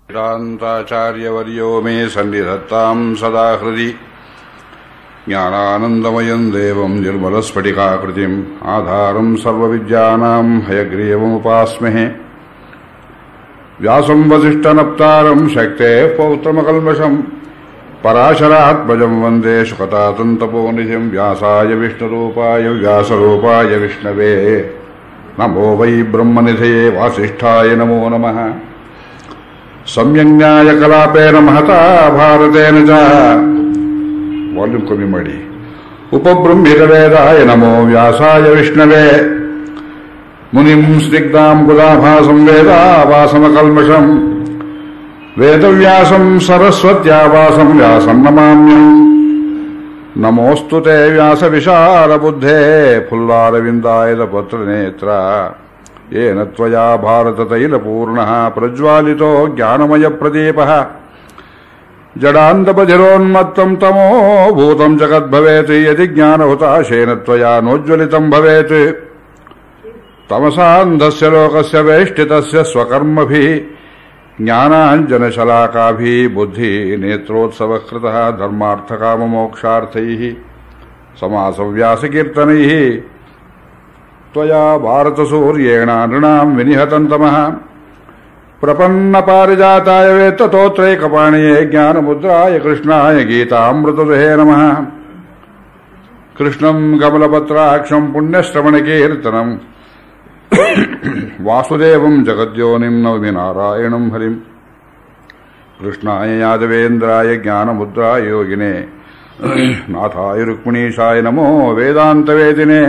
वेदान्ताचार्यवर्यो मे सन्निधत्ताम् सदा हृदि ज्ञानानन्दमयम् देवम् निर्मलस्फटिकाकृतिम् आधारम् सर्वविद्यानाम् हयग्रीवमुपास्महे व्यासम् वसिष्ठनप्तारम् शक्तेः पौत्रमकल्मषम् पराशरात्मजम् वन्दे शुकतातन्तपोनिधिम् व्यासाय विष्णुरूपाय व्यासरूपाय विष्णवे नमो वै ब्रह्मनिधये वासिष्ठाय नमो नमः ಸಂಯಜ್ಞಾಯ ಕಲಾಪೇನ ಮಹತಾ ಭಾರತೇನ ಚ ವಾಲ್ಯೂಮ್ ಕಮ್ಮಿ ಮಾಡಿ ಉಪಬ್ರಹ್ಮಿತವೇದಾಯ ನಮೋ ವ್ಯಾಸಾಯ ವಿಷ್ಣವೇ ಮುನಿಂ ಸ್ನಿಗ್ಧಾಂ ಗುಲಾಭಾಸಂ ವೇದಾವಾಸಮಕಲ್ಮಷಂ ವೇದವ್ಯಾಸಂ ಸರಸ್ವತ್ಯಾವಾಸಂ ವ್ಯಾಸಂ ನಮಾಮ್ಯಂ ನಮೋऽस्तु ते व्यासविशालबुद्धे फुल्लारविन्दायद पत्रनेत्र येन त्वया भारततैलपूर्णः प्रज्वालितो ज्ञानमयप्रदीपः जडान्तपधिरोन्मत्तम् तमो भूतम् जगद्भवेत् यदि ज्ञानहुताशेन त्वया नोज्ज्वलितम् भवेत् तमसान्धस्य लोकस्य वेष्टितस्य स्वकर्मभिः ज्ञानाञ्जनशलाकाभिः बुद्धिः नेत्रोत्सवकृतः धर्मार्थकाममोक्षार्थैः समासव्यासकीर्तनैः त्वया भारतसूर्येण नृणाम् विनिहतन्तमः प्रपन्नपारिजाताय वेत्ततोत्रैकपाणिये ज्ञानमुद्राय कृष्णाय गीतामृतदुहे नमः कृष्णम् कमलपत्राक्षम् पुण्यश्रवणकीर्तनम् वासुदेवम् जगद्योनिम् नवमि नारायणम् हरिम् कृष्णाय यादवेन्द्राय ज्ञानमुद्राय योगिने नाथाय रुक्मिणीशाय नमो वेदान्तवेदिने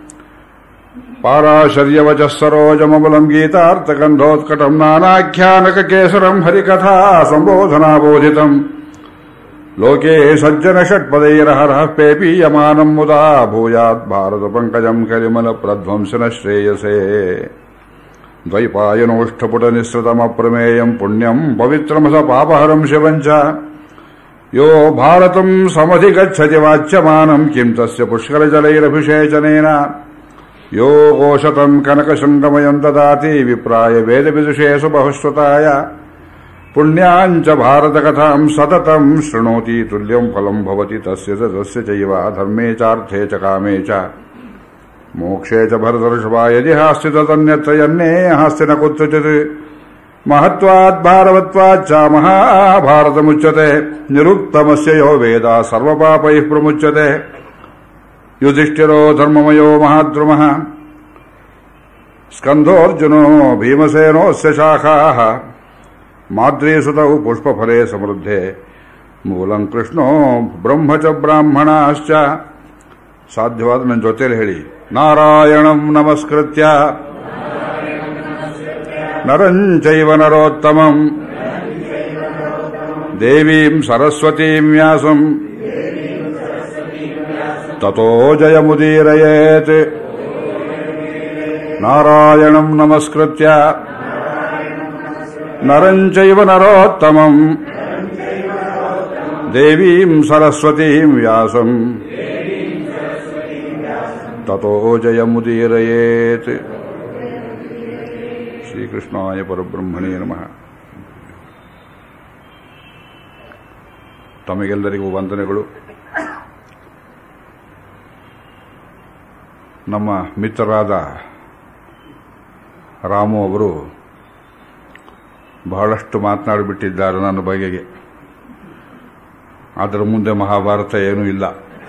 पाराशर्यवचः सरोजमबलम् गीतार्थकन्धोत्कटम् नानाख्यानककेसरम् हरिकथा सम्बोधनाबोधितम् लोके सज्जनषट्पदैरहरः पेपीयमानम् मुदा भूयात् भारतपङ्कजम् कलिमलप्रध्वंसन श्रेयसे द्वैपायनोष्ठपुटनिःसृतमप्रमेयम् पुण्यम् पवित्रमस पापहरम् शिवम् च यो भारतम् समधिगच्छति वाच्यमानम् किम् तस्य पुष्करजलैरभिषेचनेन यो कोशतम् कनकशृङ्गमयम् ददाति विप्राय वेदविदुषेषु बहुश्रुताय पुण्याम् च भारतकथाम् सततम् शृणोति तुल्यम् फलम् भवति तस्य च तस्य चैव धर्मे चार्थे च कामे च मोक्षे च भरतर्षभा यदि हास्ति तदन्यत्र यन्ने हास्ति न कुत्रचित् महत्वाद्भारवत्वाच्च महाभारतमुच्यते निरुक्तमस्य यो वेदा सर्वपापैः प्रमुच्यते युधिष्ठिरो धर्ममयो महाद्रुमः स्कन्धोऽर्जुनो भीमसेनोऽस्य शाखाः माद्रीसुतौ पुष्पफले समृद्धे ಮೂಲಂ ಕೃಷ್ಣೋ ಬ್ರಹ್ಮ ಚ ಬ್ರಾಹ್ಮಣಾಶ್ಚ ಸಾಧ್ಯವಾದ ನನ್ನ ಜೊತೆಲಿ ಹೇಳಿ ನಾರಾಯಣಂ ನಮಸ್ಕೃತ್ಯ ನರಂಚೈವ ನರೋತ್ತಮಂ ದೇವೀಂ ಸರಸ್ವತೀಂ ವ್ಯಾಸಂ ತಥೋ ಜಯಮುದೀರಯೇತ್ ನಾರಾಯಣಂ ನಮಸ್ಕೃತ್ಯ ನರಂಚೈವ ನರೋತ್ತಮಂ ದೇವೀಂ ಸರಸ್ವತೀಂ ವ್ಯಾಸಂ ತಥೋ ಜಯಮುದೀರಯೇತ್ ಶ್ರೀಕೃಷ್ಣಾಯ ಪರಬ್ರಹ್ಮಣೇ ನಮಃ ತಮಗೆಲ್ಲರಿಗೂ ವಂದನೆಗಳು ನಮ್ಮ ಮಿತ್ರರಾದ ರಾಮು ಅವರು ಬಹಳಷ್ಟು ಮಾತನಾಡಿಬಿಟ್ಟಿದ್ದಾರೆ ನನ್ನ ಬಗೆಗೆ ಅದರ ಮುಂದೆ ಮಹಾಭಾರತ ಏನೂ ಇಲ್ಲ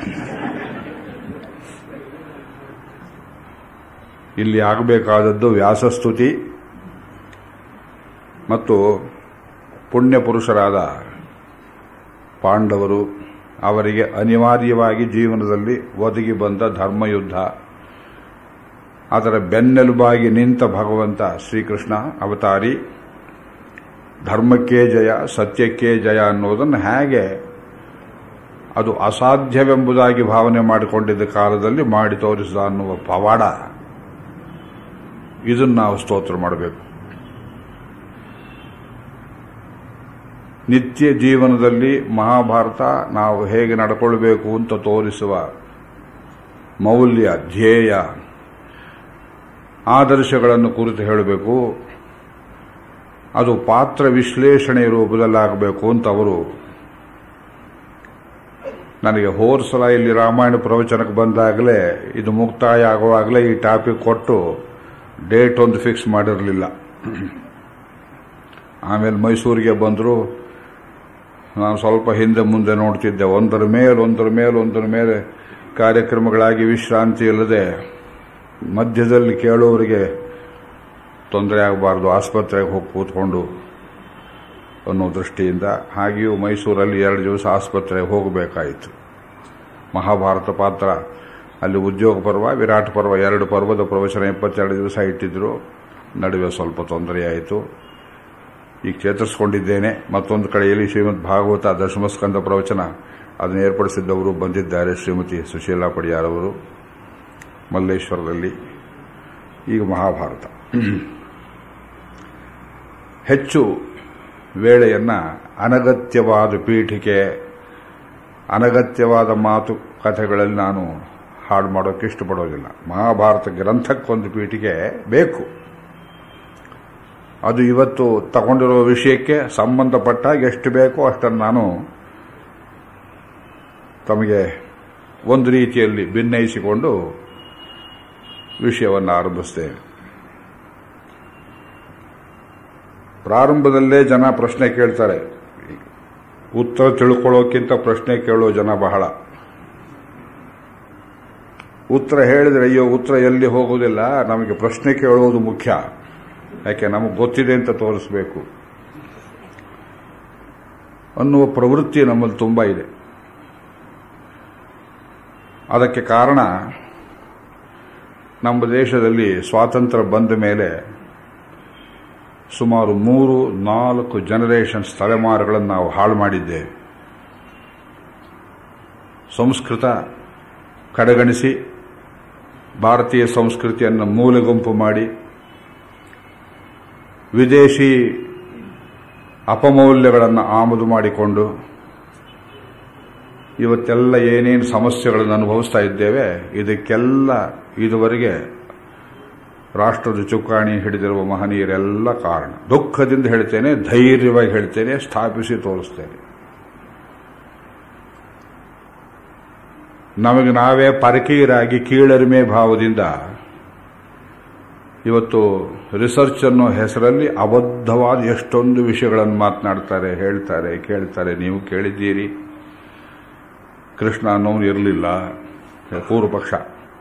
ಇಲ್ಲಿ ಆಗಬೇಕಾದದ್ದು ವ್ಯಾಸಸ್ತುತಿ ಮತ್ತು ಪುಣ್ಯ ಪುರುಷರಾದ ಪಾಂಡವರು ಅವರಿಗೆ ಅನಿವಾರ್ಯವಾಗಿ ಜೀವನದಲ್ಲಿ ಒದಗಿ ಬಂದ ಧರ್ಮಯುದ್ಧ ಅದರ ಬೆನ್ನೆಲುಬಾಗಿ ನಿಂತ ಭಗವಂತ ಶ್ರೀಕೃಷ್ಣ ಅವತಾರಿ ಧರ್ಮಕ್ಕೆ ಜಯ ಸತ್ಯಕ್ಕೆ ಜಯ ಅನ್ನೋದನ್ನು ಹೇಗೆ ಅದು ಅಸಾಧ್ಯವೆಂಬುದಾಗಿ ಭಾವನೆ ಮಾಡಿಕೊಂಡಿದ್ದ ಕಾಲದಲ್ಲಿ ಮಾಡಿ ತೋರಿಸಿದ ಅನ್ನುವ ಪವಾಡ ಇದನ್ನು ನಾವು ಸ್ತೋತ್ರ ಮಾಡಬೇಕು ನಿತ್ಯ ಜೀವನದಲ್ಲಿ ಮಹಾಭಾರತ ನಾವು ಹೇಗೆ ನಡ್ಕೊಳ್ಬೇಕು ಅಂತ ತೋರಿಸುವ ಮೌಲ್ಯ ಧ್ಯೇಯ ಆದರ್ಶಗಳನ್ನು ಕುರಿತು ಹೇಳಬೇಕು ಅದು ಪಾತ್ರ ವಿಶ್ಲೇಷಣೆ ರೂಪದಲ್ಲಾಗಬೇಕು ಅಂತ ಅವರು ನನಗೆ ಹೋದ ಸಲ ಇಲ್ಲಿ ರಾಮಾಯಣ ಪ್ರವಚನಕ್ಕೆ ಬಂದಾಗಲೇ ಇದು ಮುಕ್ತಾಯ ಆಗುವಾಗಲೇ ಈ ಟಾಪಿಕ್ ಕೊಟ್ಟು ಡೇಟ್ ಒಂದು ಫಿಕ್ಸ್ ಮಾಡಿರಲಿಲ್ಲ ಆಮೇಲೆ ಮೈಸೂರಿಗೆ ಬಂದರು ನಾನು ಸ್ವಲ್ಪ ಹಿಂದೆ ಮುಂದೆ ನೋಡ್ತಿದ್ದೆ ಒಂದರ ಮೇಲೆ ಒಂದರ ಮೇಲೆ ಒಂದರ ಮೇಲೆ ಕಾರ್ಯಕ್ರಮಗಳಾಗಿ ವಿಶ್ರಾಂತಿ ಇಲ್ಲದೆ ಮಧ್ಯದಲ್ಲಿ ಕೇಳೋರಿಗೆ ತೊಂದರೆ ಆಗಬಾರ್ದು ಆಸ್ಪತ್ರೆಗೆ ಹೋಗಿ ಕೂತ್ಕೊಂಡು ಅನ್ನೋ ದೃಷ್ಟಿಯಿಂದ ಹಾಗೆಯೂ ಮೈಸೂರಲ್ಲಿ ಎರಡು ದಿವಸ ಆಸ್ಪತ್ರೆಗೆ ಹೋಗಬೇಕಾಯಿತು ಮಹಾಭಾರತ ಪಾತ್ರ ಅಲ್ಲಿ ಉದ್ಯೋಗ ಪರ್ವ ವಿರಾಟ್ ಪರ್ವ ಎರಡು ಪರ್ವದ ಪ್ರವಚನ ಇಪ್ಪತ್ತೆರಡು ದಿವಸ ಇಟ್ಟಿದ್ರು ನಡುವೆ ಸ್ವಲ್ಪ ತೊಂದರೆಯಾಯಿತು ಈಗ ಚೇತರಿಸಿಕೊಂಡಿದ್ದೇನೆ ಮತ್ತೊಂದು ಕಡೆಯಲ್ಲಿ ಶ್ರೀಮದ್ ಭಾಗವತ ದಶಮಸ್ಕಂದ ಪ್ರವಚನ ಅದನ್ನು ಏರ್ಪಡಿಸಿದ್ದವರು ಬಂದಿದ್ದಾರೆ ಶ್ರೀಮತಿ ಸುಶೀಲಾ ಪಡಿಯಾರ್ ಅವರು ಮಲ್ಲೇಶ್ವರದಲ್ಲಿ ಈಗ ಮಹಾಭಾರತ ಹೆಚ್ಚು ವೇಳೆಯನ್ನ ಅನಗತ್ಯವಾದ ಪೀಠಿಕೆ ಅನಗತ್ಯವಾದ ಮಾತು ಕಥೆಗಳಲ್ಲಿ ನಾನು ಹಾಡು ಮಾಡೋಕೆ ಇಷ್ಟಪಡೋದಿಲ್ಲ ಮಹಾಭಾರತ ಗ್ರಂಥಕ್ಕೊಂದು ಪೀಠಿಕೆ ಬೇಕು ಅದು ಇವತ್ತು ತಗೊಂಡಿರೋ ವಿಷಯಕ್ಕೆ ಸಂಬಂಧಪಟ್ಟಾಗ ಎಷ್ಟು ಬೇಕೋ ಅಷ್ಟನ್ನು ನಾನು ತಮಗೆ ಒಂದು ರೀತಿಯಲ್ಲಿ ಭಿನ್ನಯಿಸಿಕೊಂಡು ವಿಷಯವನ್ನು ಆರಂಭಿಸ್ತೇನೆ ಪ್ರಾರಂಭದಲ್ಲೇ ಜನ ಪ್ರಶ್ನೆ ಕೇಳ್ತಾರೆ ಉತ್ತರ ತಿಳ್ಕೊಳ್ಳೋಕ್ಕಿಂತ ಪ್ರಶ್ನೆ ಕೇಳೋ ಜನ ಬಹಳ ಉತ್ತರ ಹೇಳಿದ್ರೆ ಅಯ್ಯೋ ಉತ್ತರ ಎಲ್ಲಿ ಹೋಗುವುದಿಲ್ಲ ನಮಗೆ ಪ್ರಶ್ನೆ ಕೇಳೋದು ಮುಖ್ಯ ಯಾಕೆ ನಮಗೆ ಗೊತ್ತಿದೆ ಅಂತ ತೋರಿಸಬೇಕು ಅನ್ನುವ ಪ್ರವೃತ್ತಿ ನಮ್ಮಲ್ಲಿ ತುಂಬ ಇದೆ ಅದಕ್ಕೆ ಕಾರಣ ನಮ್ಮ ದೇಶದಲ್ಲಿ ಸ್ವಾತಂತ್ರ್ಯ ಬಂದ ಮೇಲೆ ಸುಮಾರು ಮೂರು ನಾಲ್ಕು ಜನರೇಷನ್ಸ್ ತಲೆಮಾರುಗಳನ್ನು ನಾವು ಹಾಳು ಮಾಡಿದ್ದೇವೆ ಸಂಸ್ಕೃತ ಕಡೆಗಣಿಸಿ ಭಾರತೀಯ ಸಂಸ್ಕೃತಿಯನ್ನು ಮೂಲೆಗುಂಪು ಮಾಡಿ ವಿದೇಶಿ ಅಪಮೌಲ್ಯಗಳನ್ನು ಆಮದು ಮಾಡಿಕೊಂಡು ಇವತ್ತೆಲ್ಲ ಏನೇನು ಸಮಸ್ಯೆಗಳನ್ನು ಅನುಭವಿಸ್ತಾ ಇದ್ದೇವೆ ಇದಕ್ಕೆಲ್ಲ ಇದುವರೆಗೆ ರಾಷ್ಟ್ರದ ಚುಕ್ಕಾಣಿ ಹಿಡಿದಿರುವ ಮಹನೀಯರೆಲ್ಲ ಕಾರಣ ದುಃಖದಿಂದ ಹೇಳ್ತೇನೆ ಧೈರ್ಯವಾಗಿ ಹೇಳ್ತೇನೆ ಸ್ಥಾಪಿಸಿ ತೋರಿಸ್ತೇನೆ ನಮಗೆ ನಾವೇ ಪರಕೀಯರಾಗಿ ಕೀಳರಿಮೆ ಭಾವದಿಂದ ಇವತ್ತು ರಿಸರ್ಚ್ ಅನ್ನೋ ಹೆಸರಲ್ಲಿ ಅಬದ್ಧವಾದ ಎಷ್ಟೊಂದು ವಿಷಯಗಳನ್ನು ಮಾತನಾಡ್ತಾರೆ ಹೇಳ್ತಾರೆ ಕೇಳ್ತಾರೆ ನೀವು ಕೇಳಿದ್ದೀರಿ ಕೃಷ್ಣ ಅನ್ನೋನು ಇರಲಿಲ್ಲ ಪೂರ್ವ ಪಕ್ಷ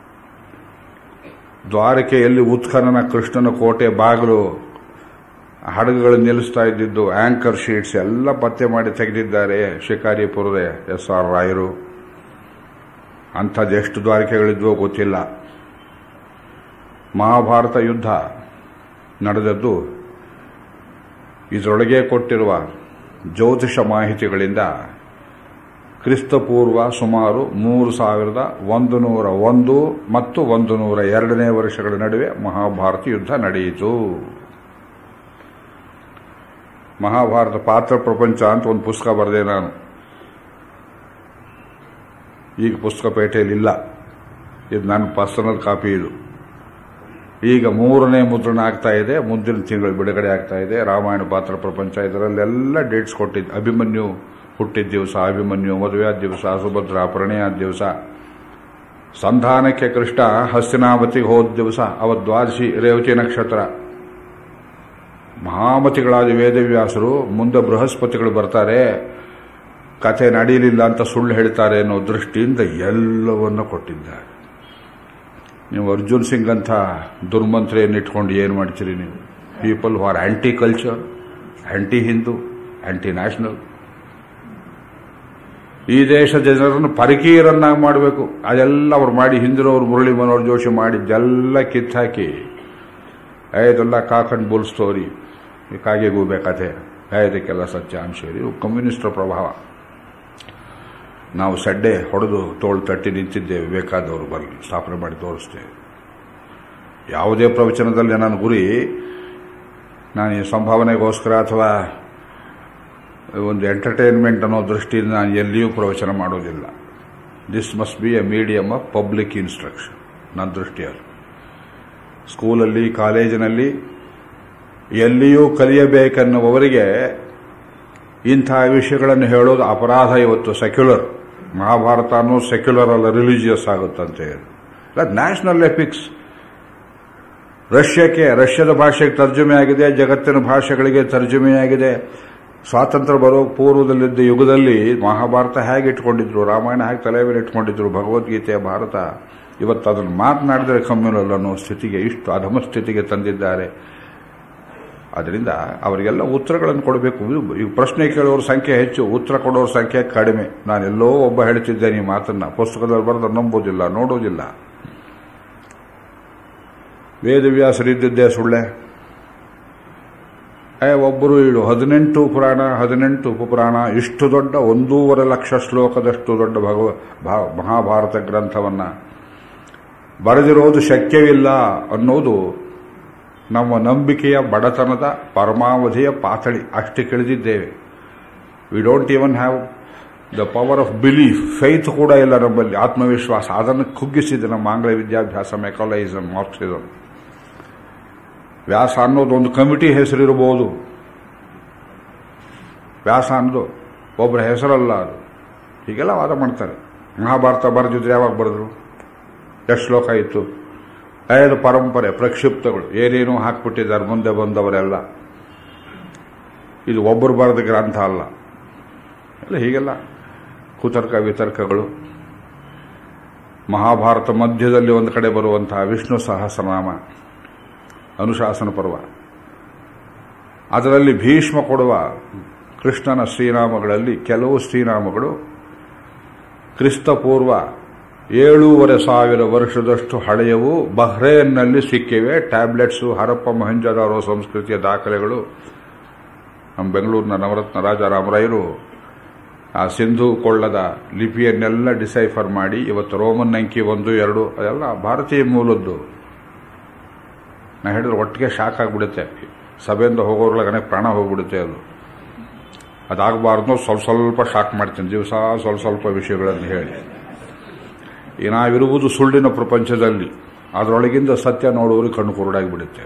ದ್ವಾರಕೆಯಲ್ಲಿ ಉತ್ಖನನ ಕೃಷ್ಣನ ಕೋಟೆ ಬಾಗಿಲು ಹಡಗುಗಳನ್ನು ನಿಲ್ಲಿಸ್ತಾ ಇದ್ದಿದ್ದು ಆಂಕರ್ ಶೀಟ್ಸ್ ಎಲ್ಲ ಪತ್ತೆ ಮಾಡಿ ತೆಗೆದಿದ್ದಾರೆ ಶಿಕಾರಿಪುರದ ಎಸ್ ಆರ್ ರಾಯರು ಅಂಥದ್ದು ಎಷ್ಟು ದ್ವಾರಕೆಗಳಿದ್ವೋ ಗೊತ್ತಿಲ್ಲ ಮಹಾಭಾರತ ಯುದ್ಧ ನಡೆದದ್ದು ಇದರೊಳಗೆ ಕೊಟ್ಟಿರುವ ಜ್ಯೋತಿಷ ಮಾಹಿತಿಗಳಿಂದ ಕ್ರಿಸ್ತಪೂರ್ವ ಸುಮಾರು ಮೂರು ಸಾವಿರದ ಒಂದು ನೂರ ಒಂದು ಮತ್ತು ಒಂದು ನೂರ ಎರಡನೇ ವರ್ಷಗಳ ನಡುವೆ ಮಹಾಭಾರತ ಯುದ್ಧ ನಡೆಯಿತು ಮಹಾಭಾರತ ಪಾತ್ರ ಪ್ರಪಂಚ ಅಂತ ಒಂದು ಪುಸ್ತಕ ಬರೆದೆ ನಾನು ಈಗ ಪುಸ್ತಕ ಪೇಟೆಯಲ್ಲಿ ಇಲ್ಲ ಇದು ನನ್ನ ಪರ್ಸನಲ್ ಕಾಪಿ ಇದು ಈಗ ಮೂರನೇ ಮುದ್ರಣ ಆಗ್ತಾ ಇದೆ ಮುಂದಿನ ತಿಂಗಳು ಬಿಡುಗಡೆ ಆಗ್ತಾ ಇದೆ ರಾಮಾಯಣ ಪಾತ್ರ ಪ್ರಪಂಚ ಇದರಲ್ಲೆಲ್ಲ ಡೇಟ್ಸ್ ಕೊಟ್ಟಿದ್ದು ಅಭಿಮನ್ಯು ಹುಟ್ಟಿದ ದಿವಸ ಅಭಿಮನ್ಯು ಮದುವೆಯಾದ ದಿವಸ ಸುಭದ್ರ ಪ್ರಣಯಾದ ದಿವಸ ಸಂಧಾನಕ್ಕೆ ಕೃಷ್ಣ ಹಸ್ತಿನಾವತಿಗೆ ಹೋದ ದಿವಸ ಅವತ್ತು ದ್ವಾದಶಿ ರೇವತಿ ನಕ್ಷತ್ರ ಮಹಾಮತಿಗಳಾದ ವೇದವ್ಯಾಸರು ಮುಂದೆ ಬೃಹಸ್ಪತಿಗಳು ಬರ್ತಾರೆ ಕಥೆ ನಡೆಯಲಿಲ್ಲ ಅಂತ ಸುಳ್ಳು ಹೇಳ್ತಾರೆ ಅನ್ನೋ ದೃಷ್ಟಿಯಿಂದ ಎಲ್ಲವನ್ನ ಕೊಟ್ಟಿದ್ದಾರೆ ನೀವು ಅರ್ಜುನ್ ಸಿಂಗ್ ಅಂತ ದುರ್ಮಂತ್ರಿಯನ್ನು ಇಟ್ಕೊಂಡು ಏನು ಮಾಡ್ತೀರಿ ನೀವು people who are anti culture anti Hindu anti national ಈ ದೇಶದ ಜನರನ್ನು ಪರಕೀಯರನ್ನಾಗಿ ಮಾಡಬೇಕು ಅದೆಲ್ಲ ಅವ್ರು ಮಾಡಿ ಹಿಂದಿನವ್ರು ಮುರಳಿ ಮನೋಹರ್ ಜೋಶಿ ಮಾಡಿದ್ದೆಲ್ಲ ಕಿತ್ತಾಕಿ ಇದೆಲ್ಲ ಕಾಕಂಡ್ ಬುಲ್ ಸ್ಟೋರಿ ಕಾಗೆ ಗೂಬೆ ಕಥೆ ಇದಕ್ಕೆಲ್ಲ ಸತ್ಯಾಂಶ ಇವು ಕಮ್ಯುನಿಸ್ಟರ ಪ್ರಭಾವ ನಾವು ಸಡ್ಡೆ ಹೊಡೆದು ತೋಳು ತಟ್ಟಿ ನಿಂತಿದ್ದೇವೆ ಬೇಕಾದವರು ಬರಲಿ ಸ್ಥಾಪನೆ ಮಾಡಿ ತೋರಿಸ್ತೇವೆ ಯಾವುದೇ ಪ್ರವಚನದಲ್ಲಿ ನನ್ನ ಗುರಿ ನಾನು ಈ ಸಂಭಾವನೆಗೋಸ್ಕರ ಅಥವಾ ಒಂದು ಎಂಟರ್ಟೈನ್ಮೆಂಟ್ ಅನ್ನೋ ದೃಷ್ಟಿಯಿಂದ ನಾನು ಎಲ್ಲಿಯೂ ಪ್ರವಚನ ಮಾಡೋದಿಲ್ಲ this must be a medium of public instruction ನನ್ನ ದೃಷ್ಟಿಯಲ್ಲಿ ಸ್ಕೂಲಲ್ಲಿ ಕಾಲೇಜಿನಲ್ಲಿ ಎಲ್ಲಿಯೂ ಕಲಿಯಬೇಕೆನ್ನುವವರಿಗೆ ಇಂಥ ವಿಷಯಗಳನ್ನು ಹೇಳೋದು ಅಪರಾಧ ಇವತ್ತು ಸೆಕ್ಯುಲರ್ ಮಹಾಭಾರತ ಅನ್ನೋ ಸೆಕ್ಯುಲರ್ ಅಲ್ಲ ರಿಲಿಜಿಯಸ್ ಆಗುತ್ತಂತ ಹೇಳಿ ಇಲ್ಲ ನ್ಯಾಷನಲ್ ಎಪಿಕ್ಸ್ ರಷ್ಯಾಕ್ಕೆ ರಷ್ಯಾದ ಭಾಷೆಗೆ ತರ್ಜುಮೆ ಆಗಿದೆ ಜಗತ್ತಿನ ಭಾಷೆಗಳಿಗೆ ತರ್ಜುಮೆಯಾಗಿದೆ ಸ್ವಾತಂತ್ರ್ಯ ಬರೋ ಪೂರ್ವದಲ್ಲಿದ್ದ ಯುಗದಲ್ಲಿ ಮಹಾಭಾರತ ಹೇಗೆ ಇಟ್ಕೊಂಡಿದ್ರು ರಾಮಾಯಣ ಹೇಗೆ ತಲೆ ಮೇಲೆ ಇಟ್ಕೊಂಡಿದ್ರು ಭಗವದ್ಗೀತೆಯ ಭಾರತ ಇವತ್ತು ಅದನ್ನು ಮಾತನಾಡಿದರೆ ಕಮ್ಯುನಲ್ ಅನ್ನೋ ಸ್ಥಿತಿಗೆ ಇಷ್ಟು ಅಧಮ ಸ್ಥಿತಿಗೆ ತಂದಿದ್ದಾರೆ ಅದರಿಂದ ಅವರಿಗೆಲ್ಲ ಉತ್ತರಗಳನ್ನು ಕೊಡಬೇಕು ಈ ಪ್ರಶ್ನೆ ಕೇಳೋರ ಸಂಖ್ಯೆ ಹೆಚ್ಚು ಉತ್ತರ ಕೊಡೋರ ಸಂಖ್ಯೆ ಕಡಿಮೆ ನಾನೆಲ್ಲೋ ಒಬ್ಬ ಹೇಳ್ತಿದ್ದೇನೆ ಈ ಮಾತನ್ನ ಪುಸ್ತಕದಲ್ಲಿ ಬರೆದು ನಂಬೋದಿಲ್ಲ ನೋಡೋದಿಲ್ಲ ವೇದವ್ಯಾಸರಿದ್ದಿದ್ದೇ ಸುಳ್ಳೆ ಏ ಒಬ್ಬರು ಇಳು ಹದಿನೆಂಟು ಪುರಾಣ ಹದಿನೆಂಟು ಉಪಪುರಾಣ ಇಷ್ಟು ದೊಡ್ಡ ಒಂದೂವರೆ ಲಕ್ಷ ಶ್ಲೋಕದಷ್ಟು ದೊಡ್ಡ ಭಗವ ಭಾ- ಮಹಾಭಾರತ ಗ್ರಂಥವನ್ನ ಬರೆದಿರೋದು ಶಕ್ಯವಿಲ್ಲ ಅನ್ನೋದು ನಮ್ಮ ನಂಬಿಕೆಯ ಬಡತನದ ಪರಮಾವಧಿಯ ಪಾತಳಿ ಅಷ್ಟು ಕೆಳೆದಿದ್ದೇವೆ we don't even have the power of belief faith ಕೂಡ ಇಲ್ಲ ನಮ್ಮಲ್ಲಿ ಆತ್ಮವಿಶ್ವಾಸ ಅದನ್ನು ಕುಗ್ಗಿಸಿದೆ ನಮ್ಮ ಆಂಗ್ಲ ವಿದ್ಯಾಭ್ಯಾಸ ಮೆಕಾಲೈಸಮ್ ಮಾರ್ಕ್ಸಿಸಮ್ ವ್ಯಾಸ ಅನ್ನೋದು ಒಂದು ಕಮಿಟಿ ಹೆಸರಿರಬಹುದು ವ್ಯಾಸ ಅನ್ನೋದು ಒಬ್ಬರ ಹೆಸರಲ್ಲ ಅದು ಹೀಗೆಲ್ಲ ವಾದ ಮಾಡ್ತಾರೆ ಮಹಾಭಾರತ ಬರೆದಿದ್ರೆ ಯಾವಾಗ ಬರೆದ್ರು ಎಷ್ಟು ಶ್ಲೋಕ ಇತ್ತು ಐದು ಪರಂಪರೆ ಪ್ರಕ್ಷಿಪ್ತಗಳು ಏನೇನೋ ಹಾಕ್ಬಿಟ್ಟಿದ್ದಾರೆ ಮುಂದೆ ಬಂದವರೆಲ್ಲ ಇದು ಒಬ್ಬರು ಬರೆದ ಗ್ರಂಥ ಅಲ್ಲ ಎಲ್ಲ ಹೀಗೆಲ್ಲ ಕುತರ್ಕ ವಿತರ್ಕಗಳು ಮಹಾಭಾರತ ಮಧ್ಯದಲ್ಲಿ ಒಂದು ಕಡೆ ಬರುವಂತಹ ವಿಷ್ಣು ಸಹಸ್ರನಾಮ ಅನುಶಾಸನ ಪರ್ವ ಅದರಲ್ಲಿ ಭೀಷ್ಮ ಕೊಡುವ ಕೃಷ್ಣನ ಶ್ರೀನಾಮಗಳಲ್ಲಿ ಕೆಲವು ಶ್ರೀನಾಮಗಳು ಕ್ರಿಸ್ತಪೂರ್ವ ಏಳೂವರೆ ಸಾವಿರ ವರ್ಷದಷ್ಟು ಹಳೆಯವು ಬಹ್ರೇನ್ನಲ್ಲಿ ಸಿಕ್ಕಿವೆ ಟ್ಯಾಬ್ಲೆಟ್ಸು ಹರಪ್ಪ ಮೊಹಂಜದಾರೋ ಸಂಸ್ಕೃತಿಯ ದಾಖಲೆಗಳು ನಮ್ಮ ಬೆಂಗಳೂರಿನ ನವರತ್ನ ರಾಜ ರಾಮರಾಯರು ಆ ಸಿಂಧು ಕೊಳ್ಳದ ಲಿಪಿಯನ್ನೆಲ್ಲ ಡಿಸೈಫರ್ ಮಾಡಿ ಇವತ್ತು ರೋಮನ್ ಅಂಕಿ ಒಂದು ಎರಡು ಅದೆಲ್ಲ ಭಾರತೀಯ ಮೂಲದ್ದು ನಾ ಹೇಳಿದ್ರೆ ಒಟ್ಟಿಗೆ ಶಾಕ್ ಆಗಿಬಿಡುತ್ತೆ ಸಭೆಯಿಂದ ಹೋಗೋರ್ಲಗನೆ ಪ್ರಾಣ ಹೋಗ್ಬಿಡುತ್ತೆ ಅದು ಅದಾಗಬಾರ್ದು ಸ್ವಲ್ಪ ಸ್ವಲ್ಪ ಶಾಕ್ ಮಾಡ್ತೀನಿ ದಿವಸ ಸ್ವಲ್ಪ ಸ್ವಲ್ಪ ವಿಷಯಗಳನ್ನು ಹೇಳಿ ಈ ನಾವಿರುವುದು ಸುಳ್ಳಿನ ಪ್ರಪಂಚದಲ್ಲಿ ಅದರೊಳಗಿಂದ ಸತ್ಯ ನೋಡುವರು ಕಣ್ಣು ಕುರುಡಾಗಿಬಿಡುತ್ತೆ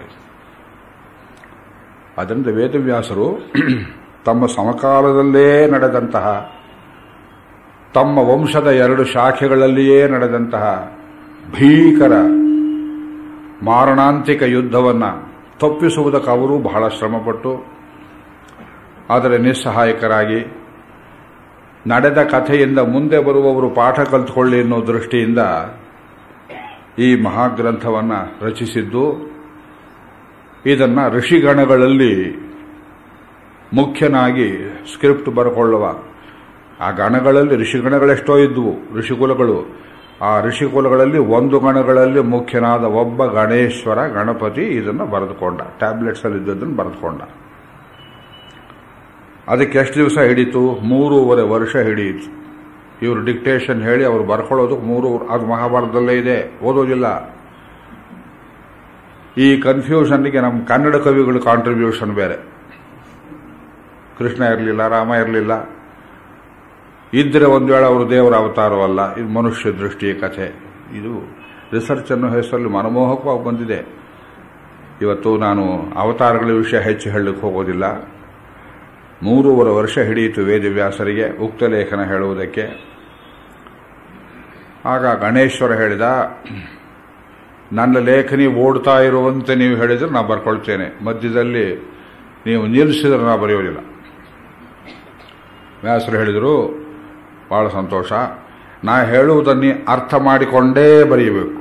ಅದರಿಂದ ವೇದವ್ಯಾಸರು ತಮ್ಮ ಸಮಕಾಲದಲ್ಲೇ ನಡೆದಂತಹ ತಮ್ಮ ವಂಶದ ಎರಡು ಶಾಖೆಗಳಲ್ಲಿಯೇ ನಡೆದಂತಹ ಭೀಕರ ಮಾರಣಾಂತಿಕ ಯುದ್ಧವನ್ನು ತಪ್ಪಿಸುವುದಕ್ಕೆ ಅವರು ಬಹಳ ಶ್ರಮಪಟ್ಟು ಆದರೆ ನಿಸ್ಸಹಾಯಕರಾಗಿ ನಡೆದ ಕಥೆಯಿಂದ ಮುಂದೆ ಬರುವವರು ಪಾಠ ಕಲ್ತ್ಕೊಳ್ಳಿ ಅನ್ನೋ ದೃಷ್ಟಿಯಿಂದ ಈ ಮಹಾಗ್ರಂಥವನ್ನು ರಚಿಸಿದ್ದು ಇದನ್ನು ಋಷಿಗಣಗಳಲ್ಲಿ ಮುಖ್ಯನಾಗಿ ಸ್ಕ್ರಿಪ್ಟ್ ಬರಕೊಳ್ಳುವ ಆ ಗಣಗಳಲ್ಲಿ ಋಷಿಗಣಗಳೆಷ್ಟೋ ಇದ್ವು ಋಷಿಕುಲಗಳು ಆ ಋಷಿಕುಲಗಳಲ್ಲಿ ಒಂದು ಗಣಗಳಲ್ಲಿ ಮುಖ್ಯನಾದ ಒಬ್ಬ ಗಣೇಶ್ವರ ಗಣಪತಿ ಇದನ್ನು ಬರೆದುಕೊಂಡ ಟ್ಯಾಬ್ಲೆಟ್ಸ್ ಅಲ್ಲಿ ಇದ್ದದನ್ನು ಬರೆದುಕೊಂಡ ಅದಕ್ಕೆ ಎಷ್ಟು ದಿವಸ ಹಿಡೀತು ಮೂರುವರೆ ವರ್ಷ ಹಿಡಿಯಿತು ಇವರು ಡಿಕ್ಟೇಷನ್ ಹೇಳಿ ಅವರು ಬರ್ಕೊಳ್ಳೋದಕ್ಕೆ ಮೂರು ಅದು ಮಹಾಭಾರತದಲ್ಲೇ ಇದೆ ಓದೋದಿಲ್ಲ ಈ ಕನ್ಫ್ಯೂಷನ್ಗೆ ನಮ್ಮ ಕನ್ನಡ ಕವಿಗಳ ಕಾಂಟ್ರಿಬ್ಯೂಷನ್ ಬೇರೆ ಕೃಷ್ಣ ಇರಲಿಲ್ಲ ರಾಮ ಇರಲಿಲ್ಲ ಇದ್ರೆ ಒಂದು ವೇಳೆ ಅವರು ದೇವರ ಅವತಾರವಲ್ಲ ಇದು ಮನುಷ್ಯ ದೃಷ್ಟಿಯ ಕಥೆ ಇದು ರಿಸರ್ಚ್ ಅನ್ನೋ ಹೆಸರಲ್ಲಿ ಮನಮೋಹಕವಾಗಿ ಬಂದಿದೆ ಇವತ್ತು ನಾನು ಅವತಾರಗಳ ವಿಷಯ ಹೆಚ್ಚು ಹೇಳಲಿಕ್ಕೆ ಹೋಗೋದಿಲ್ಲ ಮೂರುವರೆ ವರ್ಷ ಹಿಡಿಯಿತು ವೇದವ್ಯಾಸರಿಗೆ ಉಕ್ತ ಲೇಖನ ಹೇಳುವುದಕ್ಕೆ ಆಗ ಗಣೇಶ್ವರ ಹೇಳಿದ ನನ್ನ ಲೇಖನಿ ಓಡ್ತಾ ಇರುವಂತೆ ನೀವು ಹೇಳಿದ್ರೆ ನಾನು ಬರ್ಕೊಳ್ತೇನೆ ಮಧ್ಯದಲ್ಲಿ ನೀವು ನಿಲ್ಲಿಸಿದ್ರೆ ನಾ ಬರೆಯೋದಿಲ್ಲ ವ್ಯಾಸರು ಹೇಳಿದರು ಬಹಳ ಸಂತೋಷ ನಾ ಹೇಳುವುದನ್ನೇ ಅರ್ಥ ಮಾಡಿಕೊಂಡೇ ಬರೆಯಬೇಕು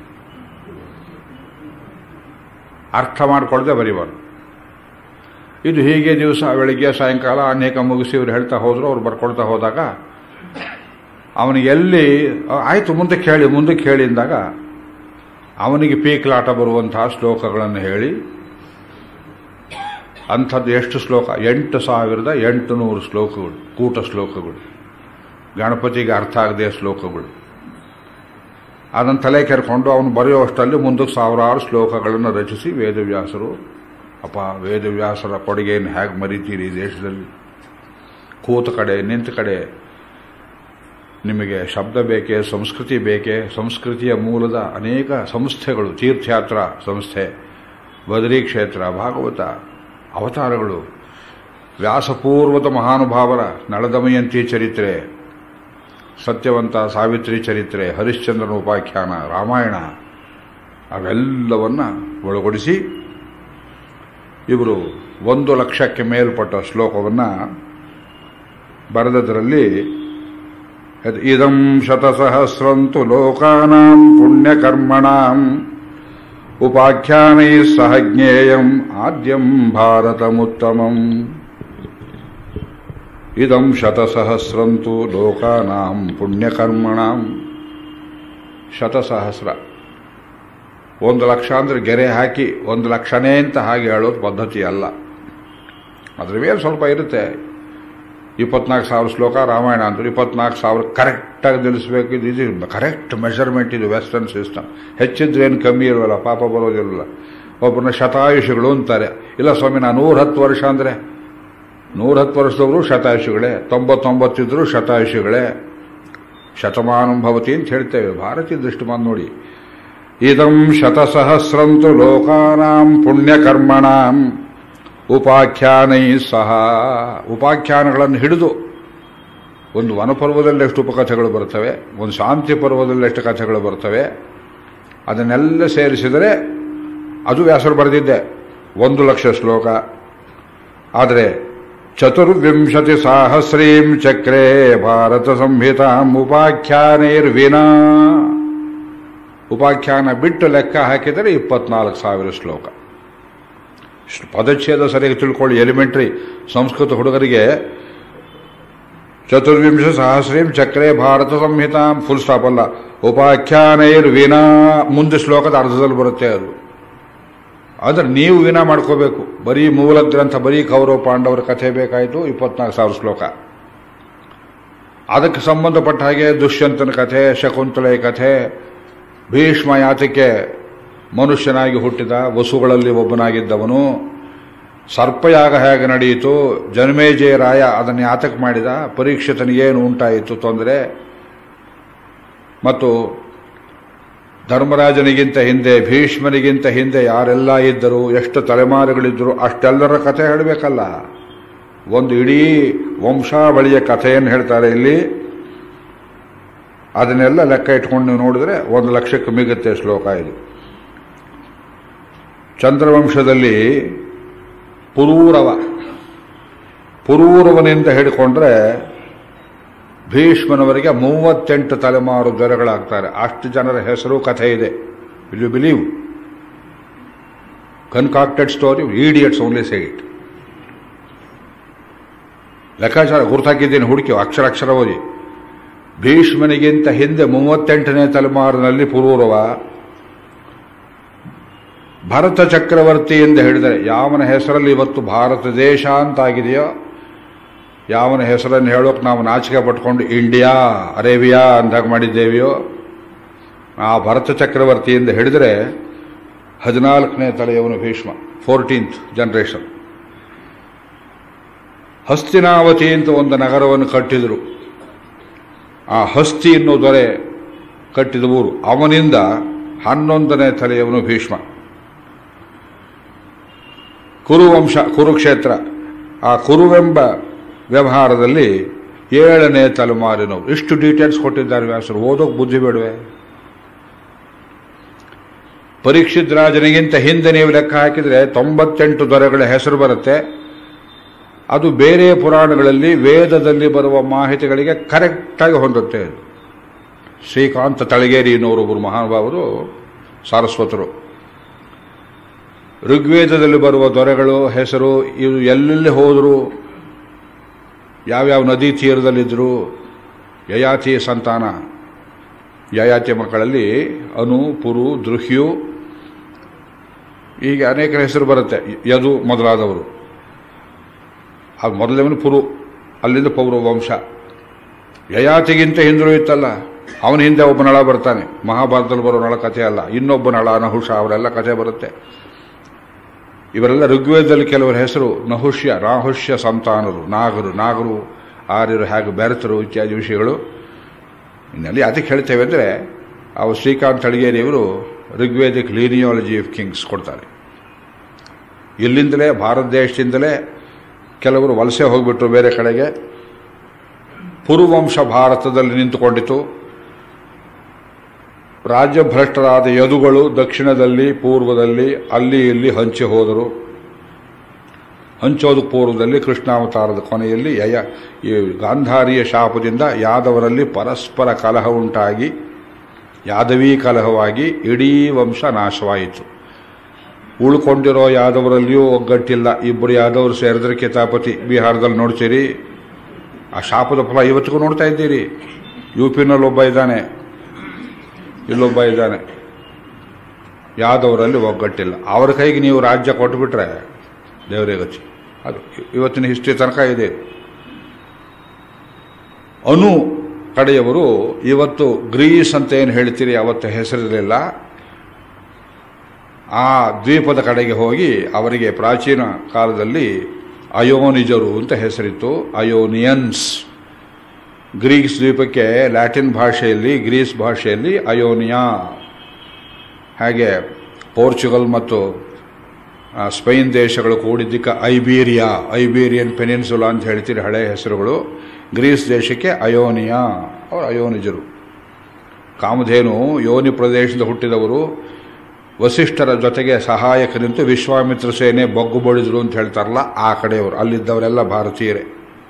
ಅರ್ಥ ಮಾಡಿಕೊಳ್ಳದೆ ಬರೀಬಾರ್ದು ಇದು ಹೀಗೆ ದಿವಸ ಬೆಳಿಗ್ಗೆ ಸಾಯಂಕಾಲ ಅನೇಕ ಮುಗಿಸಿ ಇವ್ರು ಹೇಳ್ತಾ ಹೋದ್ರು ಅವ್ರು ಬರ್ಕೊಳ್ತಾ ಹೋದಾಗ ಅವನಿಗೆ ಎಲ್ಲಿ ಆಯ್ತು ಮುಂದಕ್ಕೆ ಹೇಳಿ ಮುಂದಕ್ಕೆ ಹೇಳಿ ಅಂದಾಗ ಅವನಿಗೆ ಪೀಕ್ಲಾಟ ಬರುವಂತಹ ಶ್ಲೋಕಗಳನ್ನು ಹೇಳಿ ಅಂಥದ್ದು ಎಷ್ಟು ಶ್ಲೋಕ ಎಂಟು ಸಾವಿರದ ಎಂಟು ನೂರು ಶ್ಲೋಕಗಳು ಕೂಟ ಶ್ಲೋಕಗಳು ಗಣಪತಿಗೆ ಅರ್ಥ ಆಗದೆ ಶ್ಲೋಕಗಳು ಅದನ್ನು ತಲೆ ಕೆರ್ಕೊಂಡು ಅವನು ಬರೆಯುವಷ್ಟರಲ್ಲಿ ಮುಂದಕ್ಕೆ ಸಾವಿರಾರು ಶ್ಲೋಕಗಳನ್ನು ರಚಿಸಿ ವೇದವ್ಯಾಸರು ಅಪ್ಪ ವೇದವ್ಯಾಸರ ಕೊಡುಗೆಯನ್ನು ಹೇಗೆ ಮರಿತೀರಿ ಈ ದೇಶದಲ್ಲಿ ಕೂತ ಕಡೆ ನಿಂತ ಕಡೆ ನಿಮಗೆ ಶಬ್ದ ಬೇಕೆ ಸಂಸ್ಕೃತಿ ಬೇಕೆ ಸಂಸ್ಕೃತಿಯ ಮೂಲದ ಅನೇಕ ಸಂಸ್ಥೆಗಳು ತೀರ್ಥಯಾತ್ರಾ ಸಂಸ್ಥೆ ಬದರಿ ಕ್ಷೇತ್ರ ಭಾಗವತ ಅವತಾರಗಳು ವ್ಯಾಸಪೂರ್ವದ ಮಹಾನುಭಾವರ ನಳದಮಯಂತಿ ಚರಿತ್ರೆ ಸತ್ಯವಂತ ಸಾವಿತ್ರಿ ಚರಿತ್ರೆ ಹರಿಶ್ಚಂದ್ರನ ಉಪಾಖ್ಯಾನ ರಾಮಾಯಣ ಅವೆಲ್ಲವನ್ನ ಒಳಗೊಡಿಸಿ ಇವರು ಒಂದು ಲಕ್ಷಕ್ಕೆ ಮೇಲ್ಪಟ್ಟ ಶ್ಲೋಕವನ್ನು ಬರೆದದರಲ್ಲಿ ಇದಂ ಶತಸಹಸ್ರಂತು ಲೋಕಾನಾಂ ಪುಣ್ಯಕರ್ಮಣಾಂ ಉಪಾಖ್ಯಾನೈ ಸಹ ಜ್ಞೇಯಂ ಆದ್ಯಂ ಭಾರತಮುತ್ತಮಂ ಇದಂ ಶತಸಹಸ್ರಂತು ಲೋಕಾನಾಂ ಪುಣ್ಯಕರ್ಮಣಾಂ ಶತಸಹಸ್ರ ಒಂದು ಲಕ್ಷ ಅಂದ್ರೆ ಗೆರೆ ಹಾಕಿ ಒಂದು ಲಕ್ಷನೇ ಅಂತ ಹಾಗೆ ಹೇಳೋದು ಪದ್ಧತಿ ಅಲ್ಲ ಅದ್ರ ಮೇಲೆ ಸ್ವಲ್ಪ ಇರುತ್ತೆ ಇಪ್ಪತ್ನಾಲ್ಕು ಸಾವಿರ ಶ್ಲೋಕ ರಾಮಾಯಣ ಅಂದ್ರೆ ಇಪ್ಪತ್ನಾಲ್ಕು ಸಾವಿರ ಕರೆಕ್ಟಾಗಿ ನಿಲ್ಲಿಸಬೇಕು ಇದು ಇದು ಕರೆಕ್ಟ್ ಮೆಷರ್ಮೆಂಟ್ ಇದು ವೆಸ್ಟರ್ನ್ ಸಿಸ್ಟಮ್ ಹೆಚ್ಚಿದ್ರೆ ಏನು ಕಮ್ಮಿ ಇರೋಲ್ಲ ಪಾಪ ಬರೋದಿಲ್ಲ ಒಬ್ಬರನ್ನ ಶತಾಯುಷಿಗಳು ಅಂತಾರೆ ಇಲ್ಲ ಸ್ವಾಮಿ ನಾನು ನೂರ ಹತ್ತು ವರ್ಷ ಅಂದರೆ ನೂರ ಹತ್ತು ವರ್ಷದವರು ಶತಾಯುಷಿಗಳೇ ತೊಂಬತ್ತೊಂಬತ್ತಿದ್ರು ಶತಾಯುಷಿಗಳೇ ಶತಮಾನಂ ಭವತಿ ಅಂತ ಹೇಳ್ತೇವೆ ಭಾರತೀಯ ದೃಷ್ಟಿಮಾನ್ ನೋಡಿ ಇದಂ ಶತಸಹಸ್ರಂತು ಲೋಕಾನಾಂ ಪುಣ್ಯಕರ್ಮಣಾಂ ಉಪಾಖ್ಯಾನೈ ಸಹ ಉಪಾಖ್ಯಾನಗಳನ್ನು ಹಿಡಿದು ಒಂದು ವನಪರ್ವದಲ್ಲಿ ಎಷ್ಟು ಉಪಕಥೆಗಳು ಬರ್ತವೆ ಒಂದು ಶಾಂತಿ ಪರ್ವದಲ್ಲಿ ಎಷ್ಟು ಕಥೆಗಳು ಬರ್ತವೆ ಅದನ್ನೆಲ್ಲ ಸೇರಿಸಿದರೆ ಅದು ವ್ಯಾಸರು ಬರೆದಿದ್ದೆ ಒಂದು ಲಕ್ಷ ಶ್ಲೋಕ ಆದರೆ ಚತುರ್ವಿಂಶತಿ ಸಾಹಸ್ರೀಂ ಚಕ್ರೇ ಭಾರತ ಸಂಹಿತಾಂ ಉಪಾಖ್ಯಾನೈರ್ವಿನಾ ಉಪಾಖ್ಯಾನ ಬಿಟ್ಟು ಲೆಕ್ಕ ಹಾಕಿದರೆ ಇಪ್ಪತ್ನಾಲ್ಕು ಸಾವಿರ ಶ್ಲೋಕ ಪದಚ್ಛೇದ ಸರಿಯಾಗಿ ತಿಳ್ಕೊಳ್ಳಿ ಎಲಿಮೆಂಟ್ರಿ ಸಂಸ್ಕೃತ ಹುಡುಗರಿಗೆ ಚತುರ್ವಿಂಶ ಸಹಸ್ರೀಂ ಚಕ್ರೇ ಭಾರತ ಸಂಹಿತಾಂ ಫುಲ್ ಸ್ಟಾಪ್ ಅಲ್ಲ ಉಪಾಖ್ಯಾನೈರ್ ವಿನಾ ಮುಂದೆ ಶ್ಲೋಕದ ಅರ್ಧದಲ್ಲಿ ಬರುತ್ತೆ ಅದು ಆದರೆ ನೀವು ವಿನಾ ಮಾಡ್ಕೋಬೇಕು ಬರೀ ಮೂಲ ಗ್ರಂಥ ಬರೀ ಕೌರವ ಪಾಂಡವರ ಕಥೆ ಬೇಕಾಯಿತು ಇಪ್ಪತ್ನಾಲ್ಕು ಸಾವಿರ ಶ್ಲೋಕ ಅದಕ್ಕೆ ಸಂಬಂಧಪಟ್ಟ ಹಾಗೆ ದುಷ್ಯಂತನ ಕಥೆ ಶಕುಂತಲೆಯ ಕಥೆ ಭೀಷ್ಮ ಯಾತಕ್ಕೆ ಮನುಷ್ಯನಾಗಿ ಹುಟ್ಟಿದ ವಸುಗಳಲ್ಲಿ ಒಬ್ಬನಾಗಿದ್ದವನು ಸರ್ಪಯಾಗ ಹೇಗೆ ನಡೆಯಿತು ಜನ್ಮೇಜಯ ರಾಯ ಅದನ್ನು ಯಾತಕ ಮಾಡಿದ ಪರೀಕ್ಷಿತನಿಗೇನು ಉಂಟಾಯಿತು ತೊಂದರೆ ಮತ್ತು ಧರ್ಮರಾಜನಿಗಿಂತ ಹಿಂದೆ ಭೀಷ್ಮನಿಗಿಂತ ಹಿಂದೆ ಯಾರೆಲ್ಲ ಇದ್ದರು ಎಷ್ಟು ತಲೆಮಾರುಗಳಿದ್ದರು ಅಷ್ಟೆಲ್ಲರ ಕಥೆ ಹೇಳಬೇಕಲ್ಲ ಒಂದು ಇಡೀ ವಂಶಾವಳಿಯ ಕಥೆಯನ್ನು ಹೇಳ್ತಾರೆ ಇಲ್ಲಿ ಅದನ್ನೆಲ್ಲ ಲೆಕ್ಕ ಇಟ್ಕೊಂಡು ನೀವು ನೋಡಿದ್ರೆ ಒಂದು ಲಕ್ಷಕ್ಕೆ ಮಿಗುತ್ತೆ ಶ್ಲೋಕ ಇದು ಚಂದ್ರವಂಶದಲ್ಲಿ ಪುರೂರವ ಪುರೂರವನಿಂದ ಹಿಡ್ಕೊಂಡ್ರೆ ಭೀಷ್ಮನವರಿಗೆ ಮೂವತ್ತೆಂಟು ತಲೆಮಾರು ದೊರೆಗಳಾಗ್ತಾರೆ ಅಷ್ಟು ಜನರ ಹೆಸರು ಕಥೆ ಇದೆ will you believe concocted story idiots only say it ಲೆಕ್ಕಾಚಾರ ಗುರ್ತಾಕಿದ್ದೀನಿ ಹುಡುಕಿ ಅಕ್ಷರ ಅಕ್ಷರ ಓದಿ ಭೀಷ್ಮನಿಗಿಂತ ಹಿಂದೆ ಮೂವತ್ತೆಂಟನೇ ತಲೆಮಾರಿನಲ್ಲಿ ಪುರೂರವ ಭರತ ಚಕ್ರವರ್ತಿ ಎಂದು ಹೇಳಿದರೆ ಯಾವನ ಹೆಸರಲ್ಲಿ ಇವತ್ತು ಭಾರತ ದೇಶ ಅಂತಾಗಿದೆಯೋ ಯಾವನ ಹೆಸರನ್ನು ಹೇಳೋಕೆ ನಾವು ನಾಚಿಕೆ ಪಟ್ಕೊಂಡು ಇಂಡಿಯಾ ಅರೇಬಿಯಾ ಅಂದಾಗ ಮಾಡಿದ್ದೇವೆಯೋ ಆ ಭರತ ಚಕ್ರವರ್ತಿ ಎಂದು ಹೇಳಿದರೆ ಹದಿನಾಲ್ಕನೇ ತಲೆಯವನು ಭೀಷ್ಮ ಫೋರ್ಟೀನ್ತ್ ಜನರೇಷನ್ ಹಸ್ತಿನಾವತಿ ಅಂತ ಒಂದು ನಗರವನ್ನು ಕಟ್ಟಿದರು ಆ ಹಸ್ತಿ ಎನ್ನುವ ದೊರೆ ಕಟ್ಟಿದ ಊರು ಅವನಿಂದ ಹನ್ನೊಂದನೇ ತಲೆಯವನು ಭೀಷ್ಮ ಕುರುವಂಶ ಕುರುಕ್ಷೇತ್ರ ಆ ಕುರುವೆಂಬ ವ್ಯವಹಾರದಲ್ಲಿ ಏಳನೇ ತಲೆಮಾರಿನವರು ಇಷ್ಟು ಡೀಟೇಲ್ಸ್ ಕೊಟ್ಟಿದ್ದಾರೆ ವ್ಯಾಸರು ಓದೋಕೆ ಬುದ್ಧಿ ಬೇಡವೆ ಪರೀಕ್ಷಿತ್ ರಾಜನಿಗಿಂತ ಹಿಂದೆ ನೀವು ಲೆಕ್ಕ ಹಾಕಿದರೆ ತೊಂಬತ್ತೆಂಟು ದೊರೆಗಳ ಹೆಸರು ಬರುತ್ತೆ ಅದು ಬೇರೆ ಪುರಾಣಗಳಲ್ಲಿ ವೇದದಲ್ಲಿ ಬರುವ ಮಾಹಿತಿಗಳಿಗೆ ಕರೆಕ್ಟಾಗಿ ಹೊಂದುತ್ತೆ ಶ್ರೀಕಾಂತ ತಳಗೇರಿ ಇನ್ನೋರೊಬ್ಬರು ಮಹಾನುಭಾವರು ಸಾರಸ್ವತರು ಋಗ್ವೇದದಲ್ಲಿ ಬರುವ ದೊರೆಗಳು ಹೆಸರು ಇವು ಎಲ್ಲೆಲ್ಲಿ ಹೋದರು ಯಾವ್ಯಾವ ನದಿ ತೀರದಲ್ಲಿದ್ದರು ಯಯಾತಿ ಸಂತಾನ ಯಯಾತಿ ಮಕ್ಕಳಲ್ಲಿ ಅನು ಪುರು ದೃಹ್ಯು ಹೀಗೆ ಅನೇಕರ ಹೆಸರು ಬರುತ್ತೆ ಯದು ಮೊದಲಾದವರು ಅದು ಮೊದಲವನು ಪುರು ಅಲ್ಲಿಂದ ಪೌರ ವಂಶ ಯಯಾತಿಗಿಂತ ಹಿಂದರು ಇತ್ತಲ್ಲ ಅವನ ಹಿಂದೆ ಒಬ್ಬ ನಳ ಬರ್ತಾನೆ ಮಹಾಭಾರತದಲ್ಲಿ ಬರೋ ನಳ ಕಥೆ ಅಲ್ಲ ಇನ್ನೊಬ್ಬ ನಳ ನಹುಷ ಅವರೆಲ್ಲ ಕಥೆ ಬರುತ್ತೆ ಇವರೆಲ್ಲ ಋಗ್ವೇದದಲ್ಲಿ ಕೆಲವರ ಹೆಸರು ನಹುಷ್ಯ ರಾಹುಷ್ಯ ಸಂತಾನರು ನಾಗರು ನಾಗರು ಆರ್ಯರು ಹೇಗೆ ಬೆರೆತರು ಇತ್ಯಾದಿ ವಿಷಯಗಳು ಇನ್ನಲ್ಲಿ ಅದಕ್ಕೆ ಹೇಳ್ತೇವೆ ಅಂದರೆ ಅವು ಶ್ರೀಕಾಂತ್ ಅಡಿಗೇರಿಯವರು ಋಗ್ವೇದಿಕ್ ಲೀನಿಯಾಲಜಿ ಆಫ್ ಕಿಂಗ್ಸ್ ಕೊಡ್ತಾರೆ ಇಲ್ಲಿಂದಲೇ ಭಾರತ ದೇಶದಿಂದಲೇ ಕೆಲವರು ವಲಸೆ ಹೋಗಿಬಿಟ್ರು ಬೇರೆ ಕಡೆಗೆ ಪುರುವಂಶ ಭಾರತದಲ್ಲಿ ನಿಂತುಕೊಂಡಿತು ರಾಜ್ಯಭ್ರಷ್ಟರಾದ ಯದುಗಳು ದಕ್ಷಿಣದಲ್ಲಿ ಪೂರ್ವದಲ್ಲಿ ಅಲ್ಲಿ ಇಲ್ಲಿ ಹಂಚಿ ಹೋದರು ಹಂಚೋದು ಪೂರ್ವದಲ್ಲಿ ಕೃಷ್ಣಾವತಾರದ ಕೊನೆಯಲ್ಲಿ ಯಯ ಈ ಗಾಂಧಾರಿಯ ಶಾಪದಿಂದ ಯಾದವರಲ್ಲಿ ಪರಸ್ಪರ ಕಲಹ ಉಂಟಾಗಿ ಯಾದವೀ ಕಲಹವಾಗಿ ಇಡೀ ವಂಶ ನಾಶವಾಯಿತು ಉಳ್ಕೊಂಡಿರೋ ಯಾದವರಲ್ಲಿಯೂ ಒಗ್ಗಟ್ಟಿಲ್ಲ ಇಬ್ಬರು ಯಾದವರು ಸೇರಿದ್ರೆ ಕಿತಾಪತಿ ಬಿಹಾರದಲ್ಲಿ ನೋಡ್ತೀರಿ ಆ ಶಾಪದ ಫಲ ಇವತ್ತಿಗೂ ನೋಡ್ತಾ ಇದ್ದೀರಿ ಯು ಪಿನಲ್ಲಿ ಒಬ್ಬ ಇದ್ದಾನೆ ಇಲ್ಲೊಬ್ಬ ಇದ್ದಾನೆ ಯಾದವರಲ್ಲಿ ಒಗ್ಗಟ್ಟಿಲ್ಲ ಅವರ ಕೈಗೆ ನೀವು ರಾಜ್ಯ ಕೊಟ್ಟುಬಿಟ್ರೆ ದೇವರೇ ಗತಿ ಅದು ಇವತ್ತಿನ ಹಿಸ್ಟ್ರಿ ತನಕ ಇದೆ ಅನು ಕಡೆಯವರು ಇವತ್ತು ಗ್ರೀಸ್ ಅಂತ ಏನು ಹೇಳ್ತೀರಿ ಅವತ್ತು ಹೆಸರಿರಲಿಲ್ಲ ಆ ದ್ವೀಪದ ಕಡೆಗೆ ಹೋಗಿ ಅವರಿಗೆ ಪ್ರಾಚೀನ ಕಾಲದಲ್ಲಿ ಅಯೋನಿಜರು ಅಂತ ಹೆಸರಿತ್ತು ಅಯೋನಿಯನ್ಸ್ ಗ್ರೀಸ್ ದ್ವೀಪಕ್ಕೆ ಲ್ಯಾಟಿನ್ ಭಾಷೆಯಲ್ಲಿ ಗ್ರೀಸ್ ಭಾಷೆಯಲ್ಲಿ ಅಯೋನಿಯಾ ಹಾಗೆ ಪೋರ್ಚುಗಲ್ ಮತ್ತು ಆ, ಸ್ಪೈನ್ ದೇಶಗಳು ಕೂಡಿದ್ದಕ್ಕೆ ಐಬೀರಿಯಾ ಐಬೀರಿಯನ್ ಪೆನಿನ್ಸುಲಾ ಅಂತ ಹೇಳ್ತೀರಿ ಹಳೆಯ ಹೆಸರುಗಳು ಗ್ರೀಸ್ ದೇಶಕ್ಕೆ ಅಯೋನಿಯಾ ಅವರು ಅಯೋನಿಜರು ಕಾಮಧೇನು ಯೋನಿ ಪ್ರದೇಶದಿಂದ ಹುಟ್ಟಿದವರು ವಸಿಷ್ಠರ ಜೊತೆಗೆ ಸಹಾಯಕ ನಿಂತು ವಿಶ್ವಾಮಿತ್ರ ಸೇನೆ ಬಗ್ಗು ಬಡಿದ್ರು ಅಂತ ಹೇಳ್ತಾರಲ್ಲ ಆ ಕಡೆಯವರು ಅಲ್ಲಿದ್ದವರೆಲ್ಲ ಭಾರತೀಯರೇ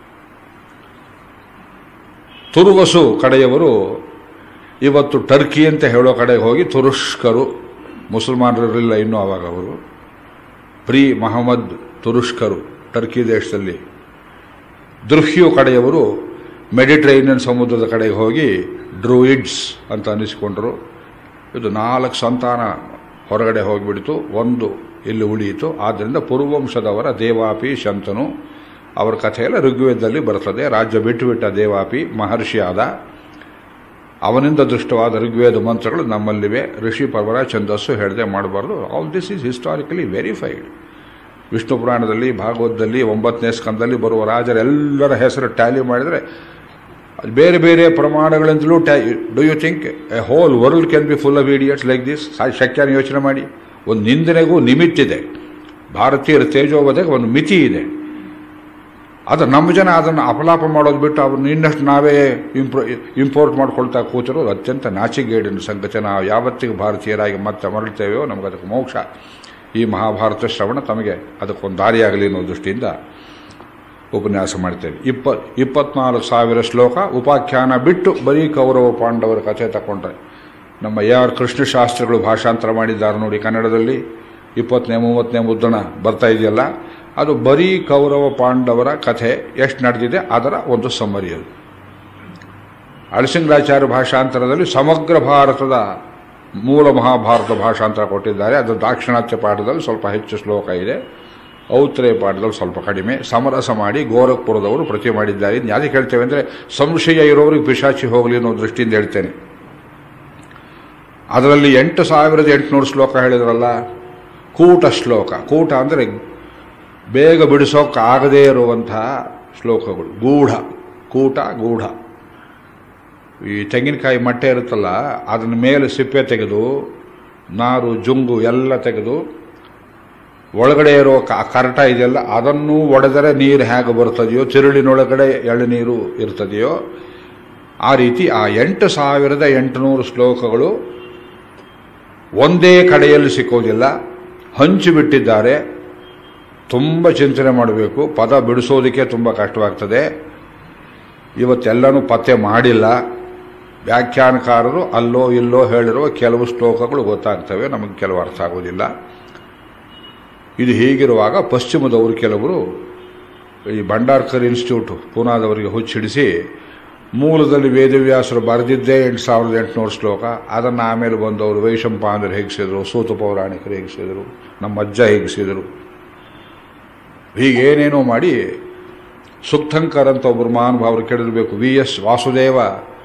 ತುರುವಸು ಕಡೆಯವರು ಇವತ್ತು ಟರ್ಕಿ ಅಂತ ಹೇಳೋ ಕಡೆಗೆ ಹೋಗಿ ತುರುಷ್ಕರು ಮುಸಲ್ಮಾನರಿರಲಿಲ್ಲ ಇನ್ನೂ ಆವಾಗ ಅವರು ಪ್ರೀ ಮಹಮ್ಮದ್ ತುರುಷ್ಕರು ಟರ್ಕಿ ದೇಶದಲ್ಲಿ ದೃಹ್ಯು ಕಡೆಯವರು ಮೆಡಿಟ್ರೇನಿಯನ್ ಸಮುದ್ರದ ಕಡೆಗೆ ಹೋಗಿ ಡ್ರೂಯಿಡ್ಸ್ ಅಂತ ಅನಿಸಿಕೊಂಡರು ಇದು ನಾಲ್ಕು ಸಂತಾನ ಹೊರಗಡೆ ಹೋಗಿಬಿಡ್ತು ಒಂದು ಇಲ್ಲಿ ಉಳಿಯಿತು ಆದ್ದರಿಂದ ಪೂರ್ವಂಶದವರ ದೇವಾಪಿ ಶಂತನು ಅವರ ಕಥೆಯೆಲ್ಲ ಋಗ್ವೇದದಲ್ಲಿ ಬರ್ತದೆ ರಾಜ್ಯ ಬಿಟ್ಟು ಬಿಟ್ಟ ದೇವಾಪಿ ಮಹರ್ಷಿಯಾದ ಅವನಿಂದ ದೃಷ್ಟವಾದ ಋಗ್ವೇದ ಮಂತ್ರಗಳು ನಮ್ಮಲ್ಲಿವೆ ಋಷಿ ಪರ್ವರ ಛಂದಸ್ಸು ಹೇಳದೆ ಮಾಡಬಾರ್ದು all this is historically verified Vishnu ಪುರಾಣದಲ್ಲಿ ಭಾಗವತದಲ್ಲಿ ಒಂಬತ್ತನೇ ಸ್ಕಂದದಲ್ಲಿ ಬರುವ ರಾಜರೆಲ್ಲರ ಹೆಸರು ಟ್ಯಾಲಿ ಮಾಡಿದರೆ ಅದು ಬೇರೆ ಬೇರೆ ಪ್ರಮಾಣಗಳಿಂದಲೂ ಟ್ಯಾ do you think a whole world can be full of idiots like this ಶಕ್ಯನ ಯೋಚನೆ ಮಾಡಿ ಒಂದು ನಿಂದನೆಗೂ ನಿಮಿತ್ತಿದೆ ಭಾರತೀಯರ ತೇಜೋವಧೆಗೆ ಒಂದು ಮಿತಿ ಇದೆ ಅದು ನಮ್ಮ ಜನ ಅದನ್ನು ಅಪಲಾಪ ಮಾಡೋದು ಬಿಟ್ಟು ಅವ್ರನ್ನ ಇನ್ನಷ್ಟು ನಾವೇ ಇಂಪ್ರೋ ಇಂಪೋರ್ಟ್ ಮಾಡ್ಕೊಳ್ತಾ ಕೂತಿರೋದು ಅತ್ಯಂತ ನಾಚಿಗೇಡಿನ ಸಂಗತಿ ನಾವು ಯಾವತ್ತಿಗೆ ಭಾರತೀಯರಾಗಿ ಮತ್ತೆ ಮರಳ್ತೇವೆಯೋ ನಮಗೆ ಅದಕ್ಕೆ ಮೋಕ್ಷ ಈ ಮಹಾಭಾರತ ಶ್ರವಣ ತಮಗೆ ಅದಕ್ಕೊಂದು ದಾರಿಯಾಗಲಿ ಅನ್ನೋ ದೃಷ್ಟಿಯಿಂದ ಉಪನ್ಯಾಸ ಮಾಡ್ತೇವೆ ಇಪ್ಪ ಇಪ್ಪತ್ನಾಲ್ಕು ಸಾವಿರ ಶ್ಲೋಕ ಉಪಾಖ್ಯಾನ ಬಿಟ್ಟು ಬರೀ ಕೌರವ ಪಾಂಡವರ ಕಥೆ ತಗೊಂಡ್ರೆ ನಮ್ಮ ಎ ಆರ್ ಕೃಷ್ಣಶಾಸ್ತ್ರಿಗಳು ಭಾಷಾಂತರ ಮಾಡಿದ್ದಾರೆ ನೋಡಿ ಕನ್ನಡದಲ್ಲಿ ಇಪ್ಪತ್ತನೇ ಮೂವತ್ತನೇ ಮುದ್ರಣ ಬರ್ತಾ ಇದೆಯಲ್ಲ ಅದು ಬರೀ ಕೌರವ ಪಾಂಡವರ ಕಥೆ ಎಷ್ಟು ನಡೆದಿದೆ ಅದರ ಒಂದು ಸಮ್ಮರಿ ಅದು ಅಳಸಿಂಗರಾಚಾರ್ಯ ಭಾಷಾಂತರದಲ್ಲಿ ಸಮಗ್ರ ಭಾರತದ ಮೂಲ ಮಹಾಭಾರತ ಭಾಷಾಂತರ ಕೊಟ್ಟಿದ್ದಾರೆ ಅದು ದಾಕ್ಷಿಣಾತ್ಯ ಪಾಠದಲ್ಲಿ ಸ್ವಲ್ಪ ಹೆಚ್ಚು ಶ್ಲೋಕ ಇದೆ ಔತ್ರೇಯ ಪಾಠದಲ್ಲಿ ಸ್ವಲ್ಪ ಕಡಿಮೆ ಸಮರಸ ಮಾಡಿ ಗೋರಖ್ಪುರದವರು ಪ್ರತಿ ಮಾಡಿದ್ದಾರೆ ಇನ್ನು ಯಾಕೆ ಹೇಳ್ತೇವೆ ಅಂದರೆ ಸಂಶಯ ಇರೋರಿಗೆ ಪಿಶಾಚಿ ಹೋಗಲಿ ಅನ್ನೋ ದೃಷ್ಟಿಯಿಂದ ಹೇಳ್ತೇನೆ ಅದರಲ್ಲಿ ಎಂಟು ಸಾವಿರದ ಎಂಟುನೂರು ಶ್ಲೋಕ ಹೇಳಿದ್ರಲ್ಲ ಕೂಟ ಶ್ಲೋಕ ಕೂಟ ಅಂದರೆ ಬೇಗ ಬಿಡಿಸೋಕೆ ಆಗದೇ ಇರುವಂತಹ ಶ್ಲೋಕಗಳು ಗೂಢ ಕೂಟ ಗೂಢ ಈ ತೆಂಗಿನಕಾಯಿ ಮಟ್ಟೆ ಇರುತ್ತಲ್ಲ ಅದನ್ನ ಮೇಲೆ ಸಿಪ್ಪೆ ತೆಗೆದು ನಾರು ಜುಂಗು ಎಲ್ಲ ತೆಗೆದು ಒಳಗಡೆ ಇರೋ ಕ- ಕರಟ ಇದೆಯಲ್ಲ ಅದನ್ನು ಒಡೆದರೆ ನೀರು ಹೇಗೆ ಬರ್ತದೆಯೋ ತಿರುಳಿನೊಳಗಡೆ ಎಳನೀರು ಇರ್ತದೆಯೋ ಆ ರೀತಿ ಆ ಎಂಟು ಸಾವಿರದ ಎಂಟುನೂರು ಶ್ಲೋಕಗಳು ಒಂದೇ ಕಡೆಯಲ್ಲಿ ಸಿಕ್ಕೋದಿಲ್ಲ ಹಂಚಿಬಿಟ್ಟಿದ್ದಾರೆ ತುಂಬ ಚಿಂತನೆ ಮಾಡಬೇಕು ಪದ ಬಿಡಿಸೋದಕ್ಕೆ ತುಂಬ ಕಷ್ಟವಾಗ್ತದೆ ಇವತ್ತೆಲ್ಲನೂ ಪತ್ತೆ ಮಾಡಿಲ್ಲ ವ್ಯಾಖ್ಯಾನಕಾರರು ಅಲ್ಲೋ ಇಲ್ಲೋ ಹೇಳಿರುವ ಕೆಲವು ಶ್ಲೋಕಗಳು ಗೊತ್ತಾಗ್ತವೆ ನಮಗೆ ಕೆಲವು ಅರ್ಥ ಆಗೋದಿಲ್ಲ ಇದು ಹೀಗಿರುವಾಗ ಪಶ್ಚಿಮದವರು ಕೆಲವರು ಈ ಭಂಡಾರ್ಕರ್ ಇನ್ಸ್ಟಿಟ್ಯೂಟ್ ಪೂನಾದವರಿಗೆ ಹುಚ್ಚಿಡಿಸಿ ಮೂಲದಲ್ಲಿ ವೇದವ್ಯಾಸರು ಬರೆದಿದ್ದೇ ಎಂಟು ಸಾವಿರದ ಎಂಟುನೂರು ಶ್ಲೋಕ ಅದನ್ನು ಆಮೇಲೆ ಬಂದವರು ವೈಶಂಪಾಂದರು ಹೇಗಿಸಿದರು ಸೂತ ಪೌರಾಣಿಕರು ಹೇಗಿಸಿದರು ನಮ್ಮ ಅಜ್ಜ ಹೇಗಿಸಿದರು ಹೀಗೇನೇನೋ ಮಾಡಿ ಸುಕ್ತಂಕರ್ ಅಂತ ಒಬ್ಬರು ಮಹಾನುಭಾವರು ಕೇಳಿರಬೇಕು V S Vasudeva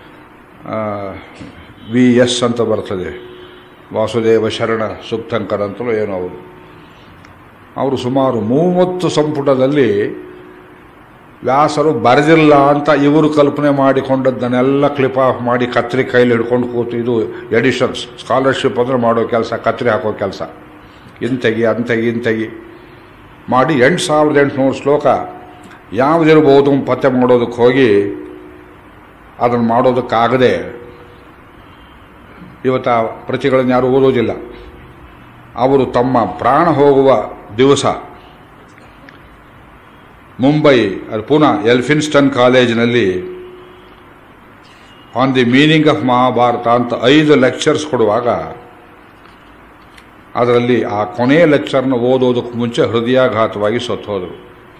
V S ಅಂತ ಬರ್ತದೆ ವಾಸುದೇವ ಶರಣ ಸುಕ್ತಂಕರ್ ಅಂತಲೂ ಏನೋ ಅವರು ಅವರು ಸುಮಾರು ಮೂವತ್ತು ಸಂಪುಟದಲ್ಲಿ ವ್ಯಾಸರು ಬರೆದಿಲ್ಲ ಅಂತ ಇವರು ಕಲ್ಪನೆ ಮಾಡಿಕೊಂಡದ್ದನ್ನೆಲ್ಲ ಕ್ಲಿಪ್ ಆಫ್ ಮಾಡಿ ಕತ್ರಿ ಕೈಲಿ ಹಿಡ್ಕೊಂಡು ಕೂತು ಇದು ಎಡಿಷನ್ಸ್ ಸ್ಕಾಲರ್ಶಿಪ್ ಅಂದ್ರೆ ಮಾಡೋ ಕೆಲಸ ಕತ್ರಿ ಹಾಕೋ ಕೆಲಸ ಇಂತೆಗಿ ಅಂತೆಗಿ ಇಂತೆಗಿ ಮಾಡಿ ಎಂಟು ಸಾವಿರದ ಎಂಟುನೂರು ಶ್ಲೋಕ ಯಾವುದಿರ್ಬೋದು ಅಂತ ಪತ್ತೆ ಮಾಡೋದಕ್ಕೆ ಹೋಗಿ ಅದನ್ನು ಮಾಡೋದಕ್ಕಾಗದೆ ಇವತ್ತು ಆ ಪ್ರತಿಗಳನ್ನು ಯಾರೂ ಓದೋದಿಲ್ಲ ಅವರು ತಮ್ಮ ಪ್ರಾಣ ಹೋಗುವ ದಿವಸ ಮುಂಬೈ ಅದು ಪುನಃ ಎಲ್ಫಿನ್ಸ್ಟನ್ ಕಾಲೇಜಿನಲ್ಲಿ on the meaning of Mahabharata ಅಂತ ಐದು ಲೆಕ್ಚರ್ಸ್ ಕೊಡುವಾಗ ಅದರಲ್ಲಿ ಆ ಕೊನೆಯ ಲೆಕ್ಚರ್ನ ಓದೋದಕ್ಕೆ ಮುಂಚೆ ಹೃದಯಾಘಾತವಾಗಿ ಸತ್ತೋದರು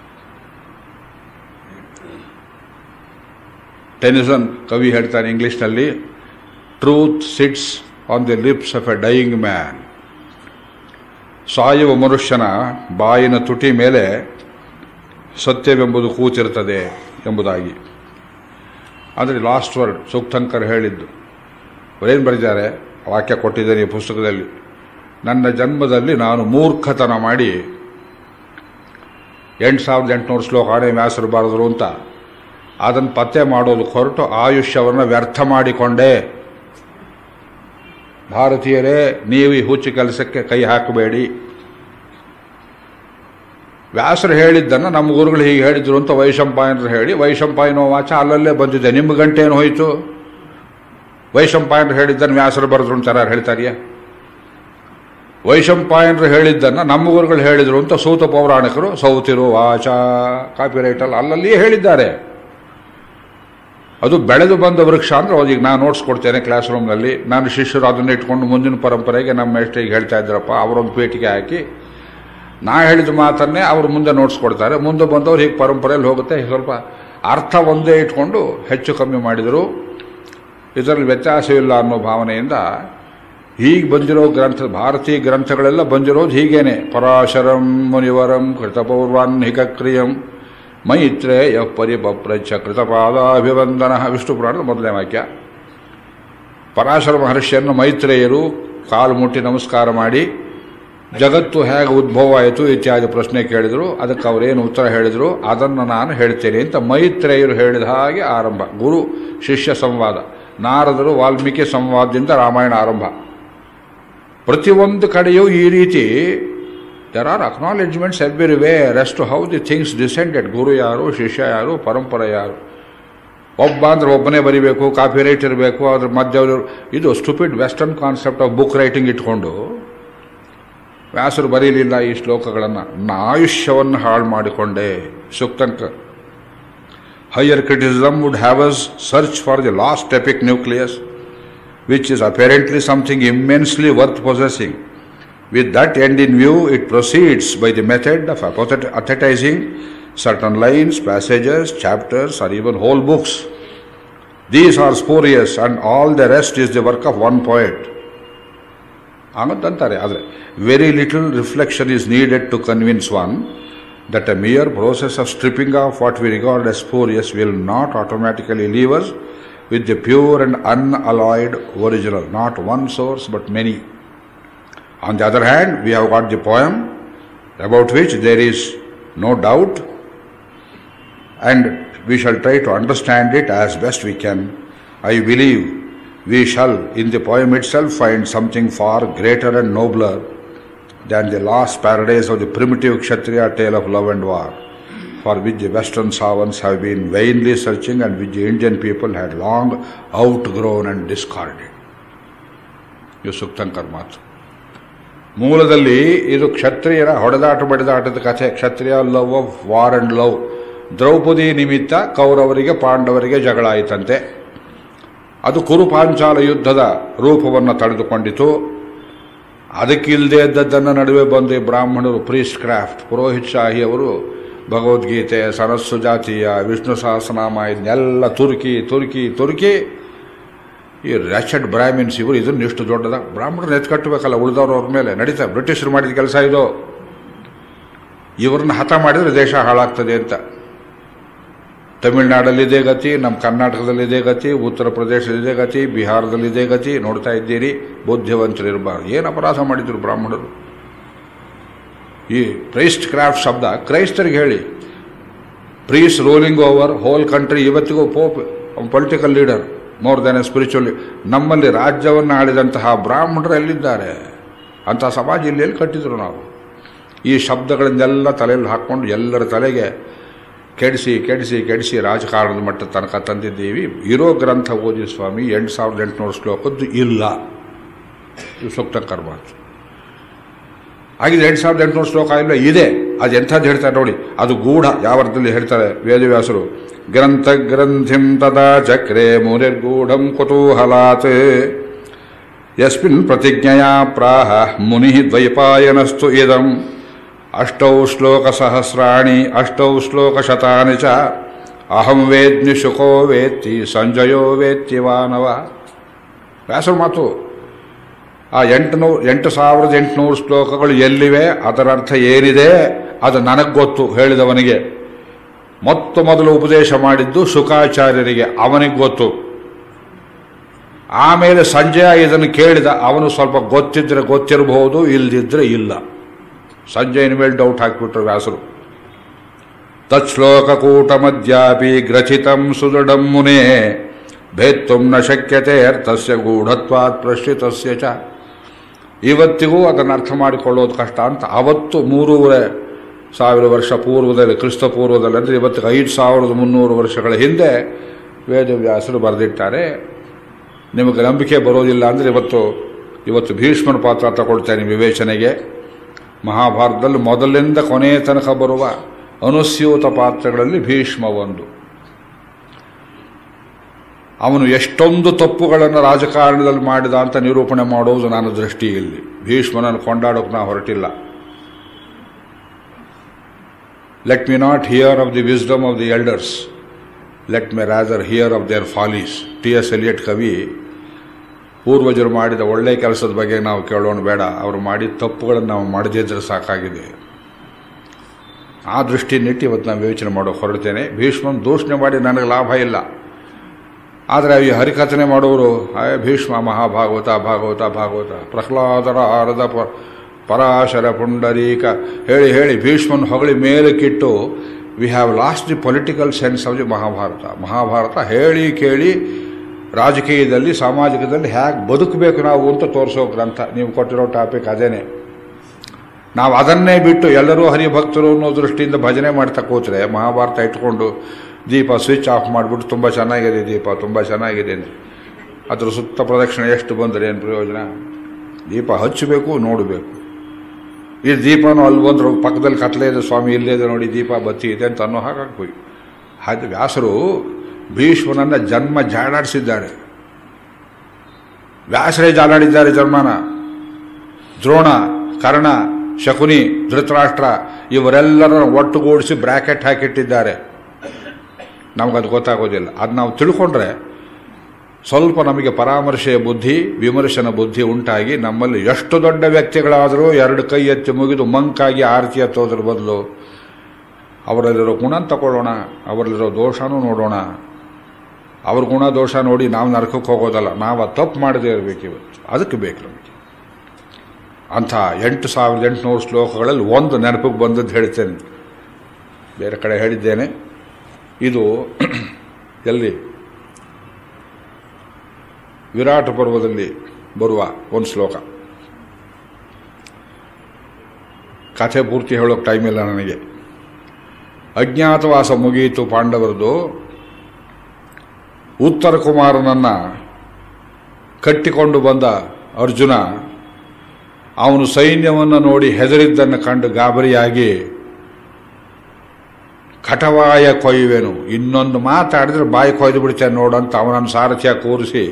ಟೆನಿಸನ್ ಕವಿ ಹೇಳ್ತಾನೆ ಇಂಗ್ಲಿಷ್ನಲ್ಲಿ truth sits on the lips of a dying man ಸಾಯುವ ಮನುಷ್ಯನ ಬಾಯಿನ ತುಟಿ ಮೇಲೆ ಸತ್ಯವೆಂಬುದು ಕೂತಿರ್ತದೆ ಎಂಬುದಾಗಿ ಆದರೆ ಲಾಸ್ಟ್ ವರ್ಡ್ ಸುಕ್ತಂಕರ್ ಹೇಳಿದ್ದು ಅವರೇನು ಬರೆದಿದ್ದಾರೆ ವಾಕ್ಯ ಕೊಟ್ಟಿದ್ದೇನೆ ಈ ಪುಸ್ತಕದಲ್ಲಿ ನನ್ನ ಜನ್ಮದಲ್ಲಿ ನಾನು ಮೂರ್ಖತನ ಮಾಡಿ ಎಂಟು ಸಾವಿರದ ಎಂಟುನೂರು ಶ್ಲೋಕ ಆಣೆ ವ್ಯಾಸರು ಬರೆದರು ಅಂತ ಅದನ್ನು ಪತ್ತೆ ಮಾಡೋದಕ್ಕೆ ಹೊರಟು ಆಯುಷ್ಯವನ್ನು ವ್ಯರ್ಥ ಮಾಡಿಕೊಂಡೆ ಭಾರತೀಯರೇ ನೀವು ಈ ಹುಚ್ಚು ಕೆಲಸಕ್ಕೆ ಕೈ ಹಾಕಬೇಡಿ ವ್ಯಾಸರು ಹೇಳಿದ್ದನ್ನು ನಮ್ಮ ಗುರುಗಳು ಹೀಗೆ ಹೇಳಿದ್ರು ಅಂತ ವೈಶಂಪಾಯನರು ಹೇಳಿ ವೈಶಂಪಾಯನೋ ವಾಚ ಅಲ್ಲಲ್ಲೇ ಬಂದಿದೆ ನಿಮ್ಮ ಗಂಟೇನು ಹೋಯಿತು ವೈಶಂಪಾಯನರು ಹೇಳಿದ್ದನ್ನು ವ್ಯಾಸರು ಬರೆದ್ರು ಅಂತ ಯಾರು ಹೇಳ್ತಾರಿಯಾ ವೈಶಂಪಾಯನರು ಹೇಳಿದ್ದನ್ನು ನಮ್ಮ ಗುರುಗಳು ಹೇಳಿದ್ರು ಅಂತ ಸೂತ ಪೌರಾಣಿಕರು ಸೌತಿರು ವಾಚ ಕಾಪಿರೈಟಲ್ ಅಲ್ಲಲ್ಲಿಯೇ ಹೇಳಿದ್ದಾರೆ ಅದು ಬೆಳೆದು ಬಂದ ವೃಕ್ಷ ಅಂದ್ರೆ ಈಗ ನಾನು ನೋಟ್ಸ್ ಕೊಡ್ತೇನೆ ಕ್ಲಾಸ್ ರೂಮ್ನಲ್ಲಿ ನಾನು ಶಿಷ್ಯರು ಅದನ್ನ ಇಟ್ಕೊಂಡು ಮುಂದಿನ ಪರಂಪರೆಗೆ ನಮ್ಮ ಮೇಷ್ಟ್ರಿಗೆ ಹೇಳ್ತಾ ಇದ್ರಪ್ಪ ಅವರೊಂದು ಪೇಟಿಗೆ ಹಾಕಿ ನಾ ಹೇಳಿದ ಮಾತನ್ನೇ ಅವರು ಮುಂದೆ ನೋಟ್ಸ್ ಕೊಡ್ತಾರೆ ಮುಂದೆ ಬಂದವರು ಹೀಗೆ ಪರಂಪರೆಯಲ್ಲಿ ಹೋಗುತ್ತೆ ಸ್ವಲ್ಪ ಅರ್ಥ ಒಂದೇ ಇಟ್ಕೊಂಡು ಹೆಚ್ಚು ಕಮ್ಮಿ ಮಾಡಿದರು ಇದರಲ್ಲಿ ವ್ಯತ್ಯಾಸವಿಲ್ಲ ಅನ್ನೋ ಭಾವನೆಯಿಂದ ಹೀಗೆ ಬಂದಿರೋ ಗ್ರಂಥ ಭಾರತೀಯ ಗ್ರಂಥಗಳೆಲ್ಲ ಬಂದಿರೋದು ಹೀಗೇನೆ ಪರಾಶರಂ ಮುನಿವರಂ ಕೃತಪೌರ್ವಾನ್ ಹಿಕಕ್ರಿಯಂ ಮೈತ್ರೇಯ ಪರಿಪಪ್ರಚ್ಛ ಕೃತಪಾದಾಭಿವಂದನ ವಿಷ್ಣು ಪುರಾಣದ ಮೊದಲನೇ ವಾಕ್ಯ ಪರಾಶರ ಮಹರ್ಷಿಯನ್ನು ಮೈತ್ರೇಯರು ಕಾಲು ಮುಟ್ಟಿ ನಮಸ್ಕಾರ ಮಾಡಿ ಜಗತ್ತು ಹೇಗೆ ಉದ್ಭವ ಆಯಿತು ಇತ್ಯಾದಿ ಪ್ರಶ್ನೆ ಕೇಳಿದರು ಅದಕ್ಕೆ ಅವರೇನು ಉತ್ತರ ಹೇಳಿದರು ಅದನ್ನು ನಾನು ಹೇಳ್ತೇನೆ ಅಂತ ಮೈತ್ರೇಯರು ಹೇಳಿದ ಹಾಗೆ ಆರಂಭ ಗುರು ಶಿಷ್ಯ ಸಂವಾದ ನಾರದರು ವಾಲ್ಮೀಕಿ ಸಂವಾದದಿಂದ ರಾಮಾಯಣ ಆರಂಭ ಪ್ರತಿಯೊಂದು ಕಡೆಯೂ ಈ ರೀತಿ there are acknowledgements everywhere as to how the things descended ಗುರು ಯಾರು ಶಿಷ್ಯ ಯಾರು ಪರಂಪರೆ ಯಾರು ಒಬ್ಬ ಅಂದ್ರೆ ಒಬ್ಬನೇ ಬರಿಬೇಕು ಕಾಪಿ ರೈಟ್ ಇರಬೇಕು ಅದ್ರ ಮಧ್ಯ ಇದು stupid western concept of book writing ಇಟ್ಕೊಂಡು ವ್ಯಾಸರು ಬರೀಲಿಲ್ಲ ಈ ಶ್ಲೋಕಗಳನ್ನು ಆಯುಷ್ಯವನ್ನು ಹಾಳು ಮಾಡಿಕೊಂಡೆ Sukthankar higher criticism would have us search for the lost epic nucleus which is apparently something immensely worth possessing. With that end in view, it proceeds by the method of authenticizing certain lines, passages, chapters, or even whole books. These are spurious, and all the rest is the work of one poet. ಹಂಗಂತಾರೆ ಆದರೆ very little reflection is needed to convince one that a mere process of stripping off what we regard as spurious will not automatically leave us with the pure and unalloyed original, not one source but many. On the other hand, we have got the poem about which there is no doubt, and we shall try to understand it as best we can. I believe we shall, in the poem itself, find something far greater and nobler than the lost paradise of the primitive Kshatriya tale of love and war for which the Western savants have been vainly searching and which the Indian people had long outgrown and discarded. ಇದು ಸುಕ್ತಂಕರ್ ಮಾತು ಮೂಲದಲ್ಲಿ ಇದು ಕ್ಷತ್ರಿಯರ ಹೊಡೆದಾಟ ಬಡಿದಾಟದ ಕಥೆ ಕ್ಷತ್ರಿಯ love of war and love Draupadi ನಿಮಿತ್ತ ಕೌರವರಿಗೆ ಪಾಂಡವರಿಗೆ ಜಗಳ ಆಯಿತಂತೆ ಅದು ಕುರುಪಾಂಚಾಲ ಯುದ್ಧದ ರೂಪವನ್ನು ತಡೆದುಕೊಂಡಿತು ಅದಕ್ಕಿಲ್ಲದೆ ಇದ್ದದ್ದನ್ನು ನಡುವೆ ಬಂದು ಬ್ರಾಹ್ಮಣರು ಪ್ರೀಸ್ಟ್ ಕ್ರಾಫ್ಟ್ ಪುರೋಹಿತ್ ಶಾಹಿ ಅವರು ಭಗವದ್ಗೀತೆ ಸರಸ್ಸು ಜಾತಿಯ ವಿಷ್ಣು ಸಹಸ್ರನಾಮ ಇದನ್ನೆಲ್ಲ ತುರ್ಕಿ ತುರ್ಕಿ ತುರ್ಕಿ ಈ ರ್ಯಾಚಡ್ ಬ್ರಾಹ್ಮಿನ್ಸ್ ಇವರು ಇದನ್ನು ಇಷ್ಟು ದೊಡ್ಡದ ಬ್ರಾಹ್ಮಣರು ಎತ್ಕಟ್ಟಬೇಕಲ್ಲ ಉಳಿದವ್ರು ಅವ್ರ ಮೇಲೆ ನಡೀತಾ ಬ್ರಿಟಿಷರು ಮಾಡಿದ ಕೆಲಸ ಇದು ಇವ್ರನ್ನ ಹತ ಮಾಡಿದ್ರೆ ದೇಶ ಹಾಳಾಗ್ತದೆ ಅಂತ ತಮಿಳುನಾಡಲ್ಲಿ ಇದೇ ಗತಿ ನಮ್ಮ ಕರ್ನಾಟಕದಲ್ಲಿ ಇದೇ ಗತಿ ಉತ್ತರ ಪ್ರದೇಶದಲ್ಲಿ ಇದೇ ಗತಿ ಬಿಹಾರದಲ್ಲಿ ಇದೇ ಗತಿ ನೋಡ್ತಾ ಇದ್ದೀರಿ ಬುದ್ಧಿವಂತರು ಇರಬಾರ್ದು ಏನು ಅಪರಾಧ ಮಾಡಿದ್ರು ಬ್ರಾಹ್ಮಣರು ಈ ಪ್ರೈಸ್ಟ್ ಕ್ರಾಫ್ಟ್ ಶಬ್ದ ಕ್ರೈಸ್ತರಿಗೆ ಹೇಳಿ priests ruling over whole country ಇವತ್ತಿಗೂ pope political leader more than a spiritual ನಮ್ಮಲ್ಲಿ ರಾಜ್ಯವನ್ನು ಆಳಿದಂತಹ ಬ್ರಾಹ್ಮಣರು ಎಲ್ಲಿದ್ದಾರೆ ಅಂತ ಸಮಾಜ ಇಲ್ಲಿ ಎಲ್ಲಿ ಕಟ್ಟಿದ್ರು ನಾವು ಈ ಶಬ್ದಗಳನ್ನೆಲ್ಲ ತಲೆಯಲ್ಲಿ ಹಾಕ್ಕೊಂಡು ಎಲ್ಲರ ತಲೆಗೆ ಕೆಡಿಸಿ ಕೆಡಿಸಿ ಕೆಡಿಸಿ ರಾಜಕಾರಣದ ಮಟ್ಟ ತನಕ ತಂದಿದ್ದೀವಿ ಇರೋ ಗ್ರಂಥ ಓದಿ ಸ್ವಾಮಿ ಎಂಟು ಸಾವಿರದ ಎಂಟುನೂರು ಶ್ಲೋಕದ್ದು ಇಲ್ಲ ಇದು ಸೂಕ್ತ ಕರ್ಮ ಆಗಿದೆ ಎಂಟು ಸಾವಿರದ ಎಂಟುನೂರು ಶ್ಲೋಕ ಇಲ್ಲ ಇದೆ ಅದು ಎಂಥದ್ದು ಹೇಳ್ತಾರೆ ನೋಡಿ ಅದು ಗೂಢ ಯಾವ ಅರ್ಥದಲ್ಲಿ ಹೇಳ್ತಾರೆ ವೇದವ್ಯಾಸರು ಗ್ರಂಥ ಗ್ರಂಥಿಂ ತದಾ ಚಕ್ರೆ ಮುನಿರ್ಗೂಢಂ ಕುತೂಹಲಾತ್ ಯಸ್ಮಿನ್ ಪ್ರತಿಜ್ಞೆಯ ಪ್ರಾಹ ಮುನಿ ದ್ವೈಪಾಯನಸ್ತು ಇದಂ ಅಷ್ಟೌ ಶ್ಲೋಕ ಸಹಸ್ರಾಣಿ ಅಷ್ಟೌ ಶ್ಲೋಕ ಶತಾನಿ ಚ ಅಹಂ ವೇದ್ನಿ ಶುಕೋ ವೇತ್ತಿ ಸಂಜಯೋ ವೇತ್ತಿ ವಾನವ ವ್ಯಾಸರ ಮಾತು ಆ ಎಂಟುನೂರು ಎಂಟು ಸಾವಿರದ ಎಂಟುನೂರು ಶ್ಲೋಕಗಳು ಎಲ್ಲಿವೆ ಅದರ ಅರ್ಥ ಏನಿದೆ ಅದು ನನಗೆ ಗೊತ್ತು ಹೇಳಿದವನಿಗೆ ಮೊತ್ತ ಮೊದಲು ಉಪದೇಶ ಮಾಡಿದ್ದು ಶುಕಾಚಾರ್ಯರಿಗೆ ಅವನಿಗೆ ಗೊತ್ತು ಆಮೇಲೆ ಸಂಜಯ ಇದನ್ನು ಕೇಳಿದ ಅವನು ಸ್ವಲ್ಪ ಗೊತ್ತಿದ್ರೆ ಗೊತ್ತಿರಬಹುದು ಇಲ್ದಿದ್ರೆ ಇಲ್ಲ ಸಂಜಯನ ಮೇಲೆ ಡೌಟ್ ಹಾಕಿಬಿಟ್ರು ವ್ಯಾಸರು ತತ್ಶ್ಲೋಕಕೂಟಮದ್ಯಾಪಿ ಗ್ರಥಿತಂ ಸುದೃಢಂ ಮುನೇ ಭೇತ್ತುಂ ನ ಶಕ್ಯತೆ ಅರ್ಥಸ್ಯ ಗೂಢತ್ವಾತ್ ಪ್ರಶ್ರಿತಸ್ಯ ಚ ಇವತ್ತಿಗೂ ಅದನ್ನು ಅರ್ಥ ಮಾಡಿಕೊಳ್ಳೋದು ಕಷ್ಟ ಅಂತ ಅವತ್ತು ಮೂರೂವರೆ ಸಾವಿರ ವರ್ಷ ಪೂರ್ವದಲ್ಲಿ ಕ್ರಿಸ್ತ ಪೂರ್ವದಲ್ಲಿ ಅಂದರೆ ಇವತ್ತಿಗೆ ಐದು ಸಾವಿರದ ಮುನ್ನೂರು ವರ್ಷಗಳ ಹಿಂದೆ ವೇದವ್ಯಾಸರು ಬರೆದಿಟ್ಟಾರೆ ನಿಮಗೆ ನಂಬಿಕೆ ಬರೋದಿಲ್ಲ ಅಂದರೆ ಇವತ್ತು ಇವತ್ತು ಭೀಷ್ಮನ ಪಾತ್ರ ತಗೊಳ್ತೇನೆ ವಿವೇಚನೆಗೆ ಮಹಾಭಾರತದಲ್ಲಿ ಮೊದಲಿಂದ ಕೊನೆಯ ತನಕ ಬರುವ ಅನುಸ್ಯೂತ ಪಾತ್ರಗಳಲ್ಲಿ ಭೀಷ್ಮ ಒಂದು ಅವನು ಎಷ್ಟೊಂದು ತಪ್ಪುಗಳನ್ನು ರಾಜಕಾರಣದಲ್ಲಿ ಮಾಡಿದ ಅಂತ ನಿರೂಪಣೆ ಮಾಡೋದು ನನ್ನ ದೃಷ್ಟಿ ಇಲ್ಲಿ ಭೀಷ್ಮನನ್ನು ಕೊಂಡಾಡೋಕೆ ನಾ ಹೊರಟಿಲ್ಲ let me not hear of the wisdom of the elders let me rather hear of their follies T S Eliot ಕವಿ ಪೂರ್ವಜರು ಮಾಡಿದ ಒಳ್ಳೆ ಕೆಲಸದ ಬಗ್ಗೆ ನಾವು ಕೇಳೋಣ ಬೇಡ ಅವರು ಮಾಡಿದ ತಪ್ಪುಗಳನ್ನು ನಾವು ಮಾಡದಿದ್ರೆ ಸಾಕಾಗಿದೆ ಆ ದೃಷ್ಟಿನಿಟ್ಟು ಇವತ್ತು ನಾನು ಯೋಚನೆ ಮಾಡೋಕೆ ಹೊರಡ್ತೇನೆ ಭೀಷ್ಮನ್ ದೂಷಣೆ ಮಾಡಿ ನನಗೆ ಲಾಭ ಇಲ್ಲ ಆದರೆ ಈ ಹರಿಕಥನೆ ಮಾಡೋರು ಆಯ ಭೀಷ್ಮ ಮಹಾಭಾಗವತ ಭಾಗವತ ಭಾಗವತ ಪ್ರಹ್ಲಾದರ ಆರದ ಪ ಪರಾಶರ ಪುಂಡರೀಕ ಹೇಳಿ ಹೇಳಿ ಭೀಷ್ಮನ್ ಹೊಗಳಿ ಮೇಲಕ್ಕಿಟ್ಟು we have lost the political sense of the Mahabharata Mahabharata ಹೇಳಿ ಕೇಳಿ ರಾಜಕೀಯದಲ್ಲಿ ಸಾಮಾಜಿಕದಲ್ಲಿ ಹೇಗೆ ಬದುಕಬೇಕು ನಾವು ಅಂತ ತೋರಿಸೋ ಗ್ರಂಥ ನೀವು ಕೊಟ್ಟಿರೋ ಟಾಪಿಕ್ ಅದೇನೆ ನಾವು ಅದನ್ನೇ ಬಿಟ್ಟು ಎಲ್ಲರೂ ಹರಿಭಕ್ತರು ಅನ್ನೋ ದೃಷ್ಟಿಯಿಂದ ಭಜನೆ ಮಾಡ್ತಾ ಕೂತ್ರೆ ಮಹಾಭಾರತ ಇಟ್ಕೊಂಡು ದೀಪ ಸ್ವಿಚ್ ಆಫ್ ಮಾಡಿಬಿಟ್ಟು ತುಂಬ ಚೆನ್ನಾಗಿದೆ ದೀಪ ತುಂಬ ಚೆನ್ನಾಗಿದೆ ಅಂದರೆ ಅದ್ರ ಸುತ್ತ ಪ್ರದಕ್ಷಿಣೆ ಎಷ್ಟು ಬಂದರೆ ಏನು ಪ್ರಯೋಜನ ದೀಪ ಹಚ್ಚಬೇಕು ನೋಡಬೇಕು ಈ ದೀಪನೂ ಅಲ್ಲಿ ಬಂದ್ರು ಪಕ್ಕದಲ್ಲಿ ಕತ್ಲೆ ಇದೆ ಸ್ವಾಮಿ ಇಲ್ಲೇ ಇದೆ ನೋಡಿ ದೀಪ ಬತ್ತಿ ಇದೆ ಅಂತ ಅನ್ನೋ ಹಾಗಾಗ್ಬೇಕು ಹಾಗೆ ವ್ಯಾಸರು ಭೀಷ್ಮನನ್ನ ಜನ್ಮ ಜಾಡಾಡಿಸಿದ್ದಾರೆ ವ್ಯಾಸರೇ ಜಾಲಾಡಿದ್ದಾರೆ ಜನ್ಮನ ದ್ರೋಣ ಕರ್ಣ ಶಕುನಿ ಧೃತರಾಷ್ಟ್ರ ಇವರೆಲ್ಲರನ್ನು ಒಟ್ಟುಗೂಡಿಸಿ ಬ್ರ್ಯಾಕೆಟ್ ಹಾಕಿಟ್ಟಿದ್ದಾರೆ ನಮಗದು ಗೊತ್ತಾಗೋದಿಲ್ಲ ಅದು ನಾವು ತಿಳ್ಕೊಂಡ್ರೆ ಸ್ವಲ್ಪ ನಮಗೆ ಪರಾಮರ್ಶೆಯ ಬುದ್ಧಿ ವಿಮರ್ಶನ ಬುದ್ಧಿ ಉಂಟಾಗಿ ನಮ್ಮಲ್ಲಿ ಎಷ್ಟು ದೊಡ್ಡ ವ್ಯಕ್ತಿಗಳಾದರೂ ಎರಡು ಕೈ ಎತ್ತಿ ಮುಗಿದು ಮಂಕಾಗಿ ಆರತಿ ಎತ್ತೋದ್ರ ಬದಲು ಅವರಲ್ಲಿರೋ ಗುಣ ತಗೊಳ್ಳೋಣ ಅವರಲ್ಲಿರೋ ದೋಷನೂ ನೋಡೋಣ ಅವ್ರ ಗುಣ ದೋಷ ನೋಡಿ ನಾವು ನರಕಕ್ಕೆ ಹೋಗೋದಲ್ಲ ನಾವು ಅದು ತಪ್ಪು ಮಾಡದೇ ಇರಬೇಕು ಇವತ್ತು ಅದಕ್ಕೆ ಬೇಕು ನಮಗೆ ಅಂಥ ಎಂಟು ಸಾವಿರದ ಎಂಟುನೂರು ಶ್ಲೋಕಗಳಲ್ಲಿ ಒಂದು ನೆನಪಿಗೆ ಬಂದದ್ದು ಹೇಳ್ತೇನೆ ಬೇರೆ ಕಡೆ ಹೇಳಿದ್ದೇನೆ ಇದು ಎಲ್ಲಿ ವಿರಾಟ ಪರ್ವದಲ್ಲಿ ಬರುವ ಒಂದು ಶ್ಲೋಕ ಕಥೆ ಪೂರ್ತಿ ಹೇಳೋಕೆ ಟೈಮ್ ಇಲ್ಲ ನನಗೆ ಅಜ್ಞಾತವಾಸ ಮುಗಿಯಿತು ಪಾಂಡವರದು ಉತ್ತರ ಕುಮಾರನನ್ನ ಕಟ್ಟಿಕೊಂಡು ಬಂದ ಅರ್ಜುನ ಅವನು ಸೈನ್ಯವನ್ನು ನೋಡಿ ಹೆದರಿದ್ದನ್ನು ಕಂಡು ಗಾಬರಿಯಾಗಿ ಕಟವಾಯ ಕೊಯ್ಯುವೆನು ಇನ್ನೊಂದು ಮಾತಾಡಿದ್ರೆ ಬಾಯಿ ಕೊಯ್ದು ಬಿಡ್ತೇನೆ ನೋಡಂತ ಅವನನ್ನು ಸಾರಥಿಯ ಕೂರಿಸಿ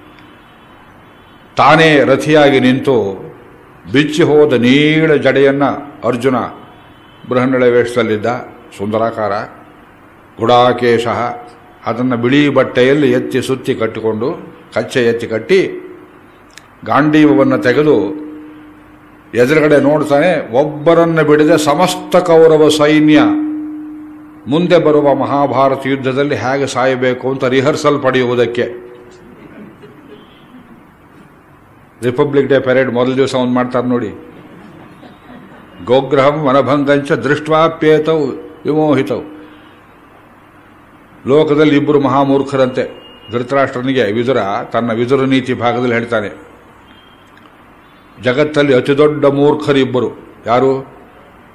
ತಾನೇ ರಥಿಯಾಗಿ ನಿಂತು ಬಿಚ್ಚಿ ಹೋದ ನೀಳ ಜಡೆಯನ್ನ ಅರ್ಜುನ ಬೃಹನ್ನಳೆ ವೇಷದಲ್ಲಿದ್ದ ಸುಂದರಾಕಾರ ಗುಡಾಕೇಶ ಅದನ್ನು ಬಿಳಿ ಬಟ್ಟೆಯಲ್ಲಿ ಎತ್ತಿ ಸುತ್ತಿ ಕಟ್ಟಿಕೊಂಡು ಕಚ್ಚೆ ಎತ್ತಿ ಕಟ್ಟಿ ಗಾಂಡೀವವನ್ನು ತೆಗೆದು ಎದುರುಗಡೆ ನೋಡ್ತಾನೆ ಒಬ್ಬರನ್ನು ಬಿಡದೆ ಸಮಸ್ತ ಕೌರವ ಸೈನ್ಯ ಮುಂದೆ ಬರುವ ಮಹಾಭಾರತ ಯುದ್ಧದಲ್ಲಿ ಹೇಗೆ ಸಾಯಬೇಕು ಅಂತ ರಿಹರ್ಸಲ್ ಪಡೆಯುವುದಕ್ಕೆ ರಿಪಬ್ಲಿಕ್ ಡೇ ಪೆರೇಡ್ ಮೊದಲ ದಿವಸ ಅವ್ನು ಮಾಡ್ತಾರೆ ನೋಡಿ ಗೋಗ್ರಹಂ ವನಭಂಗಂಚ ದೃಷ್ಟ್ವಾಪ್ಯೇತವು ವಿಮೋಹಿತವು ಲೋಕದಲ್ಲಿ ಇಬ್ಬರು ಮಹಾಮೂರ್ಖರಂತೆ ಧೃತರಾಷ್ಟ್ರನಿಗೆ ವಿದುರ ತನ್ನ ವಿದುರ ನೀತಿ ಭಾಗದಲ್ಲಿ ಹೇಳ್ತಾನೆ ಜಗತ್ತಲ್ಲಿ ಅತಿ ದೊಡ್ಡ ಮೂರ್ಖರಿಬ್ಬರು ಯಾರು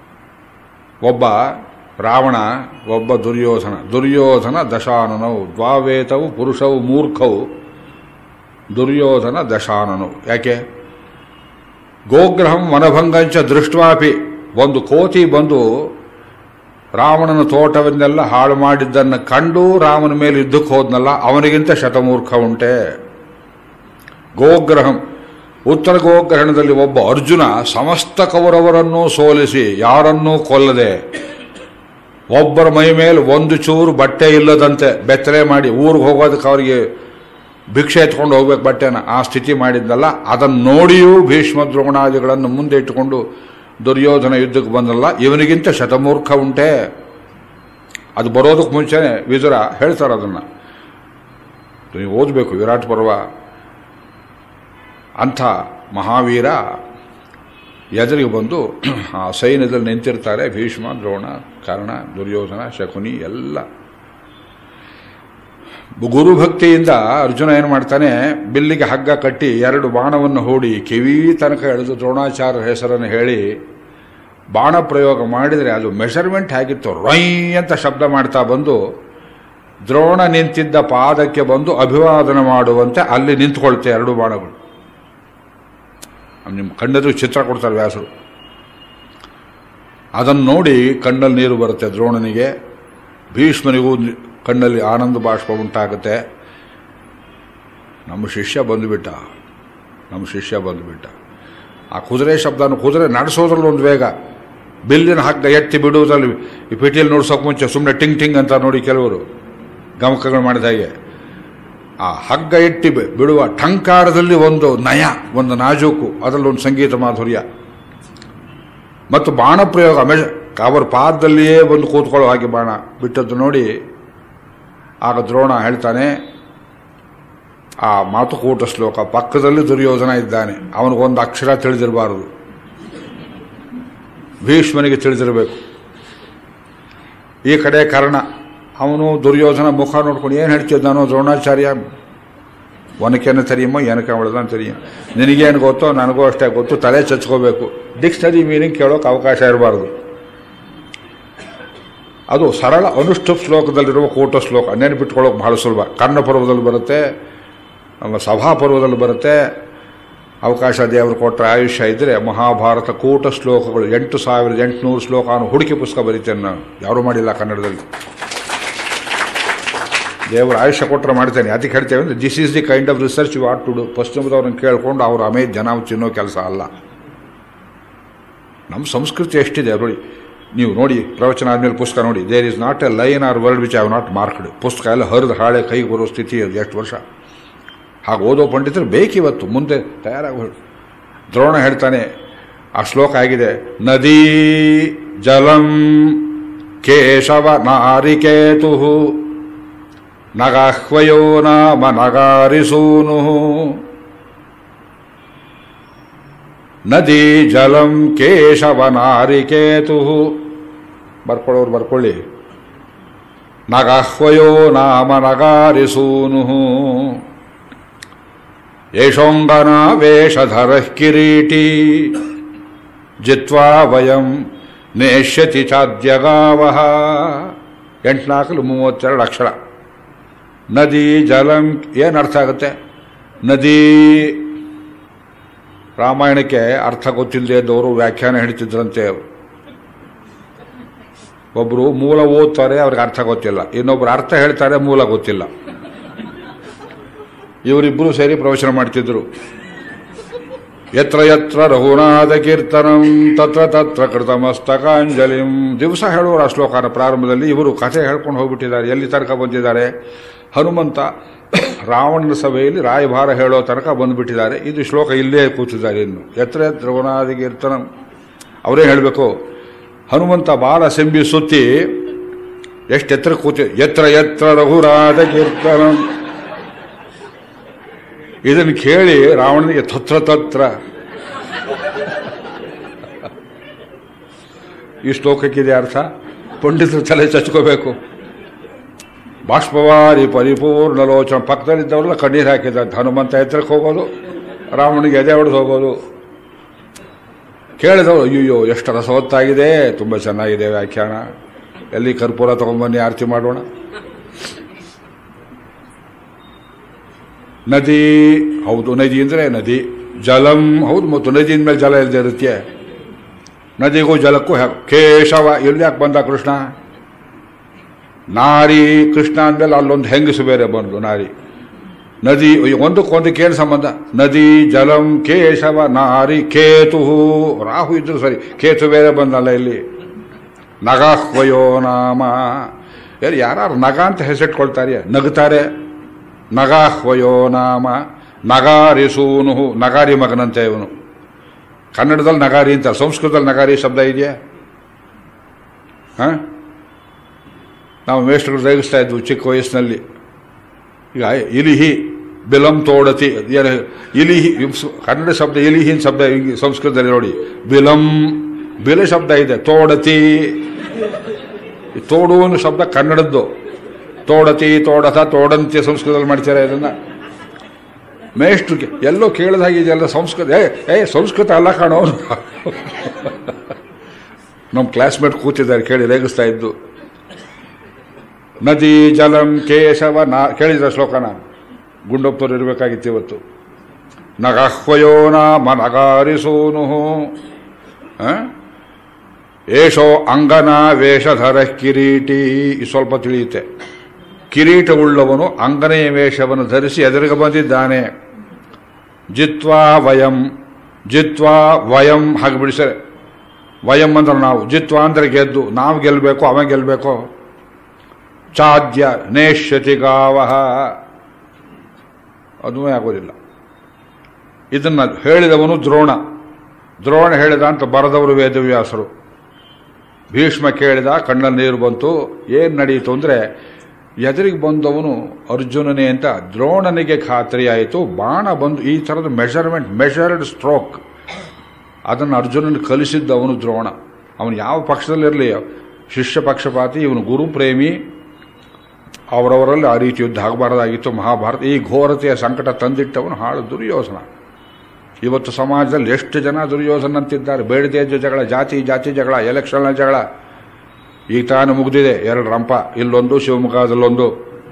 ಒಬ್ಬ ರಾವಣ ಒಬ್ಬ ದುರ್ಯೋಧನ ದುರ್ಯೋಧನ ದಶಾನನವು ದ್ವಾವೇತವು ಪುರುಷವು ಮೂರ್ಖವು ದುರ್ಯೋಧನ ದಶಾನನು ಯಾಕೆ ಗೋಗ್ರಹಂ ವನಭಂಗಂಚ ದೃಷ್ಟವಾಪಿ ಒಂದು ಕೋತಿ ಬಂದು ರಾವಣನ ತೋಟವನ್ನೆಲ್ಲ ಹಾಳು ಮಾಡಿದ್ದನ್ನು ಕಂಡು ರಾಮನ ಮೇಲೆ ಯುದ್ಧಕ್ಕೆ ಹೋದ್ನಲ್ಲ ಅವನಿಗಿಂತ ಶತಮೂರ್ಖ ಉಂಟೆ ಗೋಗ್ರಹಂ ಉತ್ತರ ಗೋಗ್ರಹಣದಲ್ಲಿ ಒಬ್ಬ ಅರ್ಜುನ ಸಮಸ್ತ ಕೌರವರನ್ನೂ ಸೋಲಿಸಿ ಯಾರನ್ನೂ ಕೊಲ್ಲದೆ ಒಬ್ಬರ ಮೈ ಮೇಲೆ ಒಂದು ಚೂರು ಬಟ್ಟೆ ಇಲ್ಲದಂತೆ ಬೆತ್ತಲೆ ಮಾಡಿ ಊರಿಗೆ ಹೋಗೋದಕ್ಕೆ ಅವರಿಗೆ ಭಿಕ್ಷೆ ಎತ್ಕೊಂಡು ಹೋಗ್ಬೇಕು ಬಟ್ಟೆನ ಆ ಸ್ಥಿತಿ ಮಾಡಿದ್ನಲ್ಲ ಅದನ್ನು ನೋಡಿಯೂ ಭೀಷ್ಮ ದ್ರೋಣಾದಿಗಳನ್ನು ಮುಂದೆ ಇಟ್ಟುಕೊಂಡು ದುರ್ಯೋಧನ ಯುದ್ಧಕ್ಕೆ ಬಂದಲ್ಲ ಇವನಿಗಿಂತ ಶತಮೂರ್ಖ ಉಂಟೆ ಅದು ಬರೋದಕ್ಕೆ ಮುಂಚೆನೆ ವಿದುರ ಹೇಳ್ತಾರೆ ಅದನ್ನು ನೀವು ಓದಬೇಕು ವಿರಾಟ್ ಪರ್ವ ಅಂಥ ಮಹಾವೀರ ಎದುರಿಗೆ ಬಂದು ಆ ಸೈನ್ಯದಲ್ಲಿ ನಿಂತಿರ್ತಾರೆ ಭೀಷ್ಮ ದ್ರೋಣ ಕರ್ಣ ದುರ್ಯೋಧನ ಶಕುನಿ ಎಲ್ಲ ಗುರುಭಕ್ತಿಯಿಂದ ಅರ್ಜುನ ಏನು ಮಾಡ್ತಾನೆ ಬಿಲ್ಲಿಗೆ ಹಗ್ಗ ಕಟ್ಟಿ ಎರಡು ಬಾಣವನ್ನು ಹೂಡಿ ಕಿವಿ ತನಕ ಎಳೆದು ದ್ರೋಣಾಚಾರ್ಯ ಹೆಸರನ್ನು ಹೇಳಿ ಬಾಣ ಪ್ರಯೋಗ ಮಾಡಿದರೆ ಅದು ಮೆಷರ್ಮೆಂಟ್ ಆಗಿತ್ತು ರೈ ಅಂತ ಶಬ್ದ ಮಾಡ್ತಾ ಬಂದು ದ್ರೋಣ ನಿಂತಿದ್ದ ಪಾದಕ್ಕೆ ಬಂದು ಅಭಿವಾದನ ಮಾಡುವಂತೆ ಅಲ್ಲಿ ನಿಂತ್ಕೊಳ್ತೆ ಎರಡು ಬಾಣಗಳು ನಿಮ್ಮ ಕಣ್ಣೆದುರು ಚಿತ್ರ ಕೊಡ್ತಾರೆ ವ್ಯಾಸರು ಅದನ್ನು ನೋಡಿ ಕಣ್ಣಲ್ಲಿ ನೀರು ಬರುತ್ತೆ ದ್ರೋಣನಿಗೆ ಭೀಷ್ಮನಿಗೂ ನಿ- ಕಣ್ಣಲ್ಲಿ ಆನಂದ ಬಾಷ್ಪ ಉಂಟಾಗುತ್ತೆ ನಮ್ಮ ಶಿಷ್ಯ ಬಂದುಬಿಟ್ಟ ನಮ್ಮ ಶಿಷ್ಯ ಬಂದುಬಿಟ್ಟ ಆ ಕುದುರೆ ಶಬ್ದನ ಕುದುರೆ ನಡೆಸೋದ್ರಲ್ಲಿ ಒಂದು ವೇಗ ಬಿಲ್ಲಿನ ಹಗ್ಗ ಎತ್ತಿ ಬಿಡುವುದ್ರಲ್ಲಿ ಈ ಪೆಟ್ಟಿಯಲ್ಲಿ ನೋಡ್ಸೋಕೆ ಮುಂಚೆ ಸುಮ್ಮನೆ ಟಿಂಗ್ ಟಿಂಗ್ ಅಂತ ನೋಡಿ ಕೆಲವರು ಗಮಕಗಳು ಮಾಡಿದ ಹಾಗೆ ಆ ಹಗ್ಗ ಎಟ್ಟಿ ಬಿ- ಬಿಡುವ ಠಂಕಾರದಲ್ಲಿ ಒಂದು ನಯ ಒಂದು ನಾಜೂಕು ಅದರಲ್ಲಿ ಒಂದು ಸಂಗೀತ ಮಾಧುರ್ಯ ಮತ್ತು ಬಾಣ ಪ್ರಯೋಗ ಮೆಷ ಅವರ ಪಾದದಲ್ಲಿಯೇ ಬಂದು ಕೂತ್ಕೊಳ್ಳೋ ಹಾಗೆ ಬಾಣ ಬಿಟ್ಟದ್ದು ನೋಡಿ ಆಗ ದ್ರೋಣ ಹೇಳ್ತಾನೆ ಆ ಮಾತುಕೂಟ ಶ್ಲೋಕ ಪಕ್ಕದಲ್ಲಿ ದುರ್ಯೋಧನ ಇದ್ದಾನೆ ಅವನಿಗೊಂದು ಅಕ್ಷರ ತಿಳಿದಿರಬಾರದು ಭೀಷ್ಮನಿಗೆ ತಿಳಿದಿರಬೇಕು ಈ ಕಡೆ ಕರ್ಣ ಅವನು ದುರ್ಯೋಧನ ಮುಖ ನೋಡ್ಕೊಂಡು ಏನು ಹೇಳ್ತಿದ್ದಾನೋ ದ್ರೋಣಾಚಾರ್ಯ ಒನಕೆನ ತೆರಿಯಮ್ಮ ಏನಕ್ಕೆ ಅವಳದನ್ನು ತೆರಿಯ ನಿನಗೇನು ಗೊತ್ತೋ ನನಗೂ ಅಷ್ಟೇ ಗೊತ್ತು ತಲೆ ಚಚ್ಕೋಬೇಕು ಡಿಕ್ಷನರಿ ಮೀನಿಂಗ್ ಕೇಳೋಕೆ ಅವಕಾಶ ಇರಬಾರ್ದು ಅದು ಸರಳ ಅನುಷ್ಠುಪ್ ಶ್ಲೋಕದಲ್ಲಿರುವ ಕೂಟ ಶ್ಲೋಕ ನೆನಪಿಟ್ಕೊಳ್ಳೋಕೆ ಬಹಳ ಸುಲಭ ಕರ್ಣ ಪರ್ವದಲ್ಲಿ ಬರುತ್ತೆ ನಮ್ಮ ಸಭಾ ಪರ್ವದಲ್ಲಿ ಬರುತ್ತೆ ಅವಕಾಶ ದೇವರು ಕೊಟ್ಟರೆ ಆಯುಷ್ಯ ಇದ್ದರೆ ಮಹಾಭಾರತ ಕೂಟ ಶ್ಲೋಕಗಳು ಎಂಟು ಸಾವಿರದ ಎಂಟುನೂರು ಶ್ಲೋಕ ಅವನು ಹುಡುಕಿ ಪುಸ್ತಕ ಬರೀತೇನೆ ನಾನು ಯಾರೂ ಮಾಡಿಲ್ಲ ಕನ್ನಡದಲ್ಲಿ ದೇವರು ಆಯುಷ್ಯ ಕೊಟ್ಟರೆ ಮಾಡ್ತೇನೆ ಅದಕ್ಕೆ ಹೇಳ್ತೇವೆ ಅಂದರೆ this is the kind of research you ought to do ಪಶ್ಚಿಮದವ್ರನ್ನ ಕೇಳ್ಕೊಂಡು ಅವ್ರ ಅಮೇ ಜನ ತಿನ್ನೋ ಕೆಲಸ ಅಲ್ಲ ನಮ್ಮ ಸಂಸ್ಕೃತಿ ಎಷ್ಟಿದೆ ನೋಡಿ ನೀವು ನೋಡಿ ಪ್ರವಚನ ಆದಮೇಲೆ ಪುಸ್ತಕ ನೋಡಿ there is not a line or word which have not marked ಪುಸ್ತಕ ಎಲ್ಲ ಹರಿದು ಹಾಳೆ ಕೈಗೆ ಬರೋ ಸ್ಥಿತಿ ಅದು ಎಷ್ಟು ವರ್ಷ ಹಾಗೆ ಓದೋ ಪಂಡಿತರು ಬೇಕಿವತ್ತು ಮುಂದೆ ತಯಾರಾಗ ದ್ರೋಣ ಹೇಳ್ತಾನೆ ಆ ಶ್ಲೋಕ ಆಗಿದೆ ನದೀ ಜಲಂ ಕೇಶವ ನಾರಿಕೇತು ನಗಾಹ್ವಯೋ ನಾಮ ನಗಾರಿಸೂನು ನದಿ ಜಲಂ ಕೇಶವ ನಾರಿಕೇತು ಬರ್ಕೊಳ್ಳೋರು ಬರ್ಕೊಳ್ಳಿ ನಗಾಹ್ವಯೋ ನಾಮ ನಗಾರಿಸೂನು ಯಶೋಂಗನ ವೇಷಧರ ಕಿರೀಟಿ ಜಿತ್ವಾ ವಯಂ ನೇಷ್ಯತಿ ಚಾದ್ಯಗಾವ ಎಂಟ್ನಾಲ್ಕಲು ಮೂವತ್ತೆರಡು ಅಕ್ಷರ ನದಿ ಜಲಂ ಏನು ಅರ್ಥ ಆಗುತ್ತೆ ನದಿ ರಾಮಾಯಣಕ್ಕೆ ಅರ್ಥ ಗೊತ್ತಿಲ್ಲದೆ ಇದ್ದವರು ವ್ಯಾಖ್ಯಾನ ಹೇಳ್ತಿದ್ರಂತೆ ಒಬ್ಬರು ಮೂಲ ಓದ್ತಾರೆ ಅವ್ರಿಗೆ ಅರ್ಥ ಗೊತ್ತಿಲ್ಲ ಇನ್ನೊಬ್ರು ಅರ್ಥ ಹೇಳ್ತಾರೆ ಮೂಲ ಗೊತ್ತಿಲ್ಲ ಇವರಿಬ್ಬರು ಸೇರಿ ಪ್ರವಚನ ಮಾಡ್ತಿದ್ರು ಯತ್ರ ಯತ್ರ ರಘುನಾಥ ಕೀರ್ತನಂ ತತ್ರ ತತ್ರ ಕೃತಮಸ್ತಕಾಂಜಲಿಂ ದಿವಸ ಹೇಳುವರು ಆ ಶ್ಲೋಕನ ಪ್ರಾರಂಭದಲ್ಲಿ ಇವರು ಕಥೆ ಹೇಳ್ಕೊಂಡು ಹೋಗ್ಬಿಟ್ಟಿದ್ದಾರೆ ಎಲ್ಲಿ ತನಕ ಬಂದಿದ್ದಾರೆ ಹನುಮಂತ ರಾವಣನ ಸಭೆಯಲ್ಲಿ ರಾಯಭಾರ ಹೇಳೋ ತನಕ ಬಂದುಬಿಟ್ಟಿದ್ದಾರೆ ಇದು ಶ್ಲೋಕ ಇಲ್ಲೇ ಕೂತಿದ್ದಾರೆ ಇನ್ನು ಎತ್ರ ಯತ್ರ ರಘುನಾಥ ಕೀರ್ತನಂ ಅವರೇ ಹೇಳಬೇಕು ಹನುಮಂತ ಬಾಲ ಸೆಂಬಿ ಸುತ್ತಿ ಎಷ್ಟು ಎತ್ತರ ಕೂತಿ ಎತ್ರ ಎತ್ರ ರಘುರಾಧ ಕೀರ್ತನಂ ಇದನ್ನು ಕೇಳಿ ರಾವಣನಿಗೆ ತತ್ರ ತತ್ರ ಈ ಶ್ಲೋಕಕ್ಕಿದೆ ಅರ್ಥ ಪಂಡಿತರು ತಲೆ ಚಚ್ಕೋಬೇಕು ಬಾಷ್ಪವಾರಿ ಪರಿಪೂರ್ಣ ಲೋಚನ ಪಕ್ಕದಲ್ಲಿದ್ದವರೆಲ್ಲ ಕಣ್ಣೀರು ಹಾಕಿದ ಹನುಮಂತ ಎತ್ತರಕ್ಕೆ ಹೋಗೋದು ರಾವಣಿಗೆ ಎದೆ ಹೊಡೆದು ಹೋಗೋದು ಕೇಳಿದವರು ಅಯ್ಯೋ ಎಷ್ಟು ರಸವತ್ತಾಗಿದೆ ತುಂಬ ಚೆನ್ನಾಗಿದೆ ವ್ಯಾಖ್ಯಾನ ಎಲ್ಲಿ ಕರ್ಪೂರ ತಗೊಂಬನ್ನಿ ಆರತಿ ಮಾಡೋಣ ನದಿ ಹೌದು ನದಿ ಅಂದ್ರೆ ನದಿ ಜಲಂ ಹೌದು ಮತ್ತು ನದಿಯ ಮೇಲೆ ಜಲ ಇಲ್ಲದೆ ಇರುತ್ತೆ ನದಿಗೂ ಜಲಕ್ಕೂ ಹ್ಯಾ- ಕೇಶವ ಎಲ್ಲಿ ಯಾಕೆ ಬಂದ ಕೃಷ್ಣ ನಾರಿ ಕೃಷ್ಣ ಅಂದ್ಮೇಲೆ ಅಲ್ಲೊಂದು ಹೆಂಗಸು ಬೇರೆ ಬಂದ್ಲು ನಾರಿ ನದಿ ಅಯ್ಯೋ, ಒಂದಕ್ಕೊಂದಕ್ಕೆ ಏನು ಸಂಬಂಧ ನದಿ ಜಲಂ ಕೇಶವ ನಾರಿ ಕೇತು ರಾಹು ಇದ್ರು ಸರಿ ಕೇತು ಬೇರೆ ಬಂದಲ್ಲ ಇಲ್ಲಿ ನಗಾಹ್ವಯೋ ನಾಮ ಯಾರು ಯಾರು ನಗ ಅಂತ ಹೆಸರಿಟ್ಕೊಳ್ತಾರೆ ನಗುತ್ತಾರೆ ನಗಾಹ್ವಯೋ ನಾಮ ನಗಾರಿ ಸೂನು ನಗಾರಿ ಮಗನಂತೆ ಇವನು ಕನ್ನಡದಲ್ಲಿ ನಗಾರಿ ಅಂತ ಸಂಸ್ಕೃತದಲ್ಲಿ ನಗಾರಿ ಶಬ್ದ ಇದೆಯಾ ಹ? ನಾವು ಮೇಷ್ಟ್ರುಗಳು ರೇಗಿಸ್ತಾ ಇದ್ವು ಚಿಕ್ಕ ವಯಸ್ಸಿನಲ್ಲಿ ಈಗ ಇಲಿಹಿ ಬಿಲಂ ತೋಡತಿ ಏನು ಇಲಿಹಿ ಇವ್ಸ್- ಕನ್ನಡ ಶಬ್ದ ಇಲಿಹಿನ್ ಶಬ್ದ ಈಗ ಸಂಸ್ಕೃತದಲ್ಲಿ ನೋಡಿ ಬಿಲಂ ಬಿಲ ಶಬ್ದ ಇದೆ ತೋಡತಿ ಈ ತೋಡು ಅನ್ನೋ ಶಬ್ದ ಕನ್ನಡದ್ದು ತೋಡತಿ ತೋಡತ ತೋಡಂತಿ ಸಂಸ್ಕೃತದಲ್ಲಿ ಮಾಡ್ತಾರೆ ಇದನ್ನ ಮೇಷ್ಟ್ರಿಗೆ ಎಲ್ಲೋ ಕೇಳಿದ ಹಾಗಿದೆಯಲ್ಲ ಸಂಸ್ಕೃತ ಏ ಏ ಸಂಸ್ಕೃತ ಅಲ್ಲ ಕಾಣೋ ನಮ್ಮ ಕ್ಲಾಸ್ಮೇಟ್ ಕೂತಿದ್ದಾರೆ ಕೇಳಿ ರೇಗಿಸ್ತಾ ಇದ್ದು ನದಿ ಜಲಂ ಕೇಶವ ನಾ ಕೇಳಿದ್ರ ಶ್ಲೋಕನ ಗುಂಡಪ್ಪರು ಇರಬೇಕಾಗಿತ್ತು ಇವತ್ತು ನಗಹ್ವಯೋ ನಾಮ ನಗಾರಿಸೋನು ಏಷೋ ಅಂಗನ ವೇಷಧರ ಕಿರೀಟಿ ಇದು ಸ್ವಲ್ಪ ತಿಳಿಯುತ್ತೆ ಕಿರೀಟವುಳ್ಳವನು ಅಂಗನೆಯ ವೇಷವನ್ನು ಧರಿಸಿ ಎದುರಿಗೆ ಬಂದಿದ್ದಾನೆ ಜಿತ್ವಾ ವಯಂ ಜಿತ್ವಾ ವಯಂ ಹಾಗೆ ಬಿಡಿಸರೆ ವಯಂ ಅಂದ್ರೆ ನಾವು ಜಿತ್ವಾ ಅಂದ್ರೆ ಗೆದ್ದು ನಾವು ಗೆಲ್ಲಬೇಕು ಅವ ಗೆಲ್ಲಬೇಕು ಚಾದ್ಯ ನೇಷ್ಯತಿ ಗಾವಹ ಅದೂ ಆಗೋದಿಲ್ಲ ಇದನ್ನ ಹೇಳಿದವನು ದ್ರೋಣ ದ್ರೋಣ ಹೇಳಿದ ಅಂತ ಬರೆದವರು ವೇದವ್ಯಾಸರು ಭೀಷ್ಮ ಕೇಳಿದ ಕಣ್ಣಲ್ಲಿ ನೀರು ಬಂತು ಏನ್ ನಡೀತು ಅಂದ್ರೆ ಎದುರಿಗೆ ಬಂದವನು ಅರ್ಜುನನೇ ಅಂತ ದ್ರೋಣನಿಗೆ ಖಾತ್ರಿಯಾಯಿತು ಬಾಣ ಬಂದು ಈ ಥರದ ಮೆಷರ್ಮೆಂಟ್ ಮೆಷರ್ಡ್ ಸ್ಟ್ರೋಕ್ ಅದನ್ನು ಅರ್ಜುನನ ಕಲಿಸಿದ್ದವನು ದ್ರೋಣ ಅವನು ಯಾವ ಪಕ್ಷದಲ್ಲಿರಲಿ ಶಿಷ್ಯ ಪಕ್ಷಪಾತಿ ಇವನು ಗುರು ಪ್ರೇಮಿ ಅವರವರಲ್ಲಿ ಆ ರೀತಿ ಯುದ್ಧ ಆಗಬಾರದಾಗಿತ್ತು ಮಹಾಭಾರತ ಈ ಘೋರತೆಯ ಸಂಕಟ ತಂದಿಟ್ಟವನು ಹಾಳು ದುರ್ಯೋಧನ ಇವತ್ತು ಸಮಾಜದಲ್ಲಿ ಎಷ್ಟು ಜನ ದುರ್ಯೋಧನ ಅಂತಿದ್ದಾರೆ ಬೇಡದೇ ಇದ್ದ ಜಗಳ ಜಾತಿ ಜಾತಿ ಜಗಳ ಎಲೆಕ್ಷನ್ ಜಗಳ ಈಗ ತಾನು ಮುಗಿದಿದೆ ಎರಡು ರಂಪ ಇಲ್ಲೊಂದು ಶಿವಮೊಗ್ಗದಲ್ಲೊಂದು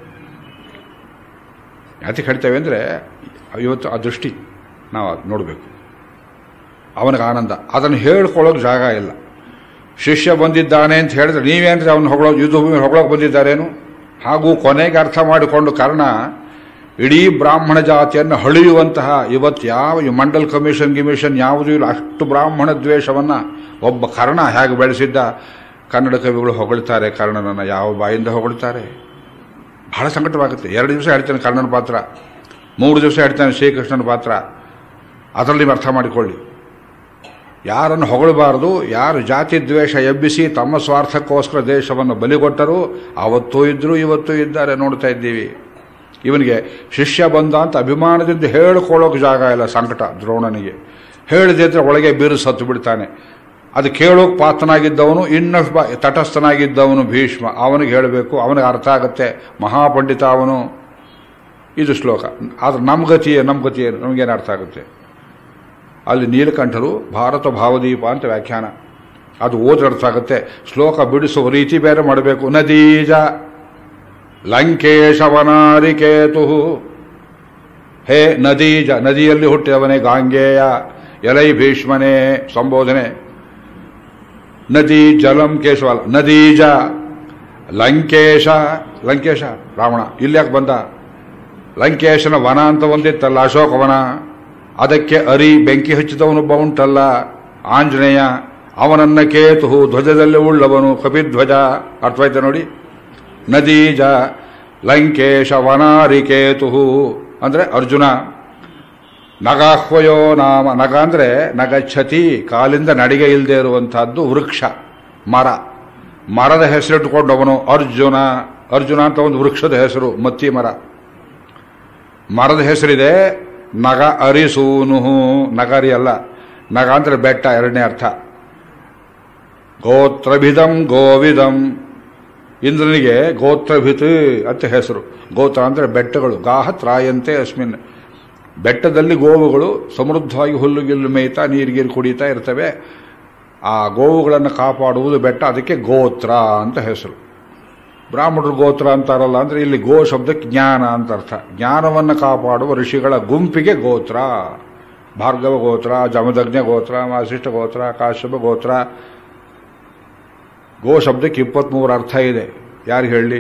ಯಾತಿ ಕಟ್ತೇವೆ ಅಂದರೆ ಇವತ್ತು ಆ ದೃಷ್ಟಿ ನಾವು ಅದ್ ನೋಡಬೇಕು ಅವನಿಗೆ ಆನಂದ ಅದನ್ನು ಹೇಳ್ಕೊಳ್ಳೋಕೆ ಜಾಗ ಇಲ್ಲ ಶಿಷ್ಯ ಬಂದಿದ್ದಾನೆ ಅಂತ ಹೇಳಿದ್ರೆ ನೀವೇನ್ರಿ ಅವನು ಹೊಗಳೋ ಯುದ್ಧ ಭೂಮಿ ಹೊಗಳೋಕೆ ಬಂದಿದ್ದಾರೇನು ಹಾಗೂ ಕೊನೆಗೆ ಅರ್ಥ ಮಾಡಿಕೊಂಡು ಕಾರಣ ಇಡೀ ಬ್ರಾಹ್ಮಣ ಜಾತಿಯನ್ನು ಹಳಿಯುವಂತಹ ಇವತ್ತು ಯಾವ ಈ ಮಂಡಲ್ ಕಮಿಷನ್ ಗಿಮಿಷನ್ ಯಾವುದೂ ಇಲ್ಲ ಅಷ್ಟು ಬ್ರಾಹ್ಮಣ ದ್ವೇಷವನ್ನ ಒಬ್ಬ ಕರ್ಣ ಹೇಗೆ ಬೆಳೆಸಿದ್ದ ಕನ್ನಡ ಕವಿಗಳು ಹೊಗಳ್ತಾರೆ ಕರ್ಣನನ್ನ ಯಾವ ಬಾಯಿಂದ ಹೊಗಳ್ತಾರೆ ಬಹಳ ಸಂಕಟವಾಗುತ್ತೆ ಎರಡು ದಿವಸ ಹೇಳ್ತಾನೆ ಕರ್ಣನ ಪಾತ್ರ ಮೂರು ದಿವಸ ಹೇಳ್ತಾನೆ ಶ್ರೀಕೃಷ್ಣನ ಪಾತ್ರ ಅದರಲ್ಲಿ ನೀವು ಅರ್ಥ ಮಾಡಿಕೊಳ್ಳಿ ಯಾರನ್ನು ಹೊಗಳಬಾರದು ಯಾರು ಜಾತಿ ದ್ವೇಷ ಎಬ್ಬಿಸಿ ತಮ್ಮ ಸ್ವಾರ್ಥಕ್ಕೋಸ್ಕರ ದೇಶವನ್ನು ಬಲಿಗೊಟ್ಟರು ಅವತ್ತೂ ಇದ್ರು ಇವತ್ತೂ ಇದ್ದಾರೆ ನೋಡ್ತಾ ಇದ್ದೀವಿ ಇವನಿಗೆ ಶಿಷ್ಯ ಬಂದ ಅಂತ ಅಭಿಮಾನದಿಂದ ಹೇಳ್ಕೊಳ್ಳೋಕೆ ಜಾಗ ಇಲ್ಲ ಸಂಕಟ ದ್ರೋಣನಿಗೆ ಹೇಳಿದ್ರೆ ಒಳಗೆ ಬೀರು ಸತ್ತು ಬಿಡ್ತಾನೆ ಅದು ಕೇಳೋಕೆ ಪಾತ್ರನಾಗಿದ್ದವನು ಇನ್ನಷ್ಟು ಬಾ- ತಟಸ್ಥನಾಗಿದ್ದವನು ಭೀಷ್ಮ ಅವನಿಗೆ ಹೇಳಬೇಕು ಅವನಿಗೆ ಅರ್ಥ ಆಗುತ್ತೆ ಮಹಾಪಂಡಿತ ಅವನು ಇದು ಶ್ಲೋಕ ಆದ್ರೆ ನಮ್ಮ ಗತಿ ನಮ್ಮ ಗತಿ ಏನು ನಮಗೇನು ಅರ್ಥ ಆಗುತ್ತೆ ಅಲ್ಲಿ ನೀಲಕಂಠರು ಭಾರತ ಭಾವದೀಪ ಅಂತ ವ್ಯಾಖ್ಯಾನ ಅದು ಓದ್ರೆ ಅರ್ಥ ಆಗುತ್ತೆ ಶ್ಲೋಕ ಬಿಡಿಸುವ ರೀತಿ ಬೇರೆ ಮಾಡಬೇಕು ನದೀಜ ಲಂಕೇಶವನಾರಿಕೇತು ಹೇ ನದೀಜ ನದಿಯಲ್ಲಿ ಹುಟ್ಟಿದವನೇ ಗಾಂಗೇಯ ಎಲೈ ಭೀಷ್ಮನೇ ಸಂಬೋಧನೆ ನದಿ ಜಲಂ ಕೇಶವ ನದೀಜ ಲಂಕೇಶ ಲಂಕೇಶ ರಾವಣ ಇಲ್ಲಿ ಯಾಕೆ ಬಂದ ಲಂಕೇಶನ ವನ ಅಂತ ಒಂದಿತ್ತಲ್ಲ ಅಶೋಕವನ ಅದಕ್ಕೆ ಅರಿ ಬೆಂಕಿ ಹಚ್ಚಿದವನೊಬ್ಬ ಉಂಟಲ್ಲ ಆಂಜನೇಯ ಅವನನ್ನ ಕೇತು ಧ್ವಜದಲ್ಲಿ ಉಳ್ಳವನು ಕಪಿಧ್ವಜ ಅರ್ಥವಾಯ್ತ ನೋಡಿ ನದೀಜ ಲಂಕೇಶ ವನಾರಿಕೇತು ಅಂದ್ರೆ ಅರ್ಜುನ ನಗಾಹ್ವಯೋ ನಾಮ ನಗ ಅಂದ್ರೆ ನಗಚ್ಛತಿ ಕಾಲಿಂದ ನಡಿಗೆ ಇಲ್ಲದೆ ಇರುವಂತಹದ್ದು ವೃಕ್ಷ ಮರ ಮರದ ಹೆಸರಿಟ್ಟುಕೊಂಡವನು ಅರ್ಜುನ ಅರ್ಜುನ ಅಂತ ಒಂದು ವೃಕ್ಷದ ಹೆಸರು ಮತ್ತಿ ಮರ ಮರದ ಹೆಸರಿದೆ ನಗ ಅರಿಸೂನುಹು ನಗರಿ ಅಲ್ಲ ನಗ ಅಂದ್ರೆ ಬೆಟ್ಟ ಎರಡನೇ ಅರ್ಥ ಗೋತ್ರಭಿದಂ ಗೋವಿದಂ ಇಂದ್ರನಿಗೆ ಗೋತ್ರಭಿತ್ ಅಂತ ಹೆಸರು ಗೋತ್ರ ಅಂದ್ರೆ ಬೆಟ್ಟಗಳು ಗಾಹ ತ್ರಾಯಂತೆ ಅಸ್ಮಿನ್ ಬೆಟ್ಟದಲ್ಲಿ ಗೋವುಗಳು ಸಮೃದ್ಧವಾಗಿ ಹುಲ್ಲುಗಿಲ್ಲು ಮೇಯ್ತಾ ನೀರಿಗೀರು ಕುಡಿತಾ ಇರ್ತವೆ ಆ ಗೋವುಗಳನ್ನು ಕಾಪಾಡುವುದು ಬೆಟ್ಟ ಅದಕ್ಕೆ ಗೋತ್ರ ಅಂತ ಹೆಸರು ಬ್ರಾಹ್ಮಣರು ಗೋತ್ರ ಅಂತಾರಲ್ಲ ಅಂದ್ರೆ ಇಲ್ಲಿ ಗೋ ಶಬ್ದಕ್ಕೆ ಜ್ಞಾನ ಅಂತ ಅರ್ಥ ಜ್ಞಾನವನ್ನು ಕಾಪಾಡುವ ಋಷಿಗಳ ಗುಂಪಿಗೆ ಗೋತ್ರ ಭಾರ್ಗವ ಗೋತ್ರ ಜಮದಗ್ನ ಗೋತ್ರ ವಾಸಿಷ್ಠ ಗೋತ್ರ ಕಾಶ್ಯಪ ಗೋತ್ರ ಗೋ ಶಬ್ದಕ್ಕೆ ಇಪ್ಪತ್ಮೂರು ಅರ್ಥ ಇದೆ ಯಾರು ಹೇಳಿ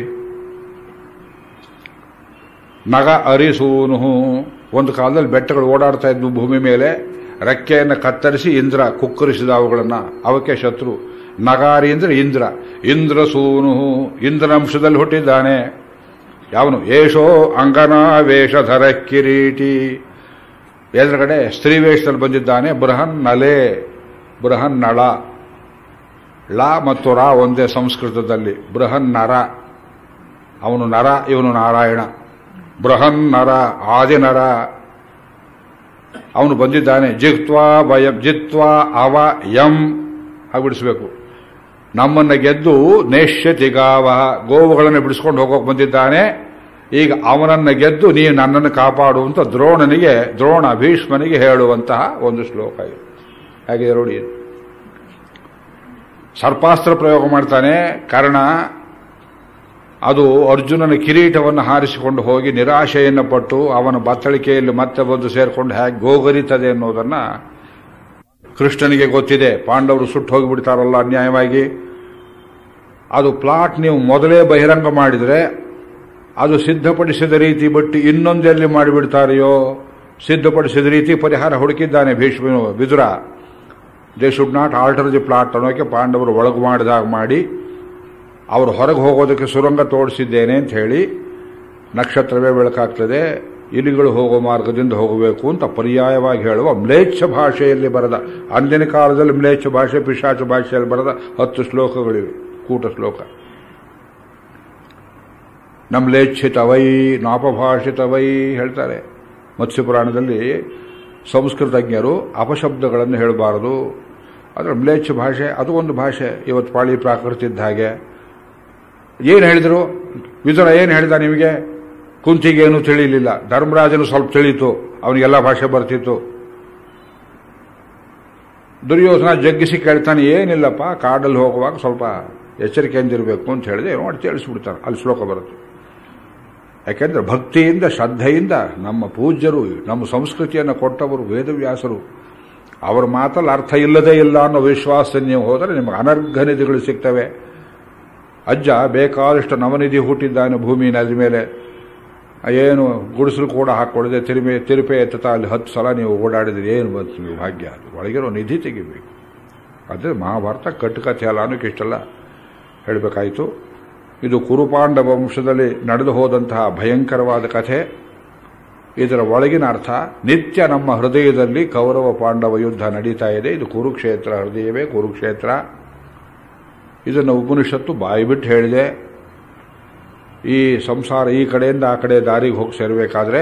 ನಗ ಅರಿಸೂನು ಒಂದು ಕಾಲದಲ್ಲಿ ಬೆಟ್ಟಗಳು ಓಡಾಡ್ತಾ ಇದ್ವು ಭೂಮಿ ಮೇಲೆ ರೆಕ್ಕೆಯನ್ನು ಕತ್ತರಿಸಿ ಇಂದ್ರ ಕುಕ್ಕರಿಸಿದ ಅವುಗಳನ್ನ ಅವಕ್ಕೆ ಶತ್ರು ನಗಾರಿ ಅಂದ್ರೆ ಇಂದ್ರ ಇಂದ್ರ ಸೂನು ಇಂದ್ರನಂಶದಲ್ಲಿ ಹುಟ್ಟಿದ್ದಾನೆ ಯಾವನು ಏಷೋ ಅಂಗನಾ ವೇಷಧರ ಕಿರೀಟಿ ಎದುರುಗಡೆ ಸ್ತ್ರೀ ವೇಷದಲ್ಲಿ ಬಂದಿದ್ದಾನೆ ಬೃಹನ್ ನಲೆ ಬೃಹನ್ ನಳ ಳ ಮತ್ತು ರಾ ಒಂದೇ ಸಂಸ್ಕೃತದಲ್ಲಿ ಬೃಹನ್ ನರ ಅವನು ನರ ಇವನು ನಾರಾಯಣ ಬೃಹನ್ ನರ ಆದಿನರ ಅವನು ಬಂದಿದ್ದಾನೆ ಜಿತ್ವಾ ಭಯಂ ಜಿತ್ವಾ ಅವ ಯಂ ಬಿಡಿಸಬೇಕು ನಮ್ಮನ್ನ ಗೆದ್ದು ನೇಷ್ಯತಿಗಾವ ಗೋವುಗಳನ್ನು ಬಿಡಿಸ್ಕೊಂಡು ಹೋಗೋಕೆ ಬಂದಿದ್ದಾನೆ ಈಗ ಅವನನ್ನ ಗೆದ್ದು ನೀವು ನನ್ನನ್ನು ಕಾಪಾಡುವಂತ ದ್ರೋಣನಿಗೆ ದ್ರೋಣ ಭೀಷ್ಮನಿಗೆ ಹೇಳುವಂತಹ ಒಂದು ಶ್ಲೋಕ ಇದು ಹಾಗೆ ನೋಡಿ ಇದು. ಸರ್ಪಾಸ್ತ್ರ ಪ್ರಯೋಗ ಮಾಡ್ತಾನೆ ಕರ್ಣ ಅದು ಅರ್ಜುನನ ಕಿರೀಟವನ್ನು ಹಾರಿಸಿಕೊಂಡು ಹೋಗಿ ನಿರಾಶೆಯನ್ನು ಪಟ್ಟು ಅವನ ಬತ್ತಳಿಕೆಯಲ್ಲಿ ಮತ್ತೆ ಬಂದು ಸೇರಿಕೊಂಡು ಹೇಗೆ ಗೋಗರಿತದೆ ಅನ್ನೋದನ್ನ ಕೃಷ್ಣನಿಗೆ ಗೊತ್ತಿದೆ ಪಾಂಡವರು ಸುಟ್ಟು ಹೋಗಿಬಿಡ್ತಾರಲ್ಲ ಅನ್ಯಾಯವಾಗಿ ಅದು ಪ್ಲಾಟ್ ನೀವು ಮೊದಲೇ ಬಹಿರಂಗ ಮಾಡಿದರೆ ಅದು ಸಿದ್ಧಪಡಿಸಿದ ರೀತಿ ಬಿಟ್ಟು ಇನ್ನೊಂದೆಲ್ಲಿ ಮಾಡಿಬಿಡ್ತಾರೆಯೋ ಸಿದ್ಧಪಡಿಸಿದ ರೀತಿ ಪರಿಹಾರ ಹುಡುಕಿದ್ದಾನೆ ಭೀಷ್ಮನು Vidura they should not alter the plot ಅನ್ನೋಕೆ ಪಾಂಡವರು ಒಳಗು ಮಾಡಿದಾಗ ಮಾಡಿ ಅವರು ಹೊರಗೆ ಹೋಗೋದಕ್ಕೆ ಸುರಂಗ ತೋಡಿಸಿದ್ದೇನೆ ಅಂತ ಹೇಳಿ ನಕ್ಷತ್ರವೇ ಬೆಳಕಾಗ್ತದೆ ಇಲಿಗಳು ಹೋಗೋ ಮಾರ್ಗದಿಂದ ಹೋಗಬೇಕು ಅಂತ ಪರ್ಯಾಯವಾಗಿ ಹೇಳುವ ಮ್ಲೇಚ್ಛ ಭಾಷೆಯಲ್ಲಿ ಬರದ ಅಂದಿನ ಕಾಲದಲ್ಲಿ ಮ್ಲೇಚ್ಛ ಭಾಷೆ ಪಿಶಾಚ ಭಾಷೆಯಲ್ಲಿ ಬರದ ಹತ್ತು ಶ್ಲೋಕಗಳಿವೆ ಕೂಟ ಶ್ಲೋಕ ನಮ್ಲೇಚ್ಛಿತವೈ ನಾಪಭಾಷಿತವೈ ಹೇಳ್ತಾರೆ ಮತ್ಸ್ಯಪುರಾಣದಲ್ಲಿ ಸಂಸ್ಕೃತಜ್ಞರು ಅಪಶಬ್ದಗಳನ್ನು ಹೇಳಬಾರದು ಅದರ ಮ್ಲೇಚ್ಛ ಭಾಷೆ ಅದು ಒಂದು ಭಾಷೆ ಇವತ್ತು ಪಾಳಿ ಪ್ರಾಕೃತ ಇದ್ದ ಹಾಗೆ ಏನು ಹೇಳಿದರು ವಿದುರ ಏನು ಹೇಳಿದ ನಿಮಗೆ ಕುಂತಿಗೇನು ತಿಳಿಲಿಲ್ಲ ಧರ್ಮರಾಜನು ಸ್ವಲ್ಪ ತಿಳಿತು ಅವನಿಗೆಲ್ಲ ಭಾಷೆ ಬರ್ತಿತ್ತು ದುರ್ಯೋಧನ ಜಗ್ಗಿಸಿ ಕೇಳ್ತಾನೆ ಏನಿಲ್ಲಪ್ಪ ಕಾಡಲ್ಲಿ ಹೋಗುವಾಗ ಸ್ವಲ್ಪ ಎಚ್ಚರಿಕೆಯಿಂದಿರಬೇಕು ಅಂತ ಹೇಳಿದೆ ನೋಡಿ ತಿಳಿಸ್ಬಿಡ್ತಾರೆ ಅಲ್ಲಿ ಶ್ಲೋಕ ಬರುತ್ತೆ ಯಾಕೆಂದ್ರೆ ಭಕ್ತಿಯಿಂದ ಶ್ರದ್ಧೆಯಿಂದ ನಮ್ಮ ಪೂಜ್ಯರು ನಮ್ಮ ಸಂಸ್ಕೃತಿಯನ್ನು ಕೊಟ್ಟವರು ವೇದವ್ಯಾಸರು ಅವರ ಮಾತಲ್ಲಿ ಅರ್ಥ ಇಲ್ಲದೇ ಇಲ್ಲ ಅನ್ನೋ ವಿಶ್ವಾಸ ನೀವು ಹೋದರೆ ನಿಮಗೆ ಅನರ್ಘ ನಿಧಿಗಳು ಸಿಗ್ತವೆ ಅಜ್ಜ ಬೇಕಾದಷ್ಟು ನವನಿಧಿ ಹುಟ್ಟಿದ್ದಾನೆ ಭೂಮಿ ನದಿ ಮೇಲೆ ಏನು ಗುಡಿಸಲು ಕೂಡ ಹಾಕೊಳ್ಳದೆ ತಿರುಮೆ ತಿರುಪೆ ಎತ್ತತ ಅಲ್ಲಿ ಹತ್ತು ಸಲ ನೀವು ಓಡಾಡಿದ್ರೆ ಏನು ಬಂತು ನೀವು ಭಾಗ್ಯ ಅದು ಒಳಗಿರೋ ನಿಧಿ ತೆಗಿಬೇಕು ಅದೇ ಮಹಾಭಾರತ ಕಟ್ಟುಕಥೆ ಅಲ್ಲ ಅನ್ನೋಕೆ ಇಷ್ಟೆಲ್ಲ ಹೇಳಬೇಕಾಯಿತು ಇದು ಕುರುಪಾಂಡ ವಂಶದಲ್ಲಿ ನಡೆದು ಹೋದಂತಹ ಭಯಂಕರವಾದ ಕಥೆ ಇದರ ಒಳಗಿನ ಅರ್ಥ ನಿತ್ಯ ನಮ್ಮ ಹೃದಯದಲ್ಲಿ ಕೌರವ ಪಾಂಡವ ಯುದ್ಧ ನಡೀತಾ ಇದೆ ಇದು ಕುರುಕ್ಷೇತ್ರ ಹೃದಯವೇ ಕುರುಕ್ಷೇತ್ರ ಇದನ್ನು ಉಪನಿಷತ್ತು ಬಾಯಿ ಬಿಟ್ಟು ಹೇಳಿದೆ ಈ ಸಂಸಾರ ಈ ಕಡೆಯಿಂದ ಆ ಕಡೆ ದಾರಿಗೆ ಹೋಗಿ ಸೇರಬೇಕಾದ್ರೆ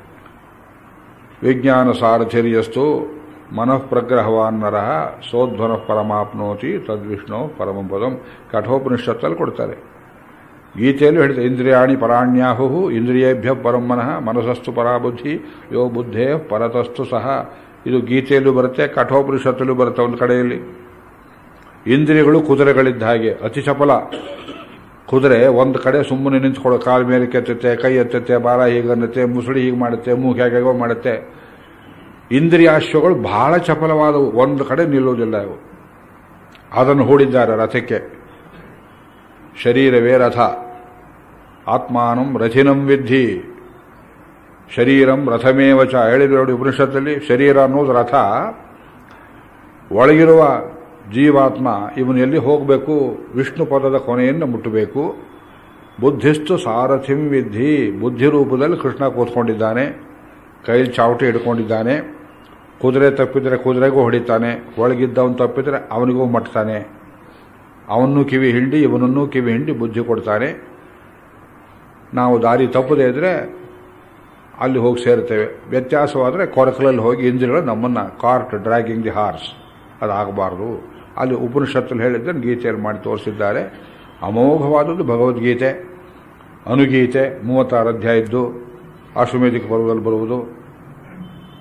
ವಿಜ್ಞಾನ ಸಾರಥಿರ್ಯಸ್ತು ಮನಃಪ್ರಗ್ರಹವಾನ್ ನರಹ ಸೋಧ್ವನ ಪರಮಾಪ್ನೋತಿ ತದ್ವಿಷ್ಣು ಪರಮಪದಂ ಕಠೋಪನಿಷತ್ತಲ್ಲಿ ಕೊಡ್ತಾರೆ ಗೀತೆಯಲ್ಲೂ ಹೇಳಿದೆ ಇಂದ್ರಿಯಾಣಿ ಪರಾಣ್ಯಾಹು ಇಂದ್ರಿಯೇಭ್ಯ ಪರಂ ಮನಃ ಮನಸ್ಸಸ್ತು ಪರಾಬುದ್ಧಿ ಯೋ ಬುದ್ಧೇ ಪರತಸ್ತು ಸಹ ಇದು ಗೀತೆಯಲ್ಲೂ ಬರುತ್ತೆ ಕಠೋಪನಿಷತ್ತಲ್ಲೂ ಬರುತ್ತೆ ಒಂದು ಕಡೆಯಲ್ಲಿ ಇಂದ್ರಿಯಗಳು ಕುದುರೆಗಳಿದ್ದ ಹಾಗೆ ಅತಿ ಚಪಲ ಕುದುರೆ ಒಂದು ಕಡೆ ಸುಮ್ಮನೆ ನಿಂತ್ಕೊಳ್ಳೋ ಕಾಲ ಮೇಲೆ ಕೆತ್ತುತ್ತೆ ಕೈ ಎತ್ತುತ್ತೆ ಬಾಲ ಹೀಗನ್ನುತ್ತೆ ಮುಸುಳಿ ಹೀಗೆ ಮಾಡುತ್ತೆ ಮೂಗು ಹೇಗೋ ಮಾಡುತ್ತೆ ಇಂದ್ರಿಯಾಶ್ವಗಳು ಬಹಳ ಚಪಲವಾದವು ಒಂದು ಕಡೆ ನಿಲ್ಲುವುದಿಲ್ಲ ಇವು ಅದನ್ನು ಹೂಡಿದ್ದಾರೆ ರಥಕ್ಕೆ ಶರೀರವೇ ರಥ ಆತ್ಮಾನಂ ರಥಿನಂ ವಿದ್ಧಿ ಶರೀರಂ ರಥಮೇವಚ ಹೇಳಿದ್ರು ನೋಡಿ ಉಪನಿಷತ್ತಲ್ಲಿ ಶರೀರ ಅನ್ನೋದು ರಥ ಒಳಗಿರುವ ಜೀವಾತ್ಮ ಇವನು ಎಲ್ಲಿ ಹೋಗಬೇಕು ವಿಷ್ಣು ಪದದ ಕೊನೆಯನ್ನು ಮುಟ್ಟಬೇಕು ಬುದ್ಧಿಸ್ತು ಸಾರಥಿಂ ವಿದ್ಧಿ ಬುದ್ಧಿ ರೂಪದಲ್ಲಿ ಕೃಷ್ಣ ಕೂತ್ಕೊಂಡಿದ್ದಾನೆ ಕೈಲಿ ಚಾವಟಿ ಹಿಡ್ಕೊಂಡಿದ್ದಾನೆ ಕುದುರೆ ತಪ್ಪಿದರೆ ಕುದುರೆಗೂ ಹೊಡಿತಾನೆ ಒಳಗಿದ್ದವನು ತಪ್ಪಿದರೆ ಅವನಿಗೂ ಮಟ್ತಾನೆ ಅವನ್ನೂ ಕಿವಿ ಹಿಂಡಿ ಇವನನ್ನೂ ಕಿವಿ ಹಿಂಡಿ ಬುದ್ಧಿ ಕೊಡ್ತಾನೆ ನಾವು ದಾರಿ ತಪ್ಪದೇ ಇದ್ರೆ ಅಲ್ಲಿ ಹೋಗಿ ಸೇರ್ತೇವೆ ವ್ಯತ್ಯಾಸವಾದರೆ ಕೊರಕಲಲ್ಲಿ ಹೋಗಿ ಇಂದ್ರಿಗಳು ನಮ್ಮನ್ನು ಕಾರ್ಟ್ ಡ್ರ್ಯಾಗಿಂಗ್ ದಿ ಹಾರ್ಸ್ ಅದಾಗಬಾರ್ದು ಅಲ್ಲಿ ಉಪನಿಷತ್ತಲ್ಲಿ ಹೇಳಿದ್ದನ್ನು ಗೀತೆಯಲ್ಲಿ ಮಾಡಿ ತೋರಿಸಿದ್ದಾರೆ ಅಮೋಘವಾದದ್ದು ಭಗವದ್ಗೀತೆ ಅನುಗೀತೆ ಮೂವತ್ತಾರು ಅಧ್ಯಾಯದ್ದು ಅಶ್ವಮೇಧಿಕ ಪರ್ವದಲ್ಲಿ ಬರುವುದು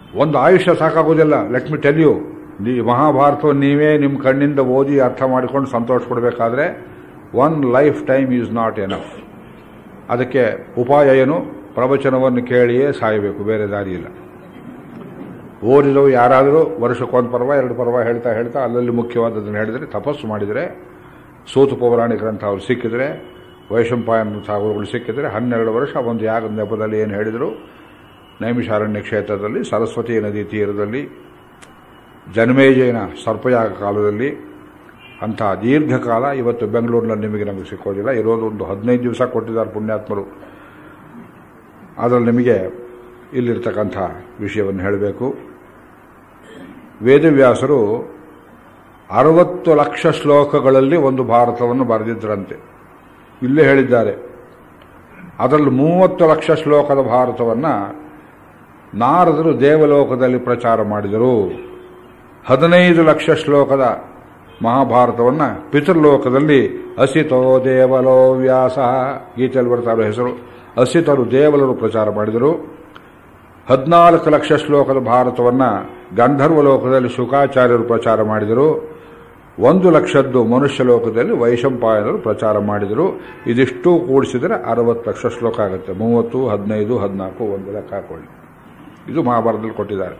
ಒಂದು ಆಯುಷ್ಯ ಸಾಕಾಗೋದಿಲ್ಲ ಲೆಟ್ ಮಿ ಟೆಲ್ ಯು ನೀ ಮಹಾಭಾರತವನ್ನು ನೀವೇ ನಿಮ್ಮ ಕಣ್ಣಿಂದ ಓದಿ ಅರ್ಥ ಮಾಡಿಕೊಂಡು ಸಂತೋಷ ಪಡಬೇಕಾದ್ರೆ one life time is not enough ಅದಕ್ಕೆ ಉಪಾಯ ಏನು ಪ್ರವಚನವನ್ನು ಕೇಳಿಯೇ ಸಾಯಬೇಕು ಬೇರೆ ದಾರಿ ಇಲ್ಲ ಓದಿದವು ಯಾರಾದರೂ ವರ್ಷಕ್ಕೊಂದು ಪರ್ವ ಎರಡು ಪರ್ವ ಹೇಳ್ತಾ ಹೇಳ್ತಾ ಅಲ್ಲಲ್ಲಿ ಮುಖ್ಯವಾದದ್ದನ್ನು ಹೇಳಿದರೆ ತಪಸ್ಸು ಮಾಡಿದರೆ ಸೂತು ಪೌರಾಣಿಕ ಗ್ರಂಥ ಅವರು ಸಿಕ್ಕಿದ್ರೆ ವೈಶಂಪಾಯನ ಸಾಗುರುಗಳು ಸಿಕ್ಕಿದ್ರೆ ಹನ್ನೆರಡು ವರ್ಷ ಒಂದು ಯಾಗದ ನೆಪದಲ್ಲಿ ಏನು ಹೇಳಿದರು ನೈಮಿಷಾರಣ್ಯ ಕ್ಷೇತ್ರದಲ್ಲಿ ಸರಸ್ವತಿ ನದಿ ತೀರದಲ್ಲಿ ಜನ್ಮೇಜಯನ ಸರ್ಪಯಾಗ ಕಾಲದಲ್ಲಿ ಅಂಥ ದೀರ್ಘಕಾಲ ಇವತ್ತು ಬೆಂಗಳೂರಿನಲ್ಲಿ ನಿಮಗೆ ನಮಗೆ ಸಿಕ್ಕೋದಿಲ್ಲ ಇರೋದು ಒಂದು ಹದಿನೈದು ದಿವಸ ಕೊಟ್ಟಿದ್ದಾರೆ ಪುಣ್ಯಾತ್ಮರು ಅದರಲ್ಲಿ ನಿಮಗೆ ಇಲ್ಲಿರ್ತಕ್ಕಂಥ ವಿಷಯವನ್ನು ಹೇಳಬೇಕು ವೇದವ್ಯಾಸರು ಅರವತ್ತು ಲಕ್ಷ ಶ್ಲೋಕಗಳಲ್ಲಿ ಒಂದು ಭಾರತವನ್ನು ಬರೆದಿದ್ದರಂತೆ ಇಲ್ಲೇ ಹೇಳಿದ್ದಾರೆ ಅದರಲ್ಲಿ ಮೂವತ್ತು ಲಕ್ಷ ಶ್ಲೋಕದ ಭಾರತವನ್ನು ನಾರದರು ದೇವಲೋಕದಲ್ಲಿ ಪ್ರಚಾರ ಮಾಡಿದರು ಹದಿನೈದು ಲಕ್ಷ ಶ್ಲೋಕದ ಮಹಾಭಾರತವನ್ನು ಪಿತೃಲೋಕದಲ್ಲಿ ಅಸಿತೋ ದೇವಲೋ ವ್ಯಾಸ ಗೀತೆಯಲ್ಲಿ ಬರ್ತಾರೋ ಹೆಸರು ಅಸಿತರು ದೇವಲರು ಪ್ರಚಾರ ಮಾಡಿದರು ಹದಿನಾಲ್ಕು ಲಕ್ಷ ಶ್ಲೋಕದ ಭಾರತವನ್ನು ಗಂಧರ್ವ ಲೋಕದಲ್ಲಿ ಶುಕಾಚಾರ್ಯರು ಪ್ರಚಾರ ಮಾಡಿದರು ಒಂದು ಲಕ್ಷದ್ದು ಮನುಷ್ಯ ಲೋಕದಲ್ಲಿ ವೈಶಂಪಾಯನರು ಪ್ರಚಾರ ಮಾಡಿದರು ಇದಿಷ್ಟು ಕೂಡಿಸಿದರೆ ಅರವತ್ತು ಲಕ್ಷ ಶ್ಲೋಕ ಆಗುತ್ತೆ ಮೂವತ್ತು ಹದಿನೈದು ಹದಿನಾಲ್ಕು ಒಂದು ಲೆಕ್ಕ ಹಾಕೊಳ್ಳಿ ಇದು ಮಹಾಭಾರತದಲ್ಲಿ ಕೊಟ್ಟಿದ್ದಾರೆ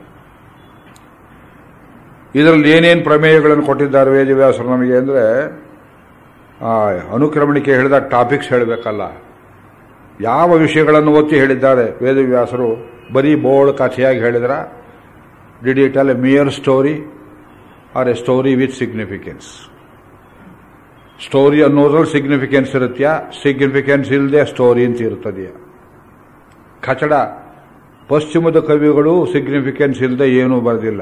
ಇದರಲ್ಲಿ ಏನೇನು ಪ್ರಮೇಯಗಳನ್ನು ಕೊಟ್ಟಿದ್ದಾರೆ ವೇದವ್ಯಾಸರು ನಮಗೆ ಅಂದರೆ ಅನುಕ್ರಮಣಿಕೆ ಹೇಳಿದ ಟಾಪಿಕ್ಸ್ ಹೇಳಬೇಕಲ್ಲ ಯಾವ ವಿಷಯಗಳನ್ನು ಒತ್ತಿ ಹೇಳಿದ್ದಾರೆ ವೇದವ್ಯಾಸರು ಬರೀ ಬೋಳ್ ಕಥೆಯಾಗಿ ಹೇಳಿದ್ರ did it all a mere story or a story with significance story ಅನ್ನೋದ್ರಲ್ಲಿ ಸಿಗ್ನಿಫಿಕೆನ್ಸ್ ಇರುತ್ತ್ಯಾ ಸಿಗ್ನಿಫಿಕೆನ್ಸ್ ಇಲ್ಲದೆ ಸ್ಟೋರಿ ಅಂತ ಇರ್ತದೆಯಾ ಕಚಡ ಪಶ್ಚಿಮದ ಕವಿಗಳು ಸಿಗ್ನಿಫಿಕೆನ್ಸ್ ಇಲ್ಲದೆ ಏನೂ ಬರೆದಿಲ್ಲ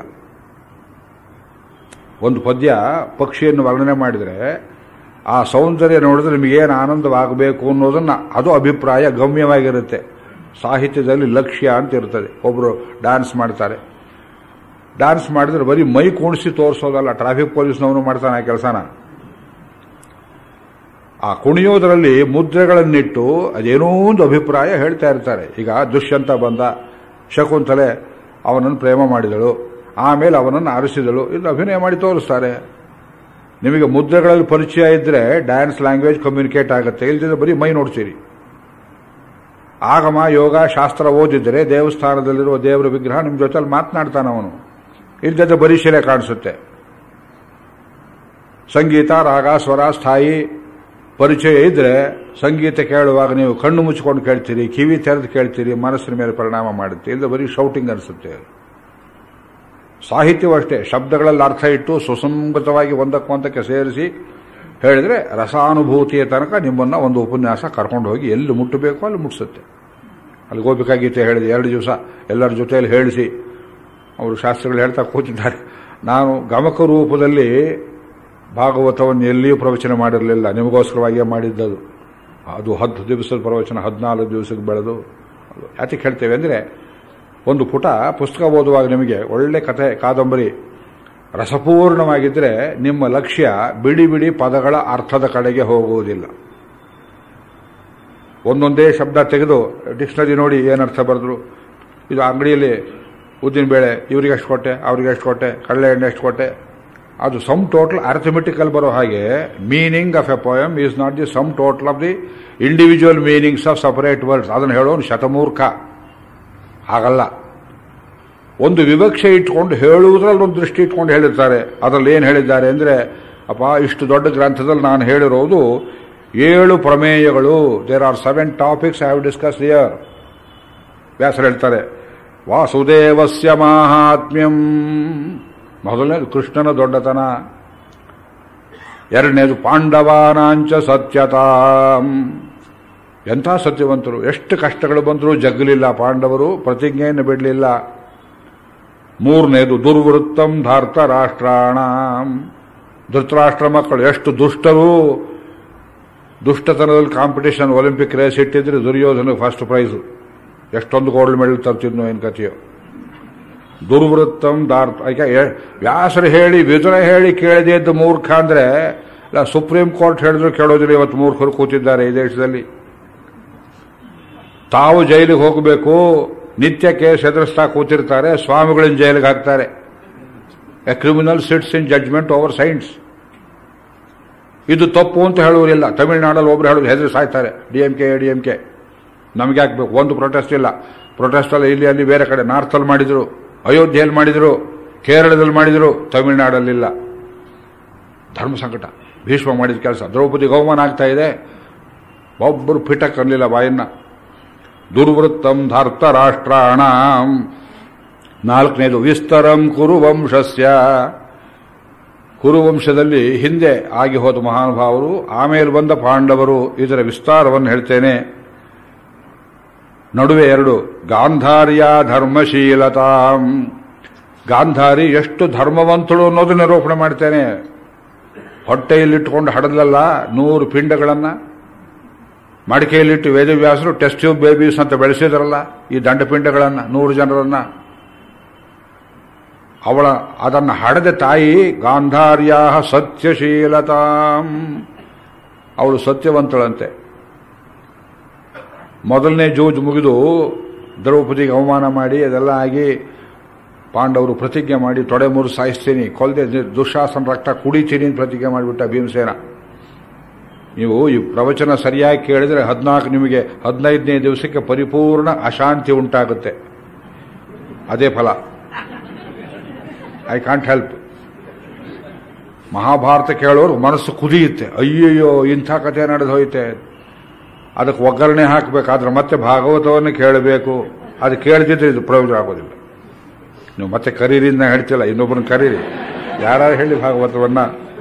ಒಂದು ಪದ್ಯ ಪಕ್ಷಿಯನ್ನು ವರ್ಣನೆ ಮಾಡಿದರೆ ಆ ಸೌಂದರ್ಯ ನೋಡಿದ್ರೆ ನಿಮಗೇನು ಆನಂದವಾಗಬೇಕು ಅನ್ನೋದನ್ನ ಅದು ಅಭಿಪ್ರಾಯ ಗಮ್ಯವಾಗಿರುತ್ತೆ ಸಾಹಿತ್ಯದಲ್ಲಿ ಲಕ್ಷ್ಯ ಅಂತ ಇರ್ತದೆ ಒಬ್ಬರು ಡ್ಯಾನ್ಸ್ ಮಾಡ್ತಾರೆ ಡ್ಯಾನ್ಸ್ ಮಾಡಿದ್ರೆ ಬರೀ ಮೈ ಕುಣಿಸಿ ತೋರಿಸೋದಲ್ಲ ಟ್ರಾಫಿಕ್ ಪೊಲೀಸ್ನವನು ಮಾಡ್ತಾನೆ ಆ ಕೆಲಸನ ಆ ಕುಣಿಯೋದರಲ್ಲಿ ಮುದ್ರೆಗಳನ್ನಿಟ್ಟು ಅದೇನೋ ಒಂದು ಅಭಿಪ್ರಾಯ ಹೇಳ್ತಾ ಇರ್ತಾರೆ ಈಗ ದುಷ್ಯಂತ ಬಂದ ಶಕುಂತಲೆ ಅವನನ್ನು ಪ್ರೇಮ ಮಾಡಿದಳು ಆಮೇಲೆ ಅವನನ್ನು ಆರಿಸಿದಳು ಇದು ಅಭಿನಯ ಮಾಡಿ ತೋರಿಸ್ತಾರೆ ನಿಮಗೆ ಮುದ್ರೆಗಳಲ್ಲಿ ಪರಿಚಯ ಇದ್ದರೆ ಡ್ಯಾನ್ಸ್ ಲ್ಯಾಂಗ್ವೇಜ್ ಕಮ್ಯುನಿಕೇಟ್ ಆಗುತ್ತೆ ಇಲ್ದಿದ್ರೆ ಬರೀ ಮೈ ನೋಡ್ತೀರಿ ಆಗಮ ಯೋಗ ಶಾಸ್ತ್ರ ಓದಿದರೆ ದೇವಸ್ಥಾನದಲ್ಲಿರುವ ದೇವರ ವಿಗ್ರಹ ನಿಮ್ಮ ಜೊತೆಲಿ ಮಾತನಾಡ್ತಾನೆ ಅವನು ಇಲ್ದಿದ್ರೆ ಬರೀ ಶಿಲೆ ಕಾಣಿಸುತ್ತೆ ಸಂಗೀತ ರಾಗ ಸ್ವರ ಸ್ಥಾಯಿ ಪರಿಚಯ ಇದ್ರೆ ಸಂಗೀತ ಕೇಳುವಾಗ ನೀವು ಕಣ್ಣು ಮುಚ್ಕೊಂಡು ಕೇಳ್ತೀರಿ ಕಿವಿ ತೆರೆದು ಕೇಳ್ತೀರಿ ಮನಸ್ಸಿನ ಮೇಲೆ ಪರಿಣಾಮ ಮಾಡುತ್ತೆ ಇಲ್ಲದೆ ಬರೀ ಶೌಟಿಂಗ್ ಅನಿಸುತ್ತೆ ಸಾಹಿತ್ಯವೂ ಅಷ್ಟೇ ಶಬ್ದಗಳಲ್ಲಿ ಅರ್ಥ ಇಟ್ಟು ಸುಸಂಗತವಾಗಿ ಒಂದಕ್ಕೊಂದಕ್ಕೆ ಸೇರಿಸಿ ಹೇಳಿದರೆ ರಸಾನುಭೂತಿಯ ತನಕ ನಿಮ್ಮನ್ನು ಒಂದು ಉಪನ್ಯಾಸ ಕರ್ಕೊಂಡು ಹೋಗಿ ಎಲ್ಲಿ ಮುಟ್ಟಬೇಕು ಅಲ್ಲಿ ಮುಟ್ಟಿಸುತ್ತೆ ಅಲ್ಲಿ ಗೋಪಿಕಾ ಗೀತೆ ಹೇಳಿದೆ ಎರಡು ದಿವಸ ಎಲ್ಲರ ಜೊತೆಯಲ್ಲಿ ಹೇಳಿಸಿ ಅವರು ಶಾಸ್ತ್ರಗಳು ಹೇಳ್ತಾ ಕೂತಿದ್ದಾರೆ ನಾನು ಗಮಕ ರೂಪದಲ್ಲಿ ಭಾಗವತವನ್ನು ಎಲ್ಲಿಯೂ ಪ್ರವಚನ ಮಾಡಿರಲಿಲ್ಲ ನಿಮಗೋಸ್ಕರವಾಗಿಯೇ ಮಾಡಿದ್ದದು ಅದು ಹತ್ತು ದಿವಸದ ಪ್ರವಚನ ಹದಿನಾಲ್ಕು ದಿವಸಕ್ಕೆ ಬೆಳೆದು ಯಾತಕ್ಕೆ ಹೇಳ್ತೇವೆ ಅಂದರೆ ಒಂದು ಪುಟ ಪುಸ್ತಕ ಓದುವಾಗ ನಿಮಗೆ ಒಳ್ಳೆ ಕಥೆ ಕಾದಂಬರಿ ರಸಪೂರ್ಣವಾಗಿದ್ದರೆ ನಿಮ್ಮ ಲಕ್ಷ್ಯ ಬಿಡಿ ಬಿಡಿ ಪದಗಳ ಅರ್ಥದ ಕಡೆಗೆ ಹೋಗುವುದಿಲ್ಲ ಒಂದೊಂದೇ ಶಬ್ದ ತೆಗೆದು ಡಿಕ್ಷನರಿ ನೋಡಿ ಏನರ್ಥ ಬರೆದ್ರು ಇದು ಅಂಗಡಿಯಲ್ಲಿ ಉದ್ದಿನ ಬೇಳೆ ಇವರಿಗೆ ಎಷ್ಟು ಕೊಟ್ಟೆ ಅವ್ರಿಗೆ ಎಷ್ಟು ಕೊಟ್ಟೆ ಕಡಲೆ ಎಣ್ಣೆ ಎಷ್ಟು ಕೊಟ್ಟೆ ಅದು ಸಮ್ ಟೋಟಲ್ ಅರ್ಥಮೆಟಿಕಲ್ ಬರೋ ಹಾಗೆ meaning of a poem is not the sum total of the individual meanings of separate words ಅದನ್ನು ಹೇಳೋನು ಶತಮೂರ್ಖ ಹಾಗಲ್ಲ ಒಂದು ವಿವಕ್ಷೆ ಇಟ್ಕೊಂಡು ಹೇಳುವುದ್ರಲ್ಲಿ ಒಂದು ದೃಷ್ಟಿ ಇಟ್ಕೊಂಡು ಹೇಳಿರ್ತಾರೆ ಅದರಲ್ಲಿ ಏನು ಹೇಳಿದ್ದಾರೆ ಅಂದರೆ ಅಪ್ಪ ಇಷ್ಟು ದೊಡ್ಡ ಗ್ರಂಥದಲ್ಲಿ ನಾನು ಹೇಳಿರೋದು ಏಳು ಪ್ರಮೇಯಗಳು there are seven topics I have discuss here ವ್ಯಾಸರು ಹೇಳ್ತಾರೆ ವಾಸುದೇವಸ್ಯ ಮಾಹಾತ್ಮ್ಯಂ ಮೊದಲನೇದು ಕೃಷ್ಣನ ದೊಡ್ಡತನ ಎರಡನೇದು ಪಾಂಡವಾನಾಂಚ ಸತ್ಯತಾಂ ಎಂಥ ಸತ್ಯವಂತರು ಎಷ್ಟು ಕಷ್ಟಗಳು ಬಂದರೂ ಜಗ್ಗಲಿಲ್ಲ ಪಾಂಡವರು ಪ್ರತಿಜ್ಞೆಯನ್ನು ಬಿಡಲಿಲ್ಲ ಮೂರನೇದು ದುರ್ವೃತ್ತಂ ಧಾರ್ತ ರಾಷ್ಟ್ರಾಣ ಧೃತರಾಷ್ಟ್ರ ಮಕ್ಕಳು ಎಷ್ಟು ದುಷ್ಟರು ದುಷ್ಟತನದಲ್ಲಿ ಕಾಂಪಿಟೇಷನ್ ಒಲಿಂಪಿಕ್ ರೇಸ್ ಇಟ್ಟಿದ್ರೆ ದುರ್ಯೋಧನ ಫಸ್ಟ್ ಪ್ರೈಸು ಎಷ್ಟೊಂದು ಗೋಲ್ಡ್ ಮೆಡಲ್ ತರ್ತಿದ್ನೋ ಏನು ಕಥೆಯೋ ದುರ್ವೃತ್ತಂ ದಾರ್ಥ ಈಗ ವ್ಯಾಸರು ಹೇಳಿ ವಿದುರ ಹೇಳಿ ಕೇಳದೆ ಇದ್ದ ಮೂರ್ಖ ಅಂದ್ರೆ ಇಲ್ಲ ಸುಪ್ರೀಂ ಕೋರ್ಟ್ ಹೇಳಿದ್ರು ಕೇಳೋದಿಲ್ಲ ಇವತ್ತು ಮೂರ್ಖರು ಕೂತಿದ್ದಾರೆ ಈ ದೇಶದಲ್ಲಿ ತಾವು ಜೈಲಿಗೆ ಹೋಗಬೇಕು ನಿತ್ಯ ಕೇಸ್ ಎದುರಿಸ್ತಾ ಕೂತಿರ್ತಾರೆ ಸ್ವಾಮಿಗಳನ್ನ ಜೈಲಿಗೆ ಹಾಕ್ತಾರೆ a criminal sits in judgement over saints ಇದು ತಪ್ಪು ಅಂತ ಹೇಳುವರಿಲ್ಲ ತಮಿಳುನಾಡಲ್ಲಿ ಒಬ್ರು ಹೇಳೋದು ಹೆದರಿ ಸಾಯ್ತಾರೆ D M K D M K ನಮಗೆ ಹಾಕ್ಬೇಕು ಒಂದು ಪ್ರೊಟೆಸ್ಟ್ ಇಲ್ಲ ಪ್ರೊಟೆಸ್ಟ್ ಅಲ್ಲಿ ಇಲ್ಲಿ ಅಲ್ಲಿ ಬೇರೆ ಕಡೆ ನಾರ್ತಲ್ಲಿ ಮಾಡಿದ್ರು ಅಯೋಧ್ಯೆಯಲ್ಲಿ ಮಾಡಿದ್ರು ಕೇರಳದಲ್ಲಿ ಮಾಡಿದ್ರು ತಮಿಳುನಾಡಲ್ಲಿಲ್ಲ ಧರ್ಮ ಸಂಕಟ ಭೀಷ್ಮ ಮಾಡಿದ ಕೆಲಸ ದ್ರೌಪದಿ ಅವಮಾನ ಆಗ್ತಾ ಇದೆ ಒಬ್ಬರು ಪಿಟಕ್ ಅನ್ನಲಿಲ್ಲ ಬಾಯನ್ನ ದುರ್ವೃತ್ತಂ ಧಾರ್ತ ರಾಷ್ಟ್ರಾಣ ನಾಲ್ಕನೇದು ವಿಸ್ತರಂ ಕುರುವಂಶಸ್ಯ ಕುರುವಂಶದಲ್ಲಿ ಹಿಂದೆ ಆಗಿ ಹೋದ ಮಹಾನುಭಾವರು ಆಮೇಲೆ ಬಂದ ಪಾಂಡವರು ಇದರ ವಿಸ್ತಾರವನ್ನು ಹೇಳ್ತೇನೆ ನಡುವೆ ಎರಡು ಗಾಂಧಾರ್ಯ ಧರ್ಮಶೀಲತಾಂ ಗಾಂಧಾರಿ ಎಷ್ಟು ಧರ್ಮವಂತಳು ಅನ್ನೋದು ನಿರೂಪಣೆ ಮಾಡ್ತೇನೆ ಹೊಟ್ಟೆಯಲ್ಲಿಟ್ಟುಕೊಂಡು ಹಡದಲ್ಲ ನೂರು ಪಿಂಡಗಳನ್ನು ಮಡಿಕೆಯಲ್ಲಿಟ್ಟು ವೇದವ್ಯಾಸರು ಟೆಸ್ಟ್ ಟ್ಯೂಬ್ ಬೇಬೀಸ್ ಅಂತ ಬೆಳೆಸಿದ್ರಲ್ಲ ಈ ದಂಡಪಿಂಡಗಳನ್ನು ನೂರು ಜನರನ್ನ ಅವಳ ಅದನ್ನು ಹಡದ ತಾಯಿ ಗಾಂಧಾರ್ಯ ಸತ್ಯಶೀಲತಾಂ ಅವಳು ಸತ್ಯವಂತಳಂತೆ ಮೊದಲನೇ ಜೂಜ್ ಮುಗಿದು ದ್ರೌಪದಿಗೆ ಅವಮಾನ ಮಾಡಿ ಅದೆಲ್ಲ ಆಗಿ ಪಾಂಡವರು ಪ್ರತಿಜ್ಞೆ ಮಾಡಿ ತೊಡೆ ಮೂರು ಸಾಯಿಸ್ತೀನಿ ಕೊಲ್ಲದೆ ದುಶಾಸನ ರಕ್ತ ಕುಡಿತೀನಿ ಅಂತ ಪ್ರತಿಜ್ಞೆ ಮಾಡಿಬಿಟ್ಟ ಭೀಮಸೇನ ನೀವು ಈ ಪ್ರವಚನ ಸರಿಯಾಗಿ ಕೇಳಿದ್ರೆ ಹದಿನಾಲ್ಕು ನಿಮಗೆ ಹದಿನೈದನೇ ದಿವಸಕ್ಕೆ ಪರಿಪೂರ್ಣ ಅಶಾಂತಿ ಉಂಟಾಗುತ್ತೆ ಅದೇ ಫಲ ಐ ಕಾಂಟ್ ಹೆಲ್ಪ್ ಮಹಾಭಾರತ ಕೇಳೋರು ಮನಸ್ಸು ಕುದಿಯುತ್ತೆ ಅಯ್ಯಯ್ಯೋ ಇಂಥ ಕಥೆ ನಡೆದು ಹೋಯ್ತೆ ಅದಕ್ಕೆ ಒಗ್ಗರಣೆ ಹಾಕಬೇಕಾದ್ರೆ ಮತ್ತೆ ಭಾಗವತವನ್ನು ಕೇಳಬೇಕು ಅದು ಕೇಳದಿದ್ರೆ ಇದು ಪ್ರಯೋಜನ ಆಗೋದಿಲ್ಲ ನೀವು ಮತ್ತೆ ಕರೀರಿಂದ ಹೇಳ್ತಿಲ್ಲ ಇನ್ನೊಬ್ಬರನ್ನ ಕರೀರಿ ಯಾರು ಹೇಳಿ ಭಾಗವತವನ್ನ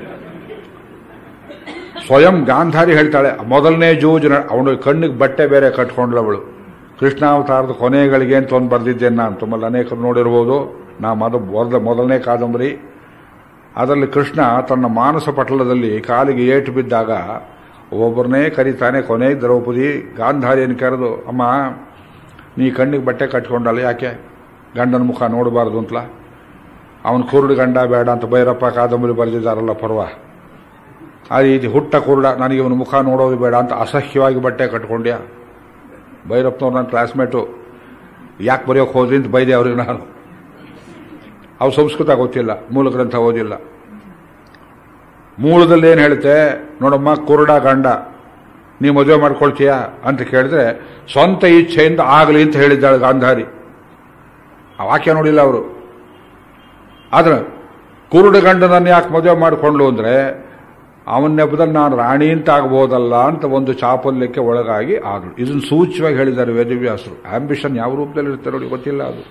ಸ್ವಯಂ ಗಾಂಧಾರಿ ಹೇಳ್ತಾಳೆ ಮೊದಲನೇ ಜೂಜ್ ಅವನು ಕಣ್ಣಿಗೆ ಬಟ್ಟೆ ಬೇರೆ ಕಟ್ಕೊಂಡ್ಲವಳು ಕೃಷ್ಣಾವತಾರದ ಕೊನೆಗಳಿಗೆ ಅಂತ ಒಂದು ಬರೆದಿದ್ದೇನೆ ನಾನು ತುಂಬಲ್ಲಿ ಅನೇಕರು ನೋಡಿರ್ಬೋದು ನಾ ಮೊದ ಬರೆದ ಮೊದಲನೇ ಕಾದಂಬರಿ ಅದರಲ್ಲಿ ಕೃಷ್ಣ ತನ್ನ ಮಾನಸ ಪಟಲದಲ್ಲಿ ಕಾಲಿಗೆ ಏಟು ಬಿದ್ದಾಗ ಒಬ್ಬೊಬ್ಬರನ್ನೇ ಕರೀತಾನೆ ಕೊನೆ ದ್ರೌಪದಿ ಗಾಂಧಾರಿಯನ್ನು ಕರೆದು ಅಮ್ಮ ನೀ ಕಣ್ಣಿಗೆ ಬಟ್ಟೆ ಕಟ್ಕೊಂಡಲ್ಲ ಯಾಕೆ ಗಂಡನ ಮುಖ ನೋಡಬಾರ್ದು ಅಂತಲ ಅವನು ಕುರುಡು ಗಂಡ ಬೇಡ ಅಂತ ಭೈರಪ್ಪ ಕಾದಂಬರಿ ಬರೆದಿದ್ದಾರಲ್ಲ ಪರ್ವ ಆ ರೀತಿ ಹುಟ್ಟ ಕುರುಡ ನನಗೆ ಇವನ ಮುಖ ನೋಡೋದು ಬೇಡ ಅಂತ ಅಸಹ್ಯವಾಗಿ ಬಟ್ಟೆ ಕಟ್ಕೊಂಡ್ಯಾ ಭೈರಪ್ಪನವ್ರು ನನ್ನ ಕ್ಲಾಸ್ಮೇಟು ಯಾಕೆ ಬರೆಯೋಕೆ ಹೋದ್ರಿ ಅಂತ ಬೈದೆ ಅವ್ರಿಗೆ ನಾನು ಅವ್ರು ಸಂಸ್ಕೃತ ಗೊತ್ತಿಲ್ಲ ಮೂಲ ಗ್ರಂಥ ಓದಿಲ್ಲ ಮೂಲದಲ್ಲಿ ಏನು ಹೇಳುತ್ತೆ ನೋಡಮ್ಮ ಕುರುಡ ಗಂಡ ನೀ ಮದುವೆ ಮಾಡ್ಕೊಳ್ತೀಯಾ ಅಂತ ಕೇಳಿದ್ರೆ ಸ್ವಂತ ಇಚ್ಛೆಯಿಂದ ಆಗಲಿ ಅಂತ ಹೇಳಿದ್ದಾಳೆ ಗಾಂಧಾರಿ ಆ ವಾಕ್ಯ ನೋಡಿಲ್ಲ ಅವರು ಆದ್ರೆ ಕುರುಡು ಗಂಡನನ್ನು ಯಾಕೆ ಮದುವೆ ಮಾಡಿಕೊಂಡ್ಲು ಅಂದ್ರೆ ಅವನ ನೆಪದಲ್ಲಿ ನಾನು ರಾಣಿ ಅಂತ ಆಗ್ಬೋದಲ್ಲ ಅಂತ ಒಂದು ಚಾಪಲ್ಯಕ್ಕೆ ಒಳಗಾಗಿ ಆದಳು ಇದನ್ನು ಸೂಚ್ಯವಾಗಿ ಹೇಳಿದ್ದಾರೆ ವೇದವ್ಯಾಸರು ಆಂಬಿಷನ್ ಯಾವ ರೂಪದಲ್ಲಿ ಇರ್ತಾರೆ ನೋಡಿ ಗೊತ್ತಿಲ್ಲ ಅದು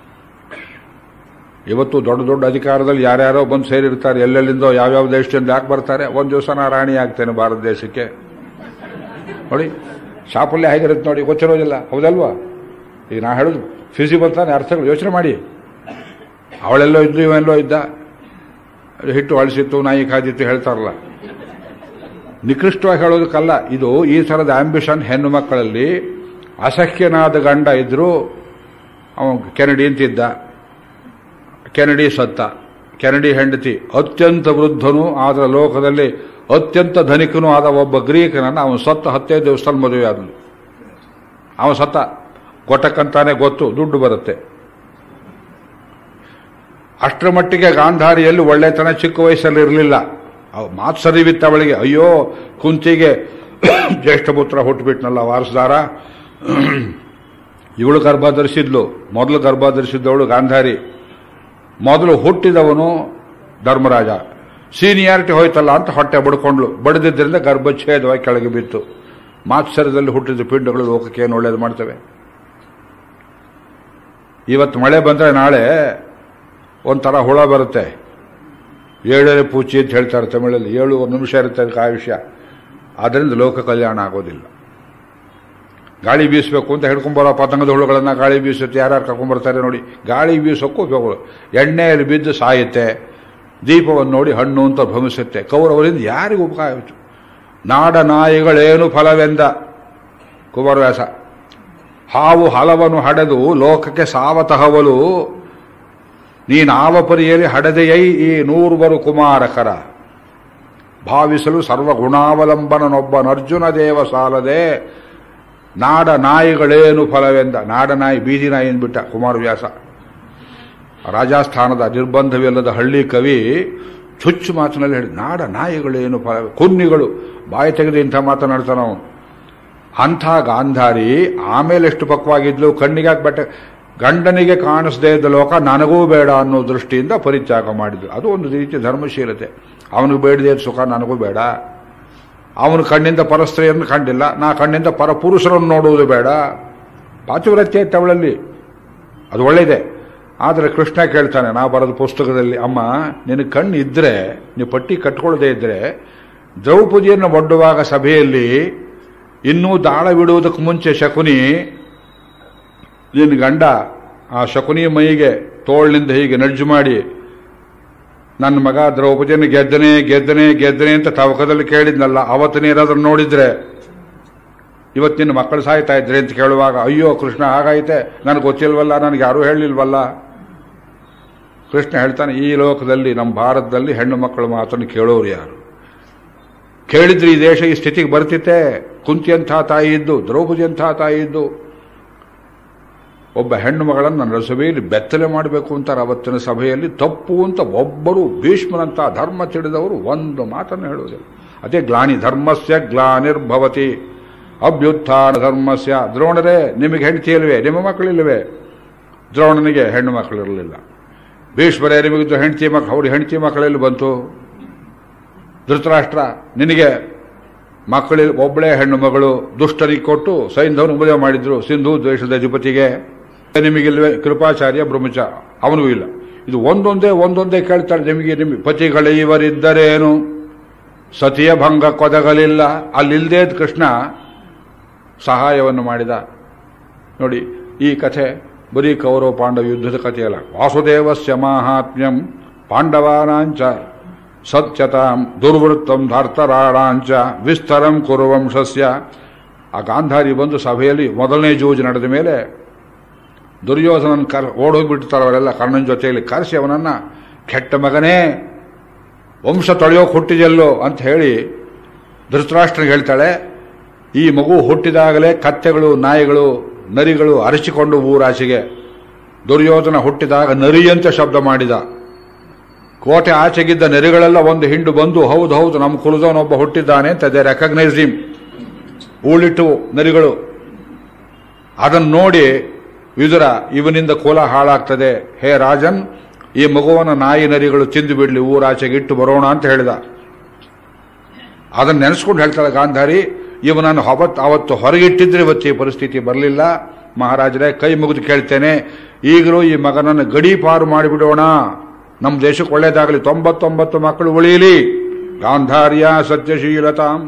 ಇವತ್ತು ದೊಡ್ಡ ದೊಡ್ಡ ಅಧಿಕಾರದಲ್ಲಿ ಯಾರ್ಯಾರೋ ಬಂದು ಸೇರಿರ್ತಾರೆ ಎಲ್ಲೆಲ್ಲಿಂದೋ ಯಾವ್ಯಾವ ದೇಶದಿಂದ ಯಾಕೆ ಬರ್ತಾರೆ ಒಂದು ದಿವಸ ನಾ ರಾಣಿ ಆಗ್ತೇನೆ ಭಾರತ ದೇಶಕ್ಕೆ ನೋಡಿ ಶಾಪಲ್ಯ ಹೇಗಿರುತ್ತೆ ನೋಡಿ ಗೊತ್ತಿರೋದಿಲ್ಲ ಹೌದಲ್ವಾ ಈಗ ನಾ ಹೇಳೋದು ಫಿಸಿಬಲ್ ತಾನೆ ಅರ್ಥಗಳು ಯೋಚನೆ ಮಾಡಿ ಅವಳೆಲ್ಲೋ ಇದ್ದು ಇವೆಲ್ಲೋ ಇದ್ದ ಹಿಟ್ಟು ಅಳಿಸಿತ್ತು ನಾಯಿ ಕಾದಿತ್ತು ಹೇಳ್ತಾರಲ್ಲ ನಿಕೃಷ್ಟವಾಗಿ ಹೇಳೋದಕ್ಕಲ್ಲ ಇದು ಈ ಥರದ ಆಂಬಿಷನ್ ಹೆಣ್ಣು ಮಕ್ಕಳಲ್ಲಿ ಅಸಖ್ಯನಾದ ಗಂಡ ಇದ್ರೂ ಅವನು ಕೆನಡಿ ಅಂತಿದ್ದ ಕೆನಡಿ ಸತ್ತ ಕೆನಡಿ ಹೆಂಡತಿ ಅತ್ಯಂತ ವೃದ್ಧನೂ ಆದ ಲೋಕದಲ್ಲಿ ಅತ್ಯಂತ ಧನಿಕನೂ ಆದ ಒಬ್ಬ ಗ್ರೀಕನನ್ನು ಅವನು ಸತ್ತ ಹತ್ತೈದು ದಿವಸದಲ್ಲಿ ಮದುವೆ ಆದನು ಅವನು ಸತ್ತ ಗೊಟ್ಟಕ್ಕಂತಾನೆ ಗೊತ್ತು ದುಡ್ಡು ಬರುತ್ತೆ ಅಷ್ಟರ ಮಟ್ಟಿಗೆ ಗಾಂಧಾರಿಯಲ್ಲಿ ಒಳ್ಳೆತನ ಚಿಕ್ಕ ವಯಸ್ಸಲ್ಲಿ ಇರಲಿಲ್ಲ ಮಾತು ಸರಿವಿತ್ತು ಅವಳಿಗೆ ಅಯ್ಯೋ ಕುಂತಿಗೆ ಜ್ಯೇಷ್ಠ ಪುತ್ರ ಹುಟ್ಟುಬಿಟ್ನಲ್ಲ ವಾರಸದಾರ ಇವಳು ಗರ್ಭ ಧರಿಸಿದ್ಲು ಮೊದಲು ಗರ್ಭ ಧರಿಸಿದ್ದವಳು ಗಾಂಧಾರಿ ಮೊದಲು ಹುಟ್ಟಿದವನು ಧರ್ಮರಾಜ ಸೀನಿಯಾರಿಟಿ ಹೋಯ್ತಲ್ಲ ಅಂತ ಹೊಟ್ಟೆ ಬಡ್ಕೊಂಡ್ಲು ಬಡಿದಿದ್ದರಿಂದ ಗರ್ಭಚ್ಛೇದವಾಗಿ ಕೆಳಗೆ ಬಿತ್ತು ಮಾತ್ಸರದಲ್ಲಿ ಹುಟ್ಟಿದ ಪಿಂಡಗಳು ಲೋಕಕ್ಕೆ ಏನು ಒಳ್ಳೇದು ಮಾಡ್ತವೆ ಇವತ್ತು ಮಳೆ ಬಂದರೆ ನಾಳೆ ಒಂಥರ ಹುಳ ಬರುತ್ತೆ ಏಳನೇ ಪೂಚಿ ಅಂತ ಹೇಳ್ತಾರೆ ತಮಿಳಲ್ಲಿ ಏಳು ಒಂದು ನಿಮಿಷ ಇರುತ್ತೆ ಅದಕ್ಕೆ ಆಯುಷ್ಯ ಅದರಿಂದ ಲೋಕ ಕಲ್ಯಾಣ ಆಗೋದಿಲ್ಲ ಗಾಳಿ ಬೀಸಬೇಕು ಅಂತ ಹಿಡ್ಕೊಂಬರೋ ಪತಂಗದ ಹುಳುಗಳನ್ನ ಗಾಳಿ ಬೀಸುತ್ತೆ ಯಾರ್ಯಾರು ಕರ್ಕೊಂಬರ್ತಾರೆ ನೋಡಿ ಗಾಳಿ ಬೀಸೋಕ್ಕೂ ಉಪಯೋಗ ಎಣ್ಣೆಯಲ್ಲಿ ಬಿದ್ದು ಸಾಯುತ್ತೆ ದೀಪವನ್ನು ನೋಡಿ ಹಣ್ಣು ಅಂತ ಭ್ರಮಿಸುತ್ತೆ ಕೌರವರಿಂದ ಯಾರಿಗೂ ಉಪಕಾರ ಆಯಿತು ನಾಡ ನಾಯಿಗಳೇನು ಫಲವೆಂದ ಕುಮಾರವ್ಯಾಸ ಹಾವು ಹಲವನ್ನು ಹಡೆದು ಲೋಕಕ್ಕೆ ಸಾವತಹವಲು ನೀನಾವ ಪರಿಯಲ್ಲಿ ಹಡೆದೆಯೈ ಈ ನೂರ್ವರು ಕುಮಾರಕರ ಭಾವಿಸಲು ಸರ್ವಗುಣಾವಲಂಬನನೊಬ್ಬನರ್ಜುನ ದೇವ ಸಾಲದೆ ನಾಡ ನಾಯಿಗಳೇನು ಫಲವೆಂದ ನಾಡ ನಾಯಿ ಬೀದಿ ನಾಯಿ ಅಂದ್ಬಿಟ್ಟ ಕುಮಾರವ್ಯಾಸ ರಾಜಸ್ಥಾನದ ನಿರ್ಬಂಧವಿಲ್ಲದ ಹಳ್ಳಿ ಕವಿ ಚುಚ್ಚು ಮಾತಿನಲ್ಲಿ ಹೇಳಿ ನಾಡ ನಾಯಿಗಳೇನು ಫಲ ಕುನ್ನಿಗಳು ಬಾಯಿ ತೆಗೆದು ಇಂಥ ಮಾತನಾಡ್ತಾನ ಅವನು ಅಂಥ ಗಾಂಧಾರಿ ಆಮೇಲೆ ಎಷ್ಟು ಪಕ್ವಾಗಿದ್ಲು ಕಣ್ಣಿಗೆ ಬಟ್ಟೆ ಗಂಡನಿಗೆ ಕಾಣಿಸದೇ ಇದ್ದ ಲೋಕ ನನಗೂ ಬೇಡ ಅನ್ನೋ ದೃಷ್ಟಿಯಿಂದ ಪರಿತ್ಯಾಗ ಮಾಡಿದ್ಲು ಅದು ಒಂದು ರೀತಿ ಧರ್ಮಶೀಲತೆ ಅವನಿಗೆ ಬೇಡದೇ ಸುಖ ನನಗೂ ಬೇಡ ಅವನು ಕಣ್ಣಿಂದ ಪರಸ್ತ್ರೀಯನ್ನು ಕಂಡಿಲ್ಲ ನಾ ಕಣ್ಣಿಂದ ಪರಪುರುಷರನ್ನು ನೋಡುವುದು ಬೇಡ ಪಾತಿವ್ರತ್ಯ ಇತ್ತು ಅವಳಲ್ಲಿ ಅದು ಒಳ್ಳೆಯದೇ ಆದರೆ ಕೃಷ್ಣ ಕೇಳ್ತಾನೆ ನಾ ಬರೆದ ಪುಸ್ತಕದಲ್ಲಿ ಅಮ್ಮ ನಿನಗೆ ಕಣ್ಣು ಇದ್ದರೆ ನೀವು ಪಟ್ಟಿ ಕಟ್ಕೊಳ್ಳದೆ ಇದ್ದರೆ ದ್ರೌಪದಿಯನ್ನು ಒಡ್ಡುವಾಗ ಸಭೆಯಲ್ಲಿ ಇನ್ನೂ ದಾಳ ಬಿಡುವುದಕ್ಕೆ ಮುಂಚೆ ಶಕುನಿ ನಿನ್ನ ಗಂಡ ಆ ಶಕುನಿ ಮೈಗೆ ತೋಳಿನಿಂದ ಹೀಗೆ ನಡ್ಜು ಮಾಡಿ ನನ್ನ ಮಗ ದ್ರೌಪದಿಯನ್ನು ಗೆದ್ದನೆ ಗೆದ್ದನೆ ಗೆದ್ದನೆ ಅಂತ ತವಕದಲ್ಲಿ ಕೇಳಿದ್ನಲ್ಲ ಅವತ್ತು ನೀರಾದ್ರೂ ನೋಡಿದ್ರೆ ಇವತ್ತು ನಿನ್ನ ಮಕ್ಕಳು ಸಾಯ್ತಾ ಇದ್ರೆ ಅಂತ ಕೇಳುವಾಗ ಅಯ್ಯೋ ಕೃಷ್ಣ ಹಾಗಾಯ್ತೆ ನನಗೆ ಗೊತ್ತಿಲ್ವಲ್ಲ ನನಗೆ ಯಾರೂ ಹೇಳಿಲ್ವಲ್ಲ ಕೃಷ್ಣ ಹೇಳ್ತಾನೆ ಈ ಲೋಕದಲ್ಲಿ ನಮ್ಮ ಭಾರತದಲ್ಲಿ ಹೆಣ್ಣು ಮಕ್ಕಳ ಮಾತನ್ನು ಕೇಳೋರು ಯಾರು ಕೇಳಿದ್ರೆ ಈ ದೇಶ ಈ ಸ್ಥಿತಿಗೆ ಬರ್ತಿತ್ತೆ ಕುಂತಿಯಂಥ ತಾಯಿ ಇದ್ದು ದ್ರೌಪದಿ ಅಂಥ ತಾಯಿ ಇದ್ದು ಒಬ್ಬ ಹೆಣ್ಣು ಮಗಳನ್ನು ನನ್ನ ಸಭೆಯಲ್ಲಿ ಬೆತ್ತಲೆ ಮಾಡಬೇಕು ಅಂತಾರೆ ಅವತ್ತಿನ ಸಭೆಯಲ್ಲಿ ತಪ್ಪು ಅಂತ ಒಬ್ಬರು ಭೀಷ್ಮನಂತ ಧರ್ಮ ತಿಳಿದವರು ಒಂದು ಮಾತನ್ನು ಹೇಳುವುದಿಲ್ಲ ಅದೇ ಗ್ಲಾನಿ ಧರ್ಮಸ್ಯ ಗ್ಲಾನಿರ್ಭವತಿ ಅಭ್ಯುತ್ಥಾನ ಧರ್ಮಸ್ಯ ದ್ರೋಣರೇ ನಿಮಗೆ ಹೆಂಡತಿ ಇಲ್ವೇ ನಿಮ್ಮ ಮಕ್ಕಳಿಲ್ವೇ ದ್ರೋಣನಿಗೆ ಹೆಣ್ಣು ಮಕ್ಕಳಿರಲಿಲ್ಲ ಭೀಷ್ಮರೇ ನಿಮಗಿದ್ದು ಹೆಂಡತಿ ಮಕ್ಕಳು ಅವ್ರ ಹೆಂಡತಿ ಮಕ್ಕಳೆಲ್ಲಿ ಬಂತು ಧೃತರಾಷ್ಟ್ರ ನಿನಗೆ ಮಕ್ಕಳಿಲ್ ಒಬ್ಬಳೇ ಹೆಣ್ಣು ಮಗಳು ದುಷ್ಟನಿಗೆ ಕೊಟ್ಟು ಸೈನ್ಯದವನು ಮದುವೆ ಮಾಡಿದ್ರು ಸಿಂಧು ದ್ವೇಷದ ಅಧಿಪತಿಗೆ ನಿಮಗಿಲ್ವೇ ಕೃಪಾಚಾರ್ಯ ಬ್ರಹ್ಮಚ ಅವನಿಗೂ ಇಲ್ಲ ಇದು ಒಂದೊಂದೇ ಒಂದೊಂದೇ ಕೇಳ್ತಾಳೆ ನಿಮಗೆ ನಿಮಗೆ ಪತಿಗಳೇ ಇವರಿದ್ದರೇನು ಸತಿಯ ಭಂಗ ಕೊದಗಲಿಲ್ಲ ಅಲ್ಲಿಲ್ಲದೇ ಕೃಷ್ಣ ಸಹಾಯವನ್ನು ಮಾಡಿದ ನೋಡಿ ಈ ಕಥೆ ಬರೀ ಕೌರವ ಪಾಂಡವ ಯುದ್ಧದ ಕಥೆಯಲ್ಲ ವಾಸುದೇವಸ್ಯ ಮಾಹಾತ್ಮ್ಯಂ ಪಾಂಡವಾನಾಂಚ ಸತ್ಯತಾಂ ದುರ್ವೃತ್ತಂ ಧಾರ್ತರಾಳಾಂಚ ವಿಸ್ತರಂ ಕುರುವಂಶಸ್ಯ ಆ ಗಾಂಧಾರಿ ಬಂದು ಸಭೆಯಲ್ಲಿ ಮೊದಲನೇ ಜೂಜು ನಡೆದ ಮೇಲೆ ದುರ್ಯೋಧನನ್ ಕರ್ ಓಡೋಗ್ಬಿಡ್ತಾರೆ ಅವರೆಲ್ಲ ಕರ್ಣನ ಜೊತೆಯಲ್ಲಿ ಕರೆಸಿ ಅವನನ್ನ ಕೆಟ್ಟ ಮಗನೇ ವಂಶ ತೊಳೆಯೋಕೆ ಹುಟ್ಟಿದೆಲ್ಲೋ ಅಂತ ಹೇಳಿ ಧೃತರಾಷ್ಟ್ರನಿಗೆ ಹೇಳ್ತಾಳೆ ಈ ಮಗು ಹುಟ್ಟಿದಾಗಲೇ ಕತ್ತೆಗಳು ನಾಯಿಗಳು ನರಿಗಳು ಅರಚಿಕೊಂಡು ಊರಾಚೆಗೆ ದುರ್ಯೋಧನ ಹುಟ್ಟಿದಾಗ ನರಿಯಂತೆ ಶಬ್ದ ಮಾಡಿದ ಕೋಟೆ ಆಚೆಗಿದ್ದ ನೆರೆಗಳೆಲ್ಲ ಒಂದು ಹಿಂಡು ಬಂದು ಹೌದು ಹೌದು ನಮ್ಮ ಕುಲದವನೊಬ್ಬ ಹುಟ್ಟಿದ್ದಾನೆ ಅಂತ ದೇ ರೆಕಗ್ನೈಸ್ ಹಿಮ್ ಊಳಿಟ್ಟು ನರಿಗಳು ಅದನ್ನು ನೋಡಿ ವಿದುರ ಇವನಿಂದ ಕುಲ ಹಾಳಾಗ್ತದೆ ಹೇ ರಾಜನ್ ಈ ಮಗುವನ ನಾಯಿ ನರಿಗಳು ತಿಂದು ಬಿಡ್ಲಿ ಊರಾಚೆಗೆ ಇಟ್ಟು ಬರೋಣ ಅಂತ ಹೇಳಿದ ಅದನ್ನ ನೆನೆಸ್ಕೊಂಡು ಹೇಳ್ತಾಳೆ ಗಾಂಧಾರಿ ಇವನನ್ನು ಅವತ್ತು ಅವತ್ತು ಹೊರಗಿಟ್ಟಿದ್ರೆ ಇವತ್ತು ಈ ಪರಿಸ್ಥಿತಿ ಬರಲಿಲ್ಲ ಮಹಾರಾಜರೇ ಕೈ ಮುಗಿದು ಕೇಳ್ತೇನೆ ಈಗಲೂ ಈ ಮಗನನ್ನು ಗಡೀಪಾರು ಮಾಡಿಬಿಡೋಣ ನಮ್ಮ ದೇಶಕ್ಕೆ ಒಳ್ಳೇದಾಗಲಿ ತೊಂಬತ್ತೊಂಬತ್ತು ಮಕ್ಕಳು ಉಳಿಯಲಿ ಗಾಂಧಾರ್ಯ ಸತ್ಯಶೀಲತಾಂ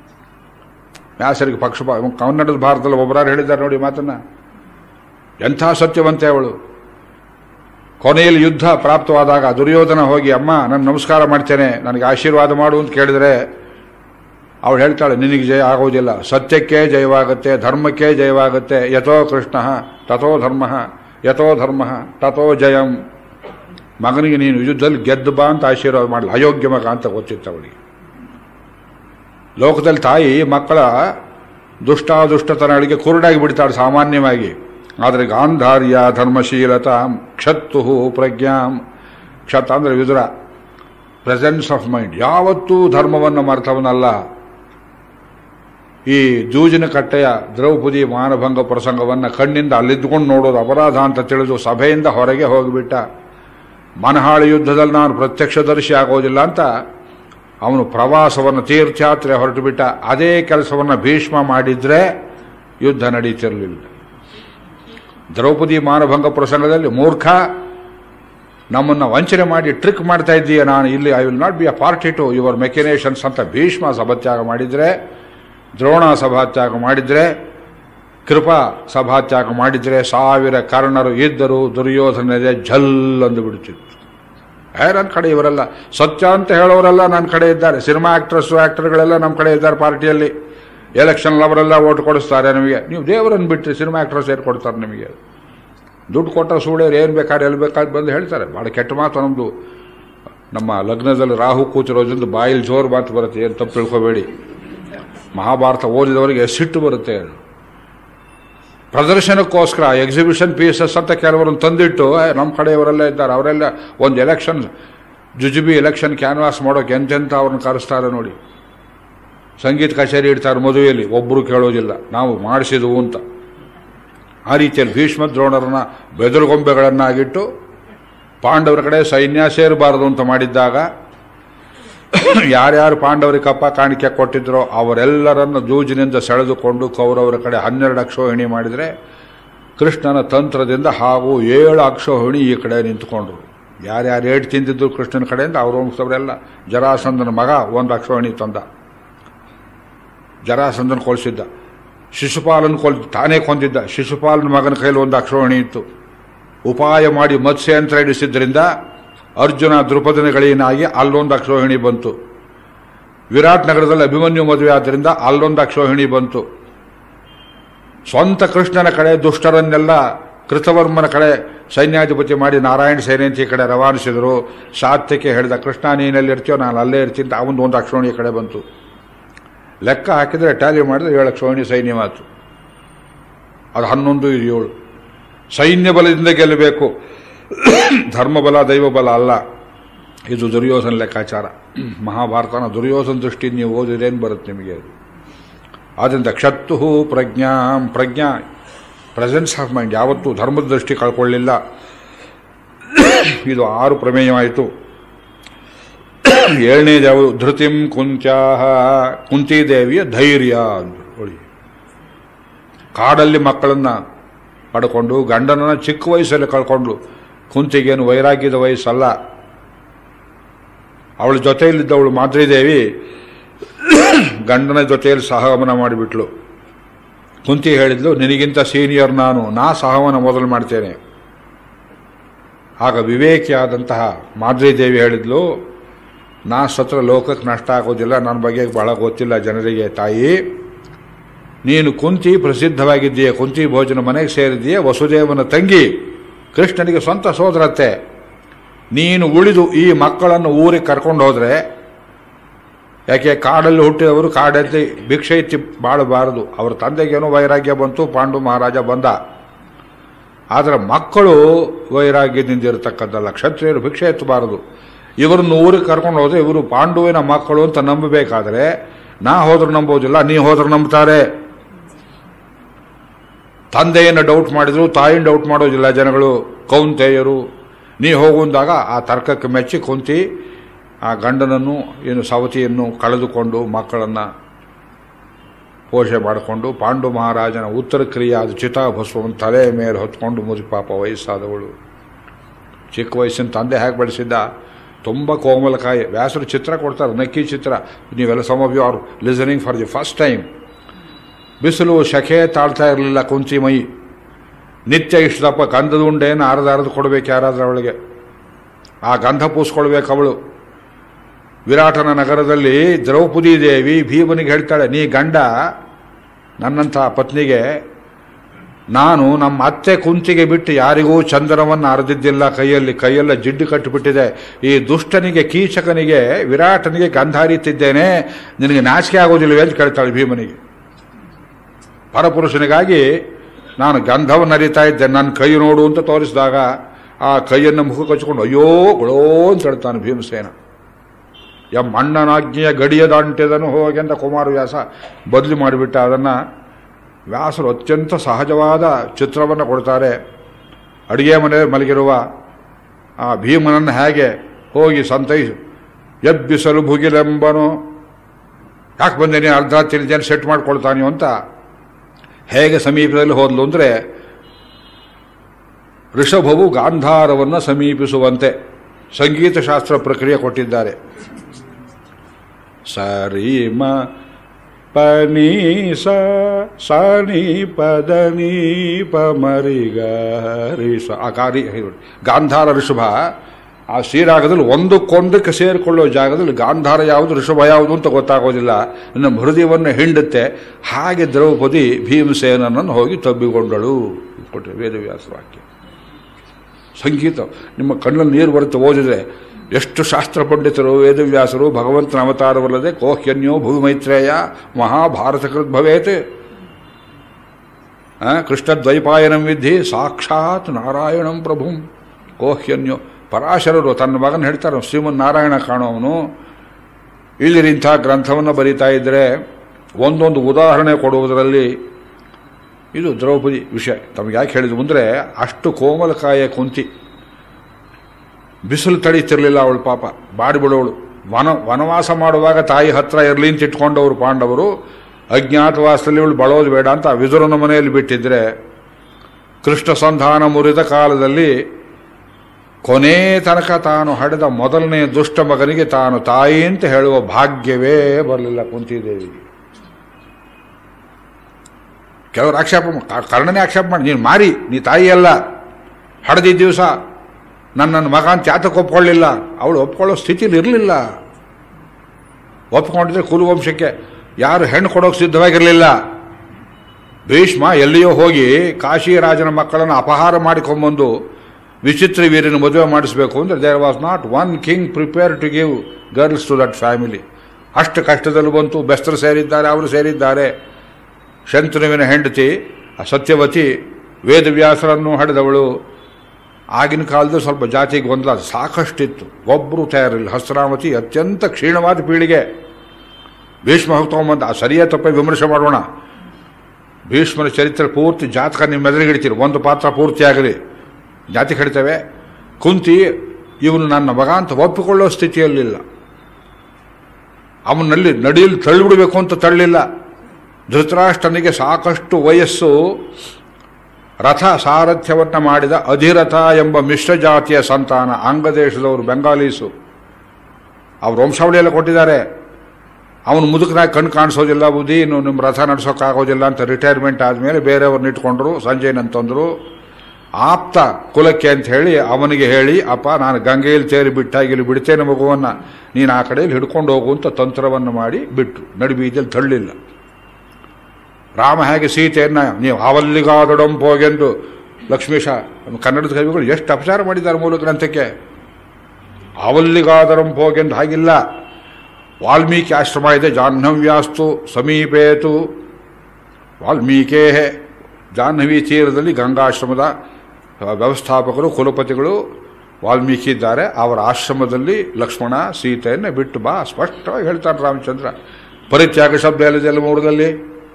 ವ್ಯಾಸರಿಗೆ ಪಕ್ಷ ಕನ್ನಡದ ಭಾರತದಲ್ಲಿ ಒಬ್ಬರಾರು ಹೇಳಿದ್ದಾರೆ ನೋಡಿ ಮಾತನ್ನ ಎಂಥ ಸತ್ಯವಂತೆ ಅವಳು ಕೊನೆಯಲ್ಲಿ ಯುದ್ಧ ಪ್ರಾಪ್ತವಾದಾಗ ದುರ್ಯೋಧನ ಹೋಗಿ ಅಮ್ಮ ನಾನು ನಮಸ್ಕಾರ ಮಾಡ್ತೇನೆ ನನಗೆ ಆಶೀರ್ವಾದ ಮಾಡು ಅಂತ ಕೇಳಿದ್ರೆ ಅವಳು ಹೇಳ್ತಾಳೆ ನಿನಗೆ ಜಯ ಆಗೋದಿಲ್ಲ ಸತ್ಯಕ್ಕೆ ಜಯವಾಗುತ್ತೆ ಧರ್ಮಕ್ಕೆ ಜಯವಾಗುತ್ತೆ ಯಥೋ ಕೃಷ್ಣ ತಥೋ ಧರ್ಮ ಯಥೋ ಧರ್ಮ ತಥೋ ಜಯಂ ಮಗನಿಗೆ ನೀನು ಯುದ್ಧದಲ್ಲಿ ಗೆದ್ದು ಬಾ ಅಂತ ಆಶೀರ್ವಾದ ಮಾಡಲಿ ಅಯೋಗ್ಯ ಮಗ ಅಂತ ಗೊತ್ತಿತ್ತು ಅವಳಿಗೆ ಲೋಕದಲ್ಲಿ ತಾಯಿ ಮಕ್ಕಳ ದುಷ್ಟಾದುಷ್ಟತನಗಳಿಗೆ ಕುರುಡಾಗಿ ಬಿಡ್ತಾಳೆ ಸಾಮಾನ್ಯವಾಗಿ ಆದರೆ ಗಾಂಧಾರ್ಯ ಧರ್ಮಶೀಲತಾ ಕ್ಷತ್ತು ಪ್ರಜ್ಞಾಂ ಕ್ಷತ ಅಂದರೆ ವಿದುರ ಪ್ರೆಸೆನ್ಸ್ ಆಫ್ ಮೈಂಡ್ ಯಾವತ್ತೂ ಧರ್ಮವನ್ನು ಮರೆತವನಲ್ಲ ಈ ಜೂಜಿನ ಕಟ್ಟೆಯ ದ್ರೌಪದಿ ಮಾನಭಂಗ ಪ್ರಸಂಗವನ್ನು ಕಣ್ಣಿಂದ ಅಲ್ಲಿದ್ದುಕೊಂಡು ನೋಡೋದು ಅಪರಾಧ ಅಂತ ತಿಳಿದು ಸಭೆಯಿಂದ ಹೊರಗೆ ಹೋಗಿಬಿಟ್ಟ ಮನಹಾಳಿ ಯುದ್ಧದಲ್ಲಿ ನಾನು ಪ್ರತ್ಯಕ್ಷದರ್ಶಿ ಆಗೋದಿಲ್ಲ ಅಂತ ಅವನು ಪ್ರವಾಸವನ್ನು ತೀರ್ಥಯಾತ್ರೆ ಹೊರಟು ಬಿಟ್ಟ ಅದೇ ಕೆಲಸವನ್ನು ಭೀಷ್ಮ ಮಾಡಿದ್ರೆ ಯುದ್ಧ ನಡೀತಿರಲಿಲ್ಲ ದ್ರೌಪದಿ ಮಾನಭಂಗ ಪ್ರಸಂಗದಲ್ಲಿ ಮೂರ್ಖ ನಮ್ಮನ್ನು ವಂಚನೆ ಮಾಡಿ ಟ್ರಿಕ್ ಮಾಡ್ತಾ ಇದ್ದೀಯ ನಾನು ಇಲ್ಲಿ I will not be a party to your machinations ಅಂತ ಭೀಷ್ಮ ಸಭಾತ್ಯಾಗ ಮಾಡಿದರೆ ದ್ರೋಣ ಸಭಾತ್ಯಾಗ ಮಾಡಿದರೆ ಕೃಪಾ ಸಭಾತ್ಯಾಗ ಮಾಡಿದರೆ ಸಾವಿರ ಕರ್ಣರು ಇದ್ದರು ದುರ್ಯೋಧನದೇ ಝಲ್ ಅಂದು ಬಿಡುತ್ತಿತ್ತು ಏ ನನ್ನ ಕಡೆ ಇವರೆಲ್ಲ ಸತ್ಯ ಅಂತ ಹೇಳೋರೆಲ್ಲ ನನ್ನ ಕಡೆ ಇದ್ದಾರೆ ಸಿನಿಮಾ ಆಕ್ಟ್ರಸ್ಸು ಆಕ್ಟರ್ಗಳೆಲ್ಲ ನಮ್ಮ ಕಡೆ ಇದ್ದಾರೆ ಪಾರ್ಟಿಯಲ್ಲಿ ಎಲೆಕ್ಷನ್ ಅವರೆಲ್ಲ ಓಟ್ ಕೊಡಿಸ್ತಾರೆ ನಮಗೆ ನೀವು ದೇವರನ್ನು ಬಿಟ್ಟರೆ ಸಿನಿಮಾ ಆಕ್ಟ್ರಸ್ ಏನು ಕೊಡ್ತಾರೆ ನಿಮಗೆ ದುಡ್ಡು ಕೊಟ್ಟ ಸೂಳ್ಯರು ಏನು ಬೇಕಾದ್ರೆ ಎಲ್ಲಿ ಬೇಕಾದ್ರೆ ಬಂದು ಹೇಳ್ತಾರೆ ಭಾಳ ಕೆಟ್ಟ ಮಾತು ನಮ್ಮದು ನಮ್ಮ ಲಗ್ನದಲ್ಲಿ ರಾಹು ಕೂತಿರೋದ್ರಿಂದ ಬಾಯಲ್ಲಿ ಜೋರು ಮಾತು ಬರುತ್ತೆ ಏನು ತಪ್ಪು ತಿಳ್ಕೊಬೇಡಿ ಮಹಾಭಾರತ ಓದಿದವರಿಗೆ ಸಿಟ್ಟು ಬರುತ್ತೆ ಪ್ರದರ್ಶನಕ್ಕೋಸ್ಕರ ಎಕ್ಸಿಬಿಷನ್ ಪೀಸಸ್ ಅಂತ ಕೆಲವರನ್ನು ತಂದಿಟ್ಟು "ಏ, ನಮ್ಮ ಕಡೆಯವರೆಲ್ಲ ಇದ್ದಾರೆ ಅವರೆಲ್ಲ ಒಂದು ಎಲೆಕ್ಷನ್ ಜುಜುಬಿ ಎಲೆಕ್ಷನ್ ಕ್ಯಾನ್ವಾಸ್ ಮಾಡೋಕೆ ಎಂತೆಂಥ ಅವ್ರನ್ನ ಕರೆಸ್ತಾರೆ ನೋಡಿ ಸಂಗೀತ ಕಚೇರಿ ಇಡ್ತಾರೆ ಮದುವೆಯಲ್ಲಿ ಒಬ್ಬರು ಕೇಳೋದಿಲ್ಲ ನಾವು ಮಾಡಿಸಿದ್ವು ಅಂತ ಆ ರೀತಿಯಲ್ಲಿ ಭೀಷ್ಮ ದ್ರೋಣರನ್ನ ಬೆದರುಗೊಂಬೆಗಳನ್ನಾಗಿಟ್ಟು ಪಾಂಡವರ ಕಡೆ ಸೈನ್ಯ ಸೇರಬಾರದು ಅಂತ ಮಾಡಿದ್ದಾಗ ಯಾರ್ಯಾರು ಪಾಂಡವರಿಗೆ ಕಪ್ಪ ಕಾಣಿಕೆ ಕೊಟ್ಟಿದ್ರೋ ಅವರೆಲ್ಲರನ್ನು ಜೂಜಿನಿಂದ ಸೆಳೆದುಕೊಂಡು ಕೌರವರ ಕಡೆ ಹನ್ನೆರಡು ಅಕ್ಷೋಹಿಣಿ ಮಾಡಿದರೆ ಕೃಷ್ಣನ ತಂತ್ರದಿಂದ ಹಾಗೂ ಏಳು ಅಕ್ಷೋಹಿಣಿ ಈ ಕಡೆ ನಿಂತ್ಕೊಂಡ್ರು ಯಾರ್ಯಾರು ಏಟು ತಿಂದಿದ್ರು ಕೃಷ್ಣನ ಕಡೆಯಿಂದ ಅವರು ಅವರೆಲ್ಲ ಜರಾಸಂದನ ಮಗ ಒಂದು ಅಕ್ಷೋಹಿಣಿ ತಂದ ಜರಾಸಂದನ ಕೊಲಿಸಿದ್ದ ಶಿಶುಪಾಲನ ಕೊಲ್ ತಾನೇ ಕೊಂದಿದ್ದ ಶಿಶುಪಾಲನ ಮಗನ ಕೈಲಿ ಒಂದು ಅಕ್ಷೋಹಿಣಿ ಇತ್ತು ಉಪಾಯ ಮಾಡಿ ಮತ್ಸ್ಯಂತ್ರ ಇಡಿಸಿದ್ರಿಂದ ಅರ್ಜುನ ದೃಪದನ ಗಳಿಯನಾಗಿ ಅಲ್ಲೊಂದು ಅಕ್ಷೋಹಿಣಿ ಬಂತು ವಿರಾಟ್ ನಗರದಲ್ಲಿ ಅಭಿಮನ್ಯು ಮದುವೆ ಆದ್ದರಿಂದ ಅಲ್ಲೊಂದು ಅಕ್ಷೋಹಿಣಿ ಬಂತು ಸ್ವಂತ ಕೃಷ್ಣನ ಕಡೆ ದುಷ್ಟರನ್ನೆಲ್ಲ ಕೃತವರ್ಮನ ಕಡೆ ಸೈನ್ಯಾಧಿಪತಿ ಮಾಡಿ ನಾರಾಯಣ ಸೇನೆ ಅಂತ ಈ ಕಡೆ ರವಾನಿಸಿದರು ಸಾತ್ಯಕ್ಕೆ ಹೇಳಿದ ಕೃಷ್ಣ ನೀನೆಲ್ಲಿ ಇರ್ತೀಯೋ ನಾನು ಅಲ್ಲೇ ಇರ್ತೀನಿ ಅಂತ ಅವನು ಒಂದು ಅಕ್ಷೋಹಿಣಿ ಕಡೆ ಬಂತು ಲೆಕ್ಕ ಹಾಕಿದರೆ ಟ್ಯಾಲಿ ಮಾಡಿದ್ರೆ ಏಳು ಅಕ್ಷೋಹಿಣಿ ಸೈನ್ಯವಾತು ಅದು ಹನ್ನೊಂದು ಇದು ಏಳು ಸೈನ್ಯ ಬಲದಿಂದ ಗೆಲ್ಲಬೇಕು ಧರ್ಮಬಲ ದೈವಬಲ ಅಲ್ಲ ಇದು ದುರ್ಯೋಧನ ಲೆಕ್ಕಾಚಾರ ಮಹಾಭಾರತನ ದುರ್ಯೋಧನ ದೃಷ್ಟಿಯಿಂದ ನೀವು ಓದಿದೇನು ಬರುತ್ತೆ ನಿಮಗೆ ಅದು ಆದ್ದರಿಂದ ಕ್ಷತ್ತು ಪ್ರಜ್ಞಾ ಪ್ರಜ್ಞಾ ಪ್ರೆಸೆನ್ಸ್ ಆಫ್ ಮೈಂಡ್ ಯಾವತ್ತೂ ಧರ್ಮದ ದೃಷ್ಟಿ ಕಳ್ಕೊಳ್ಳಿಲ್ಲ ಇದು ಆರು ಪ್ರಮೇಯವಾಯಿತು ಏಳನೇದು ಯಾವುದು ಧೃತಿಂ ಕುಂತ್ಯಾಹ ಕುಂತಿದೇವಿಯ ಧೈರ್ಯ ಅಂದ್ರು ನೋಡಿ ಕಾಡಲ್ಲಿ ಮಕ್ಕಳನ್ನ ಪಡ್ಕೊಂಡು ಗಂಡನನ್ನ ಚಿಕ್ಕ ವಯಸ್ಸಲ್ಲಿ ಕಳ್ಕೊಂಡ್ಲು ಕುಂತಿಗೇನು ವೈರಾಗ್ಯದ ವಯಸ್ಸಲ್ಲ ಅವಳ ಜೊತೆಯಲ್ಲಿದ್ದವಳು ಮಾದ್ರಿದೇವಿ ಗಂಡನ ಜೊತೆಯಲ್ಲಿ ಸಹಗಮನ ಮಾಡಿಬಿಟ್ಲು ಕುಂತಿ ಹೇಳಿದ್ಲು ನಿನಗಿಂತ ಸೀನಿಯರ್ ನಾನು ನಾ ಸಹವನ ಮೊದಲು ಮಾಡ್ತೇನೆ ಆಗ ವಿವೇಕಿಯಾದಂತಹ ಮಾದ್ರಿದೇವಿ ಹೇಳಿದ್ಲು ನಾ ಸತ್ರ ಲೋಕಕ್ಕೆ ನಷ್ಟ ಆಗೋದಿಲ್ಲ ನನ್ನ ಬಗ್ಗೆ ಬಹಳ ಗೊತ್ತಿಲ್ಲ ಜನರಿಗೆ ತಾಯಿ ನೀನು ಕುಂತಿ ಪ್ರಸಿದ್ಧವಾಗಿದ್ದೀಯ ಕುಂತಿ ಭೋಜನ ಮನೆಗೆ ಸೇರಿದೀಯ ವಸುದೇವನ ತಂಗಿ ಕೃಷ್ಣನಿಗೆ ಸ್ವಂತ ಸೋದರತ್ತೆ ನೀನು ಉಳಿದು ಈ ಮಕ್ಕಳನ್ನು ಊರಿಗೆ ಕರ್ಕೊಂಡು ಹೋದ್ರೆ ಯಾಕೆ ಕಾಡಲ್ಲಿ ಹುಟ್ಟಿದವರು ಕಾಡಲ್ಲಿ ಭಿಕ್ಷೆ ಎತ್ತಿ ಬಾಳಬಾರದು ಅವ್ರ ತಂದೆಗೇನೋ ವೈರಾಗ್ಯ ಬಂತು ಪಾಂಡು ಮಹಾರಾಜ ಬಂದ ಆದರೆ ಮಕ್ಕಳು ವೈರಾಗ್ಯದಿಂದ ಇರತಕ್ಕದ್ದಲ್ಲ ಕ್ಷತ್ರಿಯರು ಭಿಕ್ಷೆ ಎತ್ತಬಾರದು ಇವರನ್ನು ಊರಿಗೆ ಕರ್ಕೊಂಡು ಹೋದ್ರೆ ಇವರು ಪಾಂಡುವಿನ ಮಕ್ಕಳು ಅಂತ ನಂಬಬೇಕಾದ್ರೆ ನಾ ಹೋದ್ರೆ ನಂಬೋದಿಲ್ಲ ನೀ ಹೋದ್ರೆ ನಂಬ್ತಾರೆ ತಂದೆಯನ್ನು ಡೌಟ್ ಮಾಡಿದ್ರು ತಾಯಿನ ಡೌಟ್ ಮಾಡೋದಿಲ್ಲ ಜನಗಳು ಕೌಂತೆಯರು ನೀ ಹೋಗುಂದಾಗ ಆ ತರ್ಕಕ್ಕೆ ಮೆಚ್ಚಿ ಕುಂತಿ ಆ ಗಂಡನನ್ನು ಏನು ಸವತಿಯನ್ನು ಕಳೆದುಕೊಂಡು ಮಕ್ಕಳನ್ನು ಪೋಷಣೆ ಮಾಡಿಕೊಂಡು ಪಾಂಡು ಮಹಾರಾಜನ ಉತ್ತರ ಕ್ರಿಯಾದ ಚಿತಾಭಸ್ವವನ್ನು ತಲೆ ಮೇಲೆ ಹೊತ್ಕೊಂಡು ಮುದಿ ಪಾಪ ವಯಸ್ಸಾದವಳು ಚಿಕ್ಕ ವಯಸ್ಸಿನ ತಂದೆ ಹೇಗೆ ಬೆಳೆಸಿದ್ದ ತುಂಬ ಕೋಮಲಕಾಯಿ ವ್ಯಾಸರು ಚಿತ್ರ ಕೊಡ್ತಾರೆ ನಕ್ಕಿ ಚಿತ್ರ ನೀವೆಲ್ಲ some of you are listening for the first time ಬಿಸಿಲು ಶಖೆ ತಾಳ್ತಾ ಇರಲಿಲ್ಲ ಕುಂತಿ ಮೈ ನಿತ್ಯ ಇಷ್ಟದಪ್ಪ ಗಂಧದ ಉಂಡೆಯನ್ನು ಅರ್ಧ ಅರ್ಧ ಕೊಡಬೇಕು ಯಾರಾದ್ರೂ ಅವಳಿಗೆ ಆ ಗಂಧ ಪೂಸ್ಕೊಳ್ಬೇಕು ಅವಳು ವಿರಾಟನ ನಗರದಲ್ಲಿ ದ್ರೌಪದಿ ದೇವಿ ಭೀಮನಿಗೆ ಹೇಳ್ತಾಳೆ ನೀ ಗಂಡ ನನ್ನಂಥ ಪತ್ನಿಗೆ ನಾನು ನಮ್ಮ ಅತ್ತೆ ಕುಂತಿಗೆ ಬಿಟ್ಟು ಯಾರಿಗೂ ಚಂದನವನ್ನು ಅರೆದಿದ್ದಿಲ್ಲ ಕೈಯಲ್ಲಿ ಕೈಯೆಲ್ಲ ಜಿಡ್ಡು ಕಟ್ಟಿಬಿಟ್ಟಿದೆ ಈ ದುಷ್ಟನಿಗೆ ಕೀಚಕನಿಗೆ ವಿರಾಟನಿಗೆ ಗಂಧ ಹರಿತಿದ್ದೇನೆ ನಿನಗೆ ನಾಚಿಕೆ ಆಗೋದಿಲ್ಲವೇ ಅಂತ ಕೇಳ್ತಾಳೆ ಭೀಮನಿಗೆ ಪರಪುರುಷನಿಗಾಗಿ ನಾನು ಗಂಧವನ್ನು ಅರಿತಾ ಇದ್ದೆ ನನ್ನ ಕೈ ನೋಡು ಅಂತ ತೋರಿಸಿದಾಗ ಆ ಕೈಯನ್ನು ಮುಖ ಕಚ್ಕೊಂಡು ಅಯ್ಯೋ ಗುಳೋ ಅಂತ ಹೇಳ್ತಾನೆ ಭೀಮಸೇನ ಎಂ ಅಣ್ಣನಾಜ್ಞೆಯ ಗಡಿಯ ದಾಂಟಿದನು ಹೋಗಿ ಅಂತ ಕುಮಾರವ್ಯಾಸ ಬದಲಿ ಮಾಡಿಬಿಟ್ಟ ಅದನ್ನು ವ್ಯಾಸರು ಅತ್ಯಂತ ಸಹಜವಾದ ಚಿತ್ರವನ್ನು ಕೊಡ್ತಾರೆ ಅಡಿಗೆ ಮನೆ ಮಲಗಿರುವ ಆ ಭೀಮನನ್ನು ಹೇಗೆ ಹೋಗಿ ಸಂತೈಸು ಎಬ್ಬಿಸಲು ಭುಗಿಲೆಂಬನು ಯಾಕೆ ಬಂದೇನೆ ಅರ್ಧ ತಿಳಿದೇನು ಸೆಟ್ ಮಾಡ್ಕೊಳ್ತಾನೆ ಅಂತ ಹೇಗೆ ಸಮೀಪದಲ್ಲಿ ಹೋದ್ಲು ಅಂದರೆ ಋಷಭವು ಗಾಂಧಾರವನ್ನು ಸಮೀಪಿಸುವಂತೆ ಸಂಗೀತ ಶಾಸ್ತ್ರ ಪ್ರಕ್ರಿಯೆ ಕೊಟ್ಟಿದ್ದಾರೆ ಸರಿಮ ಪನಿ ಸ ಸನಿ ಪದನಿ ಪಮರಿಗ ರಿಷ ಆ ಗಾರಿ ಗಾಂಧಾರ ಋಷಭ ಆ ಶ್ರೀರಾಗದಲ್ಲಿ ಒಂದಕ್ಕೊಂದಕ್ಕೆ ಸೇರಿಕೊಳ್ಳೋ ಜಾಗದಲ್ಲಿ ಗಾಂಧಾರ ಯಾವುದು ಋಷಭ ಯಾವುದು ಅಂತ ಗೊತ್ತಾಗೋದಿಲ್ಲ ಇನ್ನು ಹೃದಯವನ್ನು ಹಿಂಡುತ್ತೆ ಹಾಗೆ ದ್ರೌಪದಿ ಭೀಮಸೇನನ್ನು ಹೋಗಿ ತಬ್ಬಿಕೊಂಡಳು ಕೊಟ್ಟೆ ವೇದವ್ಯಾಸ ವಾಕ್ಯ ಸಂಗೀತ ನಿಮ್ಮ ಕಣ್ಣಲ್ಲಿ ನೀರು ಬರುತ್ತೆ ಓದಿದ್ರೆ ಎಷ್ಟು ಶಾಸ್ತ್ರ ಪಂಡಿತರು ವೇದವ್ಯಾಸರು ಭಗವಂತನ ಅವತಾರವಲ್ಲದೆ ಕೋಹ್ಯನ್ಯೋ ಭೂಮೈತ್ರೇಯ ಮಹಾಭಾರತ ಕೃತ್ ಭವೇತ್ ಆ, ಕೃಷ್ಣದ್ವೈಪಾಯನಂ ವಿಧಿ ಸಾಕ್ಷಾತ್ ನಾರಾಯಣಂ ಪ್ರಭುಂ ಕೋಹ್ಯನ್ಯೋ ಪರಾಶರರು ತನ್ನ ಮಗನ ಹೇಳ್ತಾರೆ ಶ್ರೀಮನ್ ನಾರಾಯಣ ಕಾಣೋವನು ಇಲ್ಲಿರಿಂಥ ಗ್ರಂಥವನ್ನು ಬರೀತಾ ಇದ್ದರೆ ಒಂದೊಂದು ಉದಾಹರಣೆ ಕೊಡುವುದರಲ್ಲಿ ಇದು ದ್ರೌಪದಿ ವಿಷಯ ತಮಗೆ ಯಾಕೆ ಹೇಳಿದ್ವು ಅಂದರೆ ಅಷ್ಟು ಕೋಮಲಕಾಯ ಕುಂತಿ ಬಿಸಿಲು ತಡೀತಿರ್ಲಿಲ್ಲ ಅವಳು ಪಾಪ ಬಾಡಿಬಿಡೋಳು ವನ ವನವಾಸ ಮಾಡುವಾಗ ತಾಯಿ ಹತ್ರ ಇರಲಿ ಅಂತ ಇಟ್ಕೊಂಡವರು ಪಾಂಡವರು ಅಜ್ಞಾತವಾಸದಲ್ಲಿ ಇವಳು ಬಳೋದು ಬೇಡ ಅಂತ ವಿದುರನ ಮನೆಯಲ್ಲಿ ಬಿಟ್ಟಿದ್ರೆ ಕೃಷ್ಣ ಸಂಧಾನ ಮುರಿದ ಕಾಲದಲ್ಲಿ ಕೊನೆ ತನಕ ತಾನು ಹಡೆದ ಮೊದಲನೇ ದುಷ್ಟ ಮಗನಿಗೆ ತಾನು ತಾಯಿ ಅಂತ ಹೇಳುವ ಭಾಗ್ಯವೇ ಬರಲಿಲ್ಲ ಕುಂತಿದೇವಿಗೆ ಕೆಲವರು ಆಕ್ಷೇಪ ಮಾ- ಕರ್ಣನೇ ಆಕ್ಷೇಪ ಮಾಡಿ ನೀನು ಮಾರಿ ನೀ ತಾಯಿ ಅಲ್ಲ ಹಡದಿದ್ದ ದಿವಸ ನನ್ನ ನನ್ನ ಮಗ ಅಂತ ಯಾತಕ್ಕೆ ಒಪ್ಕೊಳ್ಳಿಲ್ಲ ಅವಳು ಒಪ್ಕೊಳ್ಳೋ ಸ್ಥಿತಿಲಿ ಇರಲಿಲ್ಲ ಒಪ್ಕೊಂಡಿದ್ರೆ ಕುರುವಂಶಕ್ಕೆ ಯಾರು ಹೆಣ್ಣು ಕೊಡೋಕೆ ಸಿದ್ಧವಾಗಿರಲಿಲ್ಲ ಭೀಷ್ಮ ಎಲ್ಲಿಯೋ ಹೋಗಿ ಕಾಶಿ ರಾಜನ ಮಕ್ಕಳನ್ನು ಅಪಹಾರ ಮಾಡಿಕೊಂಬಂದು ವಿಚಿತ್ರ ವೀರನ ಮದುವೆ ಮಾಡಿಸಬೇಕು ಅಂದರೆ there was not one king prepare to give girls to that family ಅಷ್ಟು ಕಷ್ಟದಲ್ಲಿ ಬಂತು ಬೆಸ್ತರು ಸೇರಿದ್ದಾರೆ ಅವರು ಸೇರಿದ್ದಾರೆ ಶಂತನುವಿನ ಹೆಂಡತಿ ಆ ಸತ್ಯವತಿ ವೇದವ್ಯಾಸರನ್ನು ಹಡೆದವಳು ಆಗಿನ ಕಾಲದಲ್ಲಿ ಸ್ವಲ್ಪ ಜಾತಿ ಗೊಂದಲ ಸಾಕಷ್ಟಿತ್ತು ಒಬ್ಬರು ತಯಾರಿಲ್ಲ ಹಸ್ರಾವತಿ ಅತ್ಯಂತ ಕ್ಷೀಣವಾದ ಪೀಳಿಗೆ ಭೀಷ್ಮ ಹೋಗ್ತಗೊಂಬಂದ ಆ ಸರಿಯೇ ತಪ್ಪೇ ವಿಮರ್ಶೆ ಮಾಡೋಣ ಭೀಷ್ಮನ ಚರಿತ್ರೆ ಪೂರ್ತಿ ಜಾತಕ ನಿಮ್ಮ ಎದುರುಗಿಡ್ತೀರಿ ಒಂದು ಪಾತ್ರ ಪೂರ್ತಿ ಆಗಲಿ ಜಾತಿ ಕಡಿತೇವೆ ಕುಂತಿ ಇವನು ನನ್ನ ಮಗ ಅಂತ ಒಪ್ಪಿಕೊಳ್ಳೋ ಸ್ಥಿತಿಯಲ್ಲಿಲ್ಲ ಅವನಲ್ಲಿ ನಡಿಯಲ್ಲಿ ತಳ್ಳಿಬಿಡಬೇಕು ಅಂತ ತಳ್ಳಿಲ್ಲ ಧೃತರಾಷ್ಟ್ರನಿಗೆ ಸಾಕಷ್ಟು ವಯಸ್ಸು ರಥ ಸಾರಥ್ಯವನ್ನು ಮಾಡಿದ ಅಧಿರಥ ಎಂಬ ಮಿಶ್ರ ಜಾತಿಯ ಸಂತಾನ ಅಂಗದೇಶದವರು ಬೆಂಗಾಲೀಸು ಅವ್ರ ವಂಶಾವಳಿಯೆಲ್ಲ ಕೊಟ್ಟಿದ್ದಾರೆ ಅವನು ಮುದುಕನಾಗಿ ಕಣ್ಣು ಕಾಣಿಸೋದಿಲ್ಲ ಬುದ್ಧಿ ಇನ್ನು ನಿಮ್ಮ ರಥ ನಡೆಸೋಕ್ಕಾಗೋದಿಲ್ಲ ಅಂತ ರಿಟೈರ್ಮೆಂಟ್ ಆದಮೇಲೆ ಬೇರೆಯವ್ರನ್ನ ಇಟ್ಕೊಂಡ್ರು ಸಂಜಯನಂತಂದ್ರು ಆಪ್ತ ಕುಲಕ್ಕೆ ಅಂತ ಹೇಳಿ ಅವನಿಗೆ ಹೇಳಿ ಅಪ್ಪ ನಾನು ಗಂಗೆಯಲ್ಲಿ ತೇರಿ ಬಿಟ್ಟಾಗಿ ಇಲ್ಲಿ ಬಿಡ್ತೇನೆ ಮಗುವನ್ನ ನೀನು ಆ ಕಡೆಯಲ್ಲಿ ಹಿಡ್ಕೊಂಡು ಹೋಗು ಅಂತ ತಂತ್ರವನ್ನು ಮಾಡಿ ಬಿಟ್ಟು ನಡುಬೀದಿಯಲ್ಲಿ ತಳ್ಳಿಲ್ಲ ರಾಮ ಹೇಗೆ ಸೀತೆಯನ್ನ ನೀವು ಅವಲ್ಲಿಗಾದೊಡಂ ಹೋಗೆಂದು ಲಕ್ಷ್ಮೀಶ ಕನ್ನಡದ ಕವಿಗಳು ಎಷ್ಟು ಅಪಚಾರ ಮಾಡಿದ್ದಾರೆ ಮೂಲ ಗ್ರಂಥಕ್ಕೆ ಅವಲ್ಲಿಗಾದರಂ ಹೋಗೆಂದು ಹಾಗಿಲ್ಲ ವಾಲ್ಮೀಕಿ ಆಶ್ರಮ ಇದೆ ಜಾಹ್ನವ್ಯಾಸ್ತು ಸಮೀಪೇತು ವಾಲ್ಮೀಕೇ ಜಾಹ್ನವಿ ತೀರದಲ್ಲಿ ಗಂಗಾಶ್ರಮದ ವ್ಯವಸ್ಥಾಪಕರು ಕುಲಪತಿಗಳು ವಾಲ್ಮೀಕಿ ಇದ್ದಾರೆ ಅವರ ಆಶ್ರಮದಲ್ಲಿ ಲಕ್ಷ್ಮಣ ಸೀತೆಯನ್ನು ಬಿಟ್ಟು ಬಾ ಸ್ಪಷ್ಟವಾಗಿ ಹೇಳ್ತಾನೆ ರಾಮಚಂದ್ರ ಪರಿತ್ಯಾಗ ಶಬ್ದ ಎಲ್ಲದೆಲ್ಲ ಮೂರದಲ್ಲಿ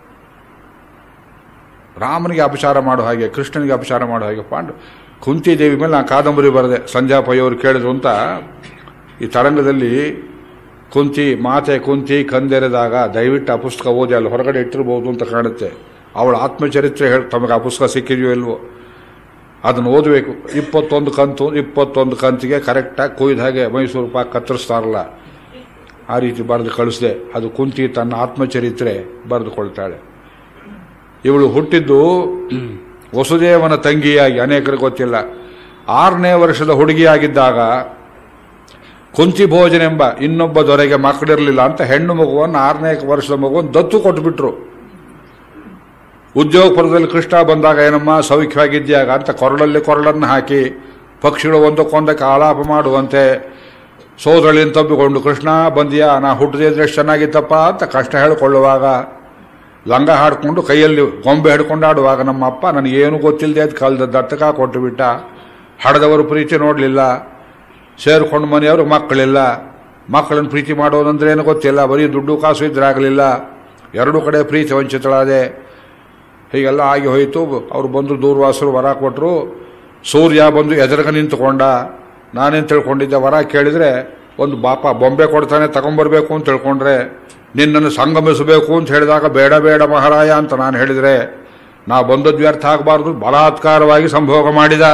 ರಾಮನಿಗೆ ಅಪಚಾರ ಮಾಡೋ ಹಾಗೆ ಕೃಷ್ಣನಿಗೆ ಅಪಚಾರ ಮಾಡೋ ಹಾಗೆ ಪಾಂಡು ಕುಂತಿದೇವಿ ಮೇಲೆ ನಾನು ಕಾದಂಬರಿ ಬರೆದೆ ಸಂಜಾ ಪೈ ಅವರು ಕೇಳಿದ್ರು ಅಂತ ಈ ತರಂಗದಲ್ಲಿ ಕುಂತಿ ಮಾತೆ ಕುಂತಿ ಕಂದೆರೆದಾಗ ದಯವಿಟ್ಟು ಆ ಪುಸ್ತಕ ಓದಿ ಅಲ್ಲಿ ಹೊರಗಡೆ ಇಟ್ಟಿರ್ಬೋದು ಅಂತ ಕಾಣುತ್ತೆ ಅವಳ ಆತ್ಮಚರಿತ್ರೆ ಹೇಳಿ ತಮಗೆ ಆ ಪುಸ್ತಕ ಸಿಕ್ಕಿದೆಯೋ ಇಲ್ವೋ ಅದನ್ನು ಓದಬೇಕು ಇಪ್ಪತ್ತೊಂದು ಕಂತು ಇಪ್ಪತ್ತೊಂದು ಕಂತಿಗೆ ಕರೆಕ್ಟಾಗಿ ಕೊಯ್ದ ಹಾಗೆ ಮೈಸೂರು ಪಾಕ್ ಕತ್ತರಿಸ್ತಾರಲ್ಲ ಆ ರೀತಿ ಬರೆದು ಕಳಿಸ್ದೆ ಅದು ಕುಂತಿ ತನ್ನ ಆತ್ಮಚರಿತ್ರೆ ಬರೆದುಕೊಳ್ತಾಳೆ ಇವಳು ಹುಟ್ಟಿದ್ದು ವಸುದೇವನ ತಂಗಿಯಾಗಿ ಅನೇಕರಿಗೆ ಗೊತ್ತಿಲ್ಲ ಆರನೇ ವರ್ಷದ ಹುಡುಗಿಯಾಗಿದ್ದಾಗ ಕುಂತಿ ಭೋಜನ ಎಂಬ ಇನ್ನೊಬ್ಬ ದೊರೆಗೆ ಮಕ್ಕಳಿರಲಿಲ್ಲ ಅಂತ ಹೆಣ್ಣು ಮಗುವನ್ನು ಆರನೇ ವರ್ಷದ ಮಗುವನ್ನು ದತ್ತು ಕೊಟ್ಬಿಟ್ರು ಉದ್ಯೋಗಪುರದಲ್ಲಿ ಕೃಷ್ಣ ಬಂದಾಗ ಏನಮ್ಮ ಸೌಖ್ಯವಾಗಿದ್ಯಾಗ ಅಂತ ಕೊರಳಲ್ಲಿ ಕೊರಳನ್ನು ಹಾಕಿ ಪಕ್ಷಿಗಳು ಒಂದಕ್ಕೊಂದಕ್ಕೆ ಆಲಾಪ ಮಾಡುವಂತೆ ಸೋದರಳಿನ ತಬ್ಬಿಕೊಂಡು ಕೃಷ್ಣ ಬಂದಿಯಾ ನಾ ಹುಟ್ಟದಿದ್ರೆ ಎಷ್ಟು ಚೆನ್ನಾಗಿತ್ತಪ್ಪ ಅಂತ ಕಷ್ಟ ಹೇಳಿಕೊಳ್ಳುವಾಗ ಲಂಗ ಹಾಡ್ಕೊಂಡು ಕೈಯಲ್ಲಿ ಗೊಂಬೆ ಹಿಡ್ಕೊಂಡಾಡುವಾಗ ನಮ್ಮ ಅಪ್ಪ ನನಗೇನು ಗೊತ್ತಿಲ್ಲದೆ ಅದು ಕಾಲದ ದತ್ತಕ ಕೊಟ್ಟು ಬಿಟ್ಟ ಹಡದವರು ಪ್ರೀತಿ ನೋಡಲಿಲ್ಲ ಸೇರ್ಕೊಂಡು ಮನೆಯವರು ಮಕ್ಕಳಿಲ್ಲ ಮಕ್ಕಳನ್ನು ಪ್ರೀತಿ ಮಾಡೋದಂದ್ರೆ ಏನು ಗೊತ್ತಿಲ್ಲ ಬರೀ ದುಡ್ಡು ಕಾಸು ಇದ್ರಾಗಲಿಲ್ಲ ಎರಡೂ ಕಡೆ ಪ್ರೀತಿ ವಂಚಿತಳಾದೆ ಹೀಗೆಲ್ಲ ಆಗಿ ಹೋಯಿತು ಅವ್ರು ಬಂದು ದೂರ್ವಾಸರು ವರ ಕೊಟ್ಟರು ಸೂರ್ಯ ಬಂದು ಎದುರುಗ ನಿಂತುಕೊಂಡ ನಾನೇನು ತಿಳ್ಕೊಂಡಿದ್ದೆ ವರ ಕೇಳಿದರೆ ಒಂದು ಬಾಪ ಬೊಂಬೆ ಕೊಡ್ತಾನೆ ತಗೊಂಬರ್ಬೇಕು ಅಂತ ತಿಳ್ಕೊಂಡ್ರೆ ನಿನ್ನನ್ನು ಸಂಗಮಿಸಬೇಕು ಅಂತ ಹೇಳಿದಾಗ ಬೇಡ ಬೇಡ ಮಹಾರಾಯ ಅಂತ ನಾನು ಹೇಳಿದರೆ ನಾ ಬಂದದ್ದು ವ್ಯರ್ಥ ಆಗಬಾರ್ದು ಬಲಾತ್ಕಾರವಾಗಿ ಸಂಭೋಗ ಮಾಡಿದ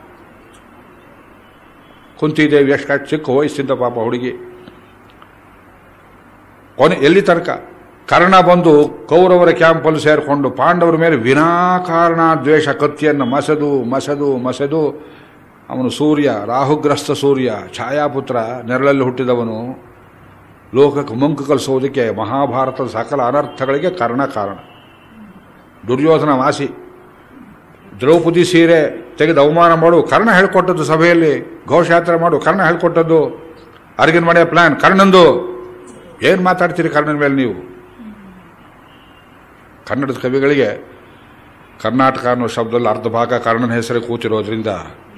ಕುಂತಿದ್ದೇವೆ ಎಷ್ಟು ಕಟ್ ಚಿಕ್ಕ ವಯಸ್ಸಿಂದ ಪಾಪ ಹುಡುಗಿ ಕೊನೆ ಎಲ್ಲಿ ತನಕ ಕರ್ಣ ಬಂದು ಕೌರವರ ಕ್ಯಾಂಪಲ್ಲಿ ಸೇರಿಕೊಂಡು ಪಾಂಡವರ ಮೇಲೆ ವಿನಾಕಾರಣ ದ್ವೇಷ ಕತ್ತಿಯನ್ನು ಮಸೆದು ಮಸೆದು ಮಸೆದು ಅವನು ಸೂರ್ಯ ರಾಹುಗ್ರಸ್ತ ಸೂರ್ಯ ಛಾಯಾಪುತ್ರ ನೆರಳಲ್ಲಿ ಹುಟ್ಟಿದವನು ಲೋಕಕ್ಕೆ ಮಂಕು ಕಲಿಸೋದಕ್ಕೆ ಮಹಾಭಾರತದ ಸಕಲ ಅನರ್ಥಗಳಿಗೆ ಕರ್ಣ ಕಾರಣ ದುರ್ಯೋಧನ ವಾಸಿ ದ್ರೌಪದಿ ಸೀರೆ ತೆಗೆದು ಅವಮಾನ ಮಾಡು ಕರ್ಣ ಹೇಳ್ಕೊಟ್ಟದ್ದು ಸಭೆಯಲ್ಲಿ ಘೋಷಯಾತ್ರೆ ಮಾಡು ಕರ್ಣ ಹೇಳ್ಕೊಟ್ಟದ್ದು ಅರ್ಗಿನ ಮನೆಯ ಪ್ಲಾನ್ ಕರ್ಣಂದು ಏನು ಮಾತಾಡ್ತೀರಿ ಕರ್ಣನ ಮೇಲೆ ನೀವು ಕನ್ನಡದ ಕವಿಗಳಿಗೆ ಕರ್ನಾಟಕ ಅನ್ನೋ ಶಬ್ದದಲ್ಲಿ ಅರ್ಧ ಭಾಗ ಕರ್ಣನ ಹೆಸರು ಕೂತಿರೋದ್ರಿಂದ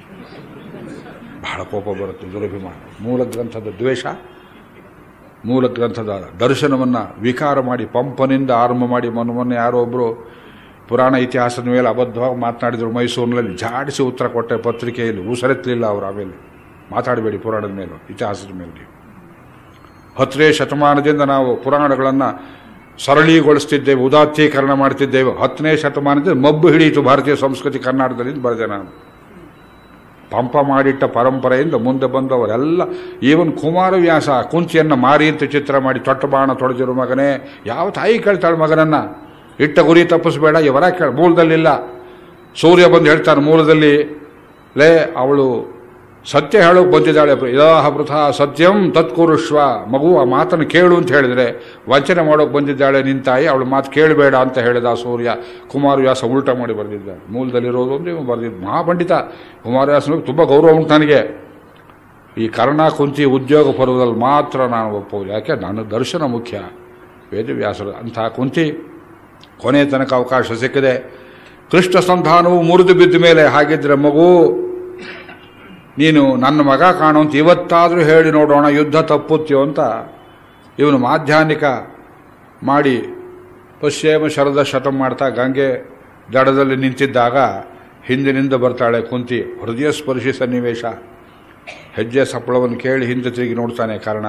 ಬಹಳ ಕೋಪ ಬರುತ್ತೆ ದುರಭಿಮಾನ ಮೂಲ ಗ್ರಂಥದ ದ್ವೇಷ ಮೂಲ ಗ್ರಂಥದ ದರ್ಶನವನ್ನು ವಿಕಾರ ಮಾಡಿ ಪಂಪನಿಂದ ಆರಂಭ ಮಾಡಿ ಮೊನ್ನೆ ಮೊನ್ನೆ ಯಾರೋ ಒಬ್ಬರು ಪುರಾಣ ಇತಿಹಾಸದ ಮೇಲೆ ಅಬದ್ಧವಾಗಿ ಮಾತನಾಡಿದ್ರು ಮೈಸೂರಿನಲ್ಲಿ ಜಾಡಿಸಿ ಉತ್ತರ ಕೊಟ್ಟೆ ಪತ್ರಿಕೆಯಲ್ಲಿ ಉಸರೆತ್ತಲಿಲ್ಲ ಅವರು ಆಮೇಲೆ ಮಾತಾಡಬೇಡಿ ಪುರಾಣದ ಮೇಲೆ ಇತಿಹಾಸದ ಮೇಲೆ ನೀವು. ಹತ್ತನೇ ಶತಮಾನದಿಂದ ನಾವು ಪುರಾಣಗಳನ್ನು ಸರಳೀಗೊಳಿಸ್ತಿದ್ದೇವೆ ಉದಾತ್ತೀಕರಣ ಮಾಡ್ತಿದ್ದೇವೆ ಹತ್ತನೇ ಶತಮಾನದಿಂದ ಮಬ್ಬು ಹಿಡಿಯಿತು ಭಾರತೀಯ ಸಂಸ್ಕೃತಿ ಕರ್ನಾಟಕದಲ್ಲಿ ಬರೆದೆ ನಾನು ಪಂಪ ಮಾಡಿಟ್ಟ ಪರಂಪರೆಯಿಂದ ಮುಂದೆ ಬಂದವರೆಲ್ಲ ಈವನ್ ಕುಮಾರವ್ಯಾಸ ಕುಂತಿಯನ್ನು ಮಾರಿ ಅಂತ ಚಿತ್ರ ಮಾಡಿ ತೊಟ್ಟ ಬಾಣ ತೊಡೆದಿರೋ ಮಗನೇ ಯಾವ ತಾಯಿ ಕೇಳ್ತಾಳೆ ಮಗನನ್ನ ಇಟ್ಟ ಗುರಿ ತಪ್ಪಿಸ್ಬೇಡ ಇವರ ಕೇಳ ಮೂಲದಲ್ಲಿಲ್ಲ ಸೂರ್ಯ ಬಂದು ಹೇಳ್ತಾನೆ ಮೂಲದಲ್ಲಿ ಲೇ ಅವಳು ಸತ್ಯ ಹೇಳೋಕೆ ಬಂದಿದ್ದಾಳೆ ಇದಾಹ ವೃಥ ಸತ್ಯಂ ತತ್ಕುರುಷ್ವ ಮಗು ಆ ಮಾತನ್ನು ಕೇಳು ಅಂತ ಹೇಳಿದ್ರೆ ವಂಚನೆ ಮಾಡೋಕೆ ಬಂದಿದ್ದಾಳೆ ನಿನ್ ತಾಯಿ ಅವಳು ಮಾತು ಕೇಳಬೇಡ ಅಂತ ಹೇಳಿದ ಸೂರ್ಯ ಕುಮಾರವ್ಯಾಸ ಉಲ್ಟ ಮಾಡಿ ಬರೆದಿದ್ದ ಮೂಲದಲ್ಲಿರೋದು ಅಂದ್ರೆ ಇವ್ನು ಬರೆದಿದ್ದ ಮಹಾಪಂಡಿತ ಕುಮಾರವ್ಯಾಸನಿಗೆ ತುಂಬ ಗೌರವ ಉಂಟು ನನಗೆ ಈ ಕರ್ಣ ಕುಂತಿ ಉದ್ಯೋಗ ಪರ್ವದಲ್ಲಿ ಮಾತ್ರ ನಾನು ಒಪ್ಪೋದು ಯಾಕೆ ನನ್ನ ದರ್ಶನ ಮುಖ್ಯ ವೇದವ್ಯಾಸರು ಅಂತಹ ಕುಂತಿ ಕೊನೆ ತನಕ ಅವಕಾಶ ಸಿಕ್ಕಿದೆ ಕೃಷ್ಣ ಸಂಧಾನವು ಮುರಿದು ಬಿದ್ದ ಮೇಲೆ ಹಾಗಿದ್ರೆ ಮಗು ನೀನು ನನ್ನ ಮಗ ಕಾಣು ಅಂತ ಇವತ್ತಾದರೂ ಹೇಳಿ ನೋಡೋಣ ಯುದ್ಧ ತಪ್ಪುತ್ತೀಯೋ ಅಂತ ಇವನು ಮಾಧ್ಯಾಹ್ನಿಕ ಮಾಡಿ ಪಶ್ಚಿಮ ಶರದ ಶತಂ ಮಾಡ್ತಾ ಗಂಗೆ ದಡದಲ್ಲಿ ನಿಂತಿದ್ದಾಗ ಹಿಂದಿನಿಂದ ಬರ್ತಾಳೆ ಕುಂತಿ ಹೃದಯ ಸ್ಪರ್ಶಿ ಸನ್ನಿವೇಶ ಹೆಜ್ಜೆ ಸಪ್ಪಳವನ್ನು ಕೇಳಿ ಹಿಂದೆ ತಿರುಗಿ ನೋಡ್ತಾನೆ ಕಾರಣ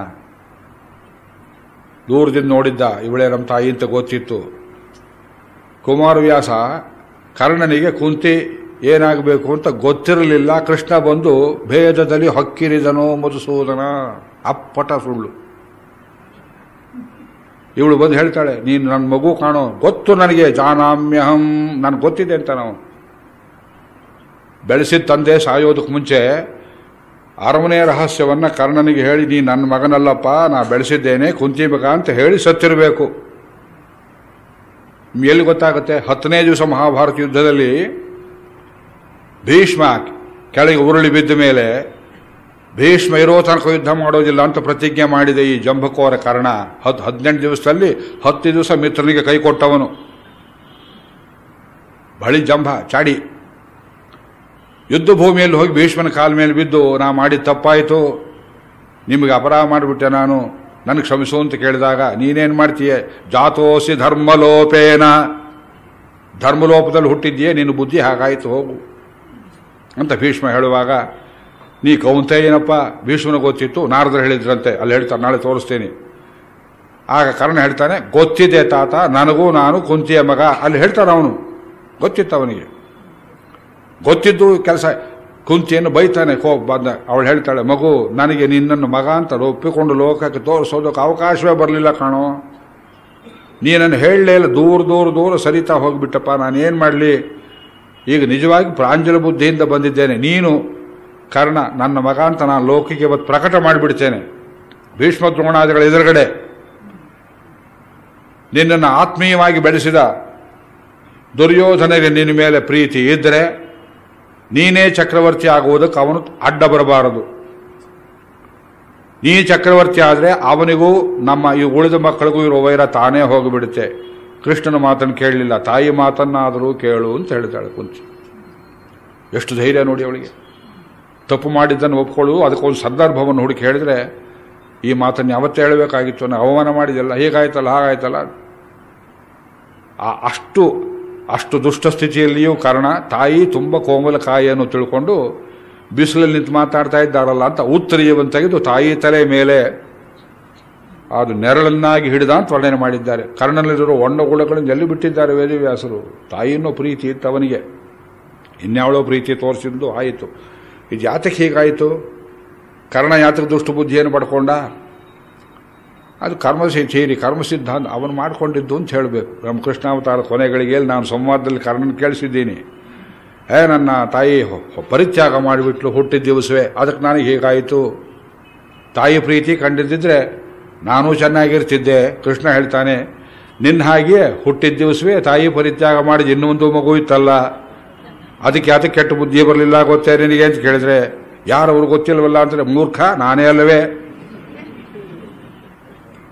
ದೂರದಿಂದ ನೋಡಿದ್ದ ಇವಳೇ ನಮ್ಮ ತಾಯಿ ಅಂತ ಗೊತ್ತಿತ್ತು ಕುಮಾರವ್ಯಾಸ ಕರ್ಣನಿಗೆ ಕುಂತಿ ಏನಾಗಬೇಕು ಅಂತ ಗೊತ್ತಿರಲಿಲ್ಲ ಕೃಷ್ಣ ಬಂದು ಭೇದದಲ್ಲಿ ಹೊಕ್ಕಿರಿದನೋ ಮಧುಸೂದನ ಅಪ್ಪಟ ಸುಳ್ಳು ಇವಳು ಬಂದು ಹೇಳ್ತಾಳೆ ನೀನು ನನ್ನ ಮಗು ಕಾಣೋ ಗೊತ್ತು ನನಗೆ ಜಾನಾಮ್ಯಹಂ ನನಗೆ ಗೊತ್ತಿದೆ ಅಂತ ನಾವು ಬೆಳೆಸಿದ ತಂದೆ ಸಾಯೋದಕ್ಕೆ ಮುಂಚೆ ಅರಮನೆ ರಹಸ್ಯವನ್ನ ಕರ್ಣನಿಗೆ ಹೇಳಿ ನೀ ನನ್ನ ಮಗನಲ್ಲಪ್ಪ ನಾ ಬೆಳೆಸಿದ್ದೇನೆ ಕುಂತಿ ಮಗ ಅಂತ ಹೇಳಿ ಸತ್ತಿರಬೇಕು ಎಲ್ಲಿ ಗೊತ್ತಾಗುತ್ತೆ ಹತ್ತನೇ ದಿವಸ ಮಹಾಭಾರತ ಯುದ್ಧದಲ್ಲಿ ಭೀಷ್ಮ ಕೆಳಗೆ ಉರುಳಿ ಬಿದ್ದ ಮೇಲೆ ಭೀಷ್ಮ ಇರೋ ತನಕ ಯುದ್ಧ ಮಾಡೋದಿಲ್ಲ ಅಂತ ಪ್ರತಿಜ್ಞೆ ಮಾಡಿದೆ ಈ ಜಂಬಕೋರ ಕಾರಣ ಹತ್ ಹದಿನೆಂಟು ದಿವಸದಲ್ಲಿ ಹತ್ತು ದಿವಸ ಮಿತ್ರನಿಗೆ ಕೈ ಕೊಟ್ಟವನು ಬಳಿ ಜಂಭ ಚಾಡಿ ಯುದ್ಧ ಭೂಮಿಯಲ್ಲಿ ಹೋಗಿ ಭೀಷ್ಮನ ಕಾಲ ಮೇಲೆ ಬಿದ್ದು ನಾ ಮಾಡಿದ ತಪ್ಪಾಯಿತು ನಿಮಗೆ ಅಪರಾಧ ಮಾಡಿಬಿಟ್ಟೆ ನಾನು ನನಗೆ ಕ್ಷಮಿಸು ಅಂತ ಕೇಳಿದಾಗ ನೀನೇನು ಮಾಡ್ತೀಯ ಜಾತೋಸಿ ಧರ್ಮಲೋಪೇನ ಧರ್ಮಲೋಪದಲ್ಲಿ ಹುಟ್ಟಿದ್ದೀಯೇ ನಿನ್ನ ಬುದ್ಧಿ ಹಾಗಾಯಿತು ಹೋಗು ಅಂತ ಭೀಷ್ಮ ಹೇಳುವಾಗ ನೀ ಕೌಂತೆ ಏನಪ್ಪ ಭೀಷ್ಮನ ಗೊತ್ತಿತ್ತು ನಾರದರು ಹೇಳಿದ್ರಂತೆ ಅಲ್ಲಿ ಹೇಳ್ತಾರೆ ನಾಳೆ ತೋರಿಸ್ತೇನೆ ಆಗ ಕರ್ಣ ಹೇಳ್ತಾನೆ ಗೊತ್ತಿದೆ ತಾತ ನನಗೂ ನಾನು ಕುಂತಿಯ ಮಗ ಅಲ್ಲಿ ಹೇಳ್ತಾನೆ ಅವನು ಗೊತ್ತಿತ್ತು ಅವನಿಗೆ ಗೊತ್ತಿದ್ದು ಕೆಲಸ ಕುಂತಿಯನ್ನು ಬೈತಾನೆ ಕೋ ಬಂದ ಅವಳು ಹೇಳ್ತಾಳೆ ಮಗು ನನಗೆ ನಿನ್ನನ್ನು ಮಗ ಅಂತ ಒಪ್ಪಿಕೊಂಡು ಲೋಕಕ್ಕೆ ತೋರಿಸೋದಕ್ಕೆ ಅವಕಾಶವೇ ಬರಲಿಲ್ಲ ಕಾಣೋ ನೀನನ್ನು ಹೇಳಲೇ ಇಲ್ಲ ದೂರ ದೂರ ದೂರ ಸರಿತಾ ಹೋಗ್ಬಿಟ್ಟಪ್ಪ ನಾನು ಏನು ಮಾಡಲಿ ಈಗ ನಿಜವಾಗಿ ಪ್ರಾಂಜಲ ಬುದ್ಧಿಯಿಂದ ಬಂದಿದ್ದೇನೆ ನೀನು ಕಾರಣ ನನ್ನ ಮಗ ಅಂತ ನಾನು ಲೋಕಿಗೆ ಇವತ್ತು ಪ್ರಕಟ ಮಾಡಿಬಿಡ್ತೇನೆ ಭೀಷ್ಮ ದ್ರೋಣಾದಿಗಳ ಎದುರುಗಡೆ ನಿನ್ನನ್ನು ಆತ್ಮೀಯವಾಗಿ ಬೆಳೆಸಿದ ದುರ್ಯೋಧನೆಗೆ ನಿನ್ನ ಮೇಲೆ ಪ್ರೀತಿ ಇದ್ದರೆ ನೀನೇ ಚಕ್ರವರ್ತಿ ಆಗುವುದಕ್ಕೆ ಅವನು ಅಡ್ಡ ಬರಬಾರದು ನೀ ಚಕ್ರವರ್ತಿ ಆದರೆ ಅವನಿಗೂ ನಮ್ಮ ಈ ಉಳಿದ ಮಕ್ಕಳಿಗೂ ಇರೋ ವೈರ ತಾನೇ ಹೋಗಿಬಿಡುತ್ತೆ ಕೃಷ್ಣನ ಮಾತನ್ನು ಕೇಳಲಿಲ್ಲ ತಾಯಿ ಮಾತನ್ನಾದರೂ ಕೇಳು ಅಂತ ಹೇಳ್ತಾಳೆ ಕುಂತಿ ಎಷ್ಟು ಧೈರ್ಯ ನೋಡಿ ಅವಳಿಗೆ ತಪ್ಪು ಮಾಡಿದ್ದನ್ನು ಒಪ್ಕೊಳ್ಳು ಅದಕ್ಕೊಂದು ಸಂದರ್ಭವನ್ನು ಹುಡುಕಿ ಹೇಳಿದ್ರೆ ಈ ಮಾತನ್ನು ಯಾವತ್ತೇ ಹೇಳಬೇಕಾಗಿತ್ತು ನಾನು ಅವಮಾನ ಮಾಡಿದೆಲ್ಲ ಹೀಗಾಯ್ತಲ್ಲ ಹಾಗಾಯ್ತಲ್ಲ ಆ- ಅಷ್ಟು ಅಷ್ಟು ದುಷ್ಟ ಸ್ಥಿತಿಯಲ್ಲಿಯೂ ಕಾರಣ ತಾಯಿ ತುಂಬ ಕೋಮಲ ಕಾಯಿಯನ್ನು ತಿಳ್ಕೊಂಡು ಬಿಸಿಲಲ್ಲಿ ನಿಂತು ಮಾತಾಡ್ತಾ ಇದ್ದಾರಲ್ಲ ಅಂತ ಉತ್ತರೀಯವನ್ನು ತೆಗೆದು ತಾಯಿ ತಲೆ ಮೇಲೆ ಅದು ನೆರಳನ್ನಾಗಿ ಹಿಡಿದ ಅಂತ ವರ್ಣನೆ ಮಾಡಿದ್ದಾರೆ ಕರ್ಣನಲ್ಲಿರೋ ಒಣ್ಣಗುಳಗಳನ್ನು ಎಲ್ಲಿ ಬಿಟ್ಟಿದ್ದಾರೆ ವೇದವ್ಯಾಸರು ತಾಯಿಯನ್ನೋ ಪ್ರೀತಿ ಇತ್ತು ಅವನಿಗೆ ಇನ್ಯಾವಳೋ ಪ್ರೀತಿ ತೋರಿಸಿದ್ದು ಆಯಿತು ಇದು ಯಾತಕ್ಕೆ ಹೀಗಾಯಿತು ಕರ್ಣ ಯಾತಕ್ಕೆ ದುಷ್ಟ ಬುದ್ಧಿಯನ್ನು ಪಡ್ಕೊಂಡ ಅದು ಕರ್ಮ ಸೇರಿ ಕರ್ಮ ಸಿದ್ಧಾಂತ ಅವನು ಮಾಡಿಕೊಂಡಿದ್ದು ಅಂತ ಹೇಳಬೇಕು ರಾಮಕೃಷ್ಣಾವತಾರ ಕೊನೆಗಳಿಗೆ ನಾನು ಸಂವಾದದಲ್ಲಿ ಕರ್ಣನ ಕೇಳಿಸಿದ್ದೀನಿ ಏ ನನ್ನ ತಾಯಿ ಹೊ- ಪರಿತ್ಯಾಗ ಮಾಡಿಬಿಟ್ಲು ಹುಟ್ಟಿದ ದಿವಸವೇ ಅದಕ್ಕೆ ನನಗೆ ಹೀಗಾಯಿತು ತಾಯಿ ಪ್ರೀತಿ ಕಂಡಿದ್ದಿದ್ರೆ ನಾನು ಚೆನ್ನಾಗಿರ್ತಿದ್ದೆ ಕೃಷ್ಣ ಹೇಳ್ತಾನೆ ನಿನ್ನ ಹಾಗೆ ಹುಟ್ಟಿದ ದಿವಸವೇ ತಾಯಿ ಪರಿತ್ಯಾಗ ಮಾಡಿದ ಇನ್ನೊಂದು ಮಗು ಇತ್ತಲ್ಲ ಅದಕ್ಕೆ ಯಾತಕ್ಕೆ ಕೆಟ್ಟ ಬುದ್ಧಿ ಬರಲಿಲ್ಲ ಗೊತ್ತೇ ನಿನಗೆ ಅಂತ ಕೇಳಿದ್ರೆ ಯಾರು ಅವ್ರು ಗೊತ್ತಿಲ್ವಲ್ಲ ಅಂದರೆ ಮೂರ್ಖ ನಾನೇ ಅಲ್ಲವೇ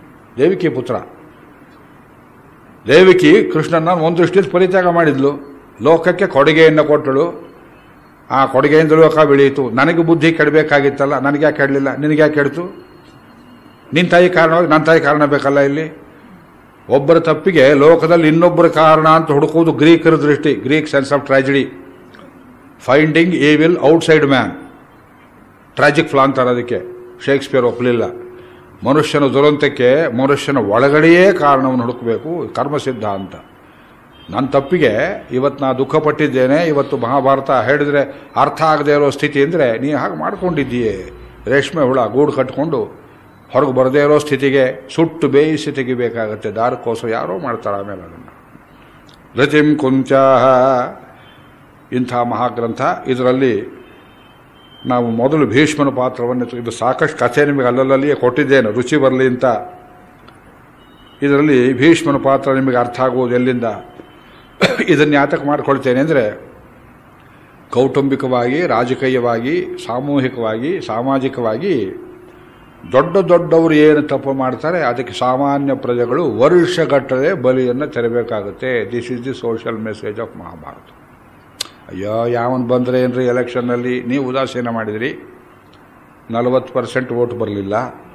ದೇವಿಕಿ ಪುತ್ರ ದೇವಿಕಿ ಕೃಷ್ಣನ ಒಂದು ದೃಷ್ಟಿಯಲ್ಲಿ ಪರಿತ್ಯಾಗ ಮಾಡಿದ್ಲು ಲೋಕಕ್ಕೆ ಕೊಡುಗೆಯನ್ನು ಕೊಟ್ಟಳು ಆ ಕೊಡುಗೆಯಿಂದ ಲೋಕ ಬೆಳೆಯಿತು ನನಗೆ ಬುದ್ಧಿ ಕೆಡಬೇಕಾಗಿತ್ತಲ್ಲ ನನಗೆ ಯಾಕೆ ಕೆಡಲಿಲ್ಲ ನಿನಗೆ ಯಾಕೆ ಕೆಡ್ತು ನಿನ್ನ ತಾಯಿ ಕಾರಣವಾಗಿ ನನ್ನ ತಾಯಿ ಕಾರಣ ಬೇಕಲ್ಲ ಇಲ್ಲಿ ಒಬ್ಬರ ತಪ್ಪಿಗೆ ಲೋಕದಲ್ಲಿ ಇನ್ನೊಬ್ಬರ ಕಾರಣ ಅಂತ ಹುಡುಕುವುದು ಗ್ರೀಕರ ದೃಷ್ಟಿ Greek sense of tragedy finding evil outside man tragic flaw ಅಂತಾರೆ ಅದಕ್ಕೆ ಶೇಕ್ಸ್ಪಿಯರ್ ಒಪ್ಪಲಿಲ್ಲ ಮನುಷ್ಯನ ದುರಂತಕ್ಕೆ ಮನುಷ್ಯನ ಒಳಗಡೆಯೇ ಕಾರಣವನ್ನು ಹುಡುಕಬೇಕು ಕರ್ಮಸಿದ್ಧ ಅಂತ ನನ್ನ ತಪ್ಪಿಗೆ ಇವತ್ತು ನಾ ದುಃಖ ಪಟ್ಟಿದ್ದೇನೆ ಇವತ್ತು ಮಹಾಭಾರತ ಹೇಳಿದ್ರೆ ಅರ್ಥ ಆಗದೆ ಇರೋ ಸ್ಥಿತಿ ಅಂದರೆ ನೀನು ಹಾಗೆ ಮಾಡ್ಕೊಂಡಿದ್ದೀಯೇ ರೇಷ್ಮೆ ಹುಳ ಗೂಡು ಕಟ್ಕೊಂಡು ಹೊರಗೆ ಬರದೇ ಇರೋ ಸ್ಥಿತಿಗೆ ಸುಟ್ಟು ಬೇಯಿಸಿ ತೆಗಿಬೇಕಾಗತ್ತೆ ದಾರಕ್ಕೋಸ್ಕರ ಯಾರೋ ಮಾಡ್ತಾರೆ ಆಮೇಲೆ ಅದನ್ನು ರತಿಂ ಕುಂಚಾಹ ಇಂಥ ಮಹಾಗ್ರಂಥ ಇದರಲ್ಲಿ ನಾವು ಮೊದಲು ಭೀಷ್ಮನ ಪಾತ್ರವನ್ನು ಇದು ಸಾಕಷ್ಟು ಕಥೆ ನಿಮಗೆ ಅಲ್ಲಲ್ಲಿಯೇ ಕೊಟ್ಟಿದ್ದೇನೆ ರುಚಿ ಬರಲಿ ಅಂತ ಇದರಲ್ಲಿ ಭೀಷ್ಮನ ಪಾತ್ರ ನಿಮಗೆ ಅರ್ಥ ಆಗುವುದು ಎಲ್ಲಿಂದ ಇದನ್ನು ಯಾತಕ್ಕೆ ಮಾಡ್ಕೊಳ್ತೇನೆ ಅಂದರೆ ಕೌಟುಂಬಿಕವಾಗಿ ರಾಜಕೀಯವಾಗಿ ಸಾಮೂಹಿಕವಾಗಿ ಸಾಮಾಜಿಕವಾಗಿ ದೊಡ್ಡ ದೊಡ್ಡವರು ಏನು ತಪ್ಪು ಮಾಡ್ತಾರೆ ಅದಕ್ಕೆ ಸಾಮಾನ್ಯ ಪ್ರಜೆಗಳು ವರ್ಷಗಟ್ಟಲೆ ಬಲಿಯನ್ನು ತೆರಬೇಕಾಗುತ್ತೆ this is the social message of Mahabharata ಅಯ್ಯೋ ಯಾವನ್ ಬಂದರೆ ಏನ್ರಿ ಎಲೆಕ್ಷನ್ನಲ್ಲಿ ನೀವು ಉದಾಸೀನ ಮಾಡಿದಿರಿ ನಲವತ್ತು ಪರ್ಸೆಂಟ್ ವೋಟ್ ಬರಲಿಲ್ಲ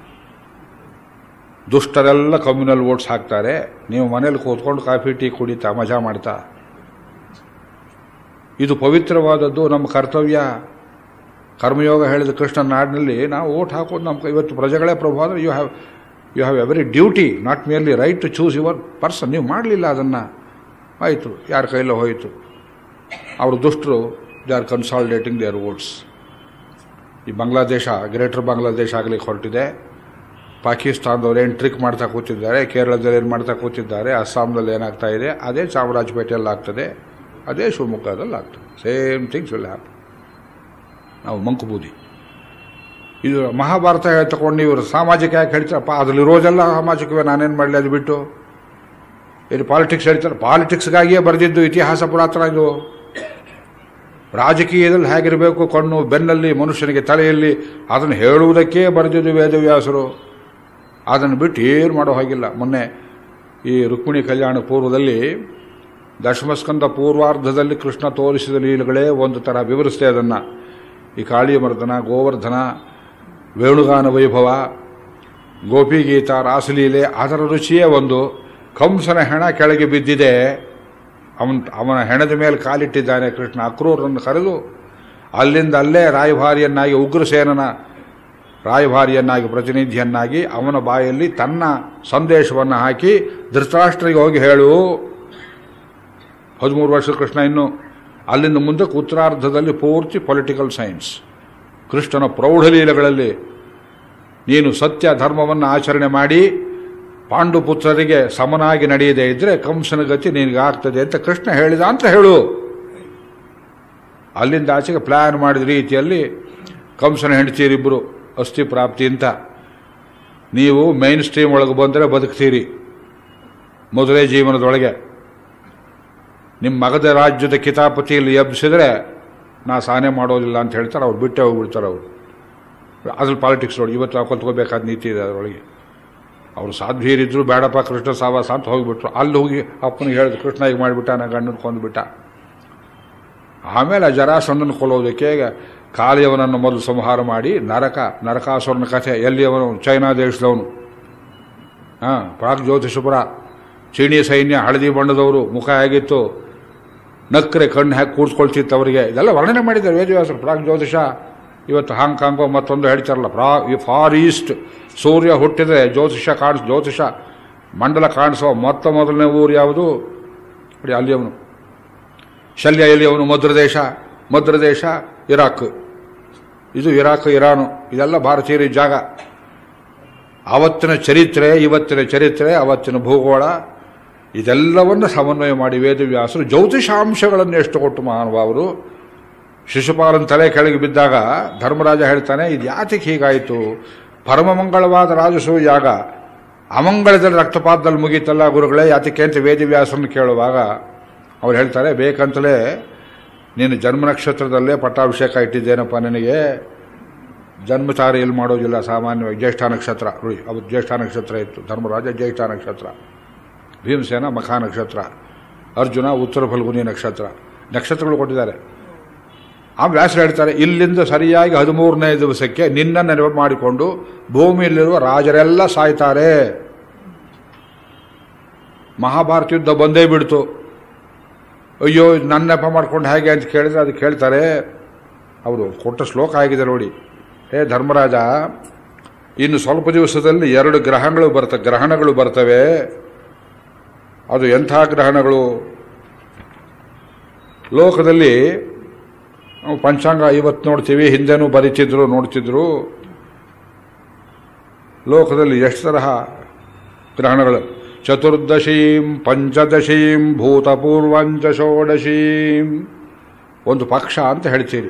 ದುಷ್ಟರೆಲ್ಲ ಕಮ್ಯುನಲ್ ವೋಟ್ಸ್ ಹಾಕ್ತಾರೆ ನೀವು ಮನೇಲಿ ಕೂತ್ಕೊಂಡು ಕಾಫಿ ಟೀ ಕುಡಿತಾ ಮಜಾ ಮಾಡ್ತಾ ಇದು ಪವಿತ್ರವಾದದ್ದು ನಮ್ಮ ಕರ್ತವ್ಯ ಕರ್ಮಯೋಗ ಹೇಳಿದ ಕೃಷ್ಣನ ನಾಡಿನಲ್ಲಿ ನಾವು ಓಟ್ ಹಾಕೋದು ನಮ್ಮ ಇವತ್ತು ಪ್ರಜೆಗಳೇ ಪ್ರಭು ಆದರೆ you have you have every duty not merely right to choose your person ನೀವು ಮಾಡಲಿಲ್ಲ ಅದನ್ನು ಆಯಿತು ಯಾರ ಕೈಲೋ ಹೋಯಿತು ಅವರು ದುಷ್ಟರು they are consolidating their votes ಈ ಬಾಂಗ್ಲಾದೇಶ ಗ್ರೇಟರ್ ಬಾಂಗ್ಲಾದೇಶ ಆಗಲಿಕ್ಕೆ ಹೊರಟಿದೆ ಪಾಕಿಸ್ತಾನದವ್ರು ಏನು ಟ್ರಿಕ್ ಮಾಡ್ತಾ ಕೂತಿದ್ದಾರೆ ಕೇರಳದಲ್ಲಿ ಏನು ಮಾಡ್ತಾ ಕೂತಿದ್ದಾರೆ ಅಸ್ಸಾಂನಲ್ಲಿ ಏನಾಗ್ತಾ ಇದೆ ಅದೇ ಚಾಮರಾಜಪೇಟೆಯಲ್ಲಿ ಆಗ್ತದೆ ಅದೇ ಶಿವಮೊಗ್ಗದಲ್ಲಿ ಆಗ್ತದೆ ಸೇಮ್ ಥಿಂಗ್ಸ್ ವಿಲ್ ಹ್ಯಾಪನ್ ನಾವು ಮಂಕುಬೂದಿ ಇದು ಮಹಾಭಾರತ ತಗೊಂಡು ಇವರು ಸಾಮಾಜಿಕ ಯಾಕೆ ಹೇಳ್ತಾರಪ್ಪ ಅದ್ರಲ್ಲಿ ಇರೋದೆಲ್ಲ ಸಾಮಾಜಿಕವೇ ನಾನೇನು ಮಾಡಲಿ ಅದು ಬಿಟ್ಟು ಇಲ್ಲಿ ಪಾಲಿಟಿಕ್ಸ್ ಹೇಳ್ತಾರೆ ಪಾಲಿಟಿಕ್ಸ್ಗಾಗಿಯೇ ಬರೆದಿದ್ದು ಇತಿಹಾಸ ಪುರಾತನ ಇದು ರಾಜಕೀಯದಲ್ಲಿ ಹೇಗಿರಬೇಕು ಕಣ್ಣು ಬೆನ್ನಲ್ಲಿ ಮನುಷ್ಯನಿಗೆ ತಲೆಯಲ್ಲಿ ಅದನ್ನು ಹೇಳುವುದಕ್ಕೇ ಬರೆದಿದ್ದು ವೇದವ್ಯಾಸರು ಅದನ್ನು ಬಿಟ್ಟು ಏನು ಮಾಡೋ ಹಾಗಿಲ್ಲ ಮೊನ್ನೆ ಈ ರುಕ್ಮಿಣಿ ಕಲ್ಯಾಣ ಪೂರ್ವದಲ್ಲಿ ದಶಮಸ್ಕಂದ ಪೂರ್ವಾರ್ಧದಲ್ಲಿ ಕೃಷ್ಣ ತೋರಿಸಿದ ಲೀಲೆಗಳೇ ಒಂದು ಥರ ವಿವರಿಸ್ತೇ ಅದನ್ನು ಈ ಕಾಳಿಯಮರ್ದನ ಗೋವರ್ಧನ ವೇಣುಗಾನ ವೈಭವ ಗೋಪಿಗೀತ ರಾಸಲೀಲೆ ಅದರ ರುಚಿಯೇ ಒಂದು ಕಂಸನ ಹೆಣ ಕೆಳಗೆ ಬಿದ್ದಿದೆ ಅವನ್ ಅವನ ಹೆಣದ ಮೇಲೆ ಕಾಲಿಟ್ಟಿದ್ದಾನೆ ಕೃಷ್ಣ ಅಕ್ರೂರನ್ನು ಕರೆದು ಅಲ್ಲಿಂದ ಅಲ್ಲೇ ರಾಯಭಾರಿಯನ್ನಾಗಿ ಉಗ್ರಸೇನನ ರಾಯಭಾರಿಯನ್ನಾಗಿ ಪ್ರತಿನಿಧಿಯನ್ನಾಗಿ ಅವನ ಬಾಯಲ್ಲಿ ತನ್ನ ಸಂದೇಶವನ್ನು ಹಾಕಿ ಧೃತರಾಷ್ಟ್ರಿಗೆ ಹೋಗಿ ಹೇಳು ಹದಿಮೂರು ವರ್ಷದ ಕೃಷ್ಣ ಇನ್ನು ಅಲ್ಲಿಂದ ಮುಂದಕ್ಕೆ ಉತ್ತರಾರ್ಧದಲ್ಲಿ ಪೂರ್ತಿ ಪೊಲಿಟಿಕಲ್ ಸೈನ್ಸ್ ಕೃಷ್ಣನ ಪ್ರೌಢಲೀಲೆಗಳಲ್ಲಿ ನೀನು ಸತ್ಯ ಧರ್ಮವನ್ನು ಆಚರಣೆ ಮಾಡಿ ಪಾಂಡುಪುತ್ರರಿಗೆ ಸಮನಾಗಿ ನಡೆಯದೇ ಇದ್ರೆ ಕಂಸನ ಗತಿ ನಿನಗಾಗ್ತದೆ ಅಂತ ಕೃಷ್ಣ ಹೇಳಿದ ಅಂತ ಹೇಳು ಅಲ್ಲಿಂದ ಆಚೆಗೆ ಪ್ಲಾನ್ ಮಾಡಿದ ರೀತಿಯಲ್ಲಿ ಕಂಸನ ಹೆಂಡತಿಯರಿಬ್ಬರು ಅಸ್ಥಿ ಪ್ರಾಪ್ತಿ ಅಂತ ನೀವು ಮೈನ್ ಸ್ಟ್ರೀಮ್ ಒಳಗೆ ಬಂದರೆ ಬದುಕ್ತೀರಿ ಮೊದಲೇ ಜೀವನದೊಳಗೆ ನಿಮ್ಮ ಮಗದ ರಾಜ್ಯದ ಕಿತಾಪತಿಯಲ್ಲಿ ಎಬ್ಬಿಸಿದ್ರೆ ನಾ ಸಾನೆ ಮಾಡೋದಿಲ್ಲ ಅಂತ ಹೇಳ್ತಾರೆ ಅವ್ರು ಬಿಟ್ಟೆ ಹೋಗ್ಬಿಡ್ತಾರೆ ಅವರು ಅದ್ರಲ್ಲಿ ಪಾಲಿಟಿಕ್ಸ್ ನೋಡಿ ಇವತ್ತು ನಾವು ಕಲ್ತ್ಕೋಬೇಕಾದ ನೀತಿ ಇದೆ ಅದರೊಳಗೆ ಅವರು ಸಾಧ್ವೀರಿದ್ರು ಬೇಡಪ್ಪ ಕೃಷ್ಣ ಸಾವಾಸ ಅಂತ ಹೋಗಿಬಿಟ್ರು ಅಲ್ಲಿ ಹೋಗಿ ಅಪ್ಪನಿಗೆ ಹೇಳಿದ್ರು ಕೃಷ್ಣ ಈಗ ಮಾಡಿಬಿಟ್ಟ ನಾ ಗಂಡನ ಕೊಂದುಬಿಟ್ಟ ಆಮೇಲೆ ಜರಾಸಂದನ ಕೊಲ್ಲೋದಕ್ಕೆ ಕಾಲಿಯವನನ್ನು ಮೊದಲು ಸಂಹಾರ ಮಾಡಿ ನರಕ ನರಕಾಸುರನ ಕಥೆ ಎಲ್ಲಿಯವನು ಚೈನಾ ದೇಶದವನು ಹಾಂ ಪ್ರಾಗ್ ಜ್ಯೋತಿಷಪುರ ಚೀನಿ ಸೈನ್ಯ ಹಳದಿ ಬಣ್ಣದವರು ಮುಖ ಹೇಗಿತ್ತು ನಕ್ರೆ ಕಣ್ಣು ಹಾಕಿ ಕೂಡ್ಸ್ಕೊಳ್ತಿತ್ತು ಅವರಿಗೆ ಇದೆಲ್ಲ ವರ್ಣನೆ ಮಾಡಿದ್ದಾರೆ ವೇದವ್ಯಾಸರು ಪ್ರಾಗ್ ಜ್ಯೋತಿಷ ಇವತ್ತು ಹಾಂಗ್ಕಾಂಗೋ ಮತ್ತೊಂದು ಹೇಳ್ತಾರಲ್ಲ ಪ್ರಾ ಫಾರ್ ಈಸ್ಟ್ ಸೂರ್ಯ ಹುಟ್ಟಿದ್ರೆ ಜ್ಯೋತಿಷ ಕಾಣಿಸ್ ಜ್ಯೋತಿಷ ಮಂಡಲ ಕಾಣಿಸೋ ಮೊತ್ತ ಮೊದಲನೇ ಊರು ಯಾವುದು ನೋಡಿ ಅಲ್ಲಿ ಅವನು ಶಲ್ಯ ಎಲ್ಲಿ ಅವನು ಮದ್ರದೇಶ ಮದ್ರದೇಶ ಇರಾಕ್ ಇದು ಇರಾಕ್ ಇರಾನು ಇದೆಲ್ಲ ಭಾರತೀಯರ ಜಾಗ ಆವತ್ತಿನ ಚರಿತ್ರೆ ಇವತ್ತಿನ ಚರಿತ್ರೆ ಅವತ್ತಿನ ಭೂಗೋಳ ಇದೆಲ್ಲವನ್ನು ಸಮನ್ವಯ ಮಾಡಿ ವೇದವ್ಯಾಸರು ಜ್ಯೋತಿಷಾಂಶಗಳನ್ನು ಎಷ್ಟು ಕೊಟ್ಟು ಮಹಾನುಭಾವರು ಶಿಶುಪಾಲನ ತಲೆ ಕೆಳಗೆ ಬಿದ್ದಾಗ ಧರ್ಮರಾಜ ಹೇಳ್ತಾನೆ ಇದು ಯಾತಕ್ಕೆ ಹೀಗಾಯಿತು ಪರಮಮಂಗಳವಾದ ರಾಜಸೂಯ ಯಾಗ ಅಮಂಗಳದಲ್ಲಿ ರಕ್ತಪಾತದಲ್ಲಿ ಮುಗೀತಲ್ಲ ಗುರುಗಳೇ ಯಾತಕ್ಕೆ ಅಂತ ವೇದವ್ಯಾಸರನ್ನು ಕೇಳುವಾಗ ಅವ್ರು ಹೇಳ್ತಾರೆ ಬೇಕಂತಲೇ ನೀನು ಜನ್ಮ ನಕ್ಷತ್ರದಲ್ಲೇ ಪಟ್ಟಾಭಿಷೇಕ ಇಟ್ಟಿದ್ದೇನಪ್ಪ ನಿನಗೆ ಜನ್ಮಚಾರಿಯಲ್ಲಿ ಮಾಡೋದಿಲ್ಲ ಸಾಮಾನ್ಯವಾಗಿ ಜ್ಯೇಷ್ಠ ನಕ್ಷತ್ರ ನೋಡಿ ಅವತ್ತು ಜ್ಯೇಷ್ಠ ನಕ್ಷತ್ರ ಇತ್ತು ಧರ್ಮರಾಜ ಜ್ಯೇಷ್ಠ ನಕ್ಷತ್ರ ಭೀಮಸೇನ ಮಖಾ ನಕ್ಷತ್ರ ಅರ್ಜುನ ಉತ್ತರ ಫಲ್ಗುನಿ ನಕ್ಷತ್ರ ನಕ್ಷತ್ರಗಳು ಕೊಟ್ಟಿದ್ದಾರೆ ಆ ವ್ಯಾಸರು ಹೇಳ್ತಾರೆ ಇಲ್ಲಿಂದ ಸರಿಯಾಗಿ ಹದಿಮೂರನೇ ದಿವಸಕ್ಕೆ ನಿನ್ನ ನೆನಪು ಮಾಡಿಕೊಂಡು ಭೂಮಿಯಲ್ಲಿರುವ ರಾಜರೆಲ್ಲ ಸಾಯ್ತಾರೆ ಮಹಾಭಾರತ ಯುದ್ಧ ಬಂದೇ ಬಿಡ್ತು ಅಯ್ಯೋ ನನ್ನ ನೆಪ ಮಾಡ್ಕೊಂಡು ಹೇಗೆ ಅಂತ ಕೇಳಿದ್ರೆ ಅದು ಕೇಳ್ತಾರೆ ಅವರು ಕೊಟ್ಟ ಶ್ಲೋಕ ಆಗಿದೆ ನೋಡಿ ಹೇ ಧರ್ಮರಾಜ ಇನ್ನು ಸ್ವಲ್ಪ ದಿವಸದಲ್ಲಿ ಎರಡು ಗ್ರಹಗಳು ಬರ್ತ ಗ್ರಹಣಗಳು ಬರ್ತವೆ ಅದು ಎಂಥ ಗ್ರಹಣಗಳು ಲೋಕದಲ್ಲಿ ನಾವು ಪಂಚಾಂಗ ಇವತ್ತು ನೋಡ್ತೀವಿ ಹಿಂದೆನೂ ಬರೀತಿದ್ರು ನೋಡ್ತಿದ್ರು ಲೋಕದಲ್ಲಿ ಎಷ್ಟು ತರಹ ಗ್ರಹಣಗಳು ಚತುರ್ದಶೀಂ ಪಂಚದಶೀಂ ಭೂತಪೂರ್ವಂಚ ಷೋಡಶೀಂ ಒಂದು ಪಕ್ಷ ಅಂತ ಹೇಳ್ತೀರಿ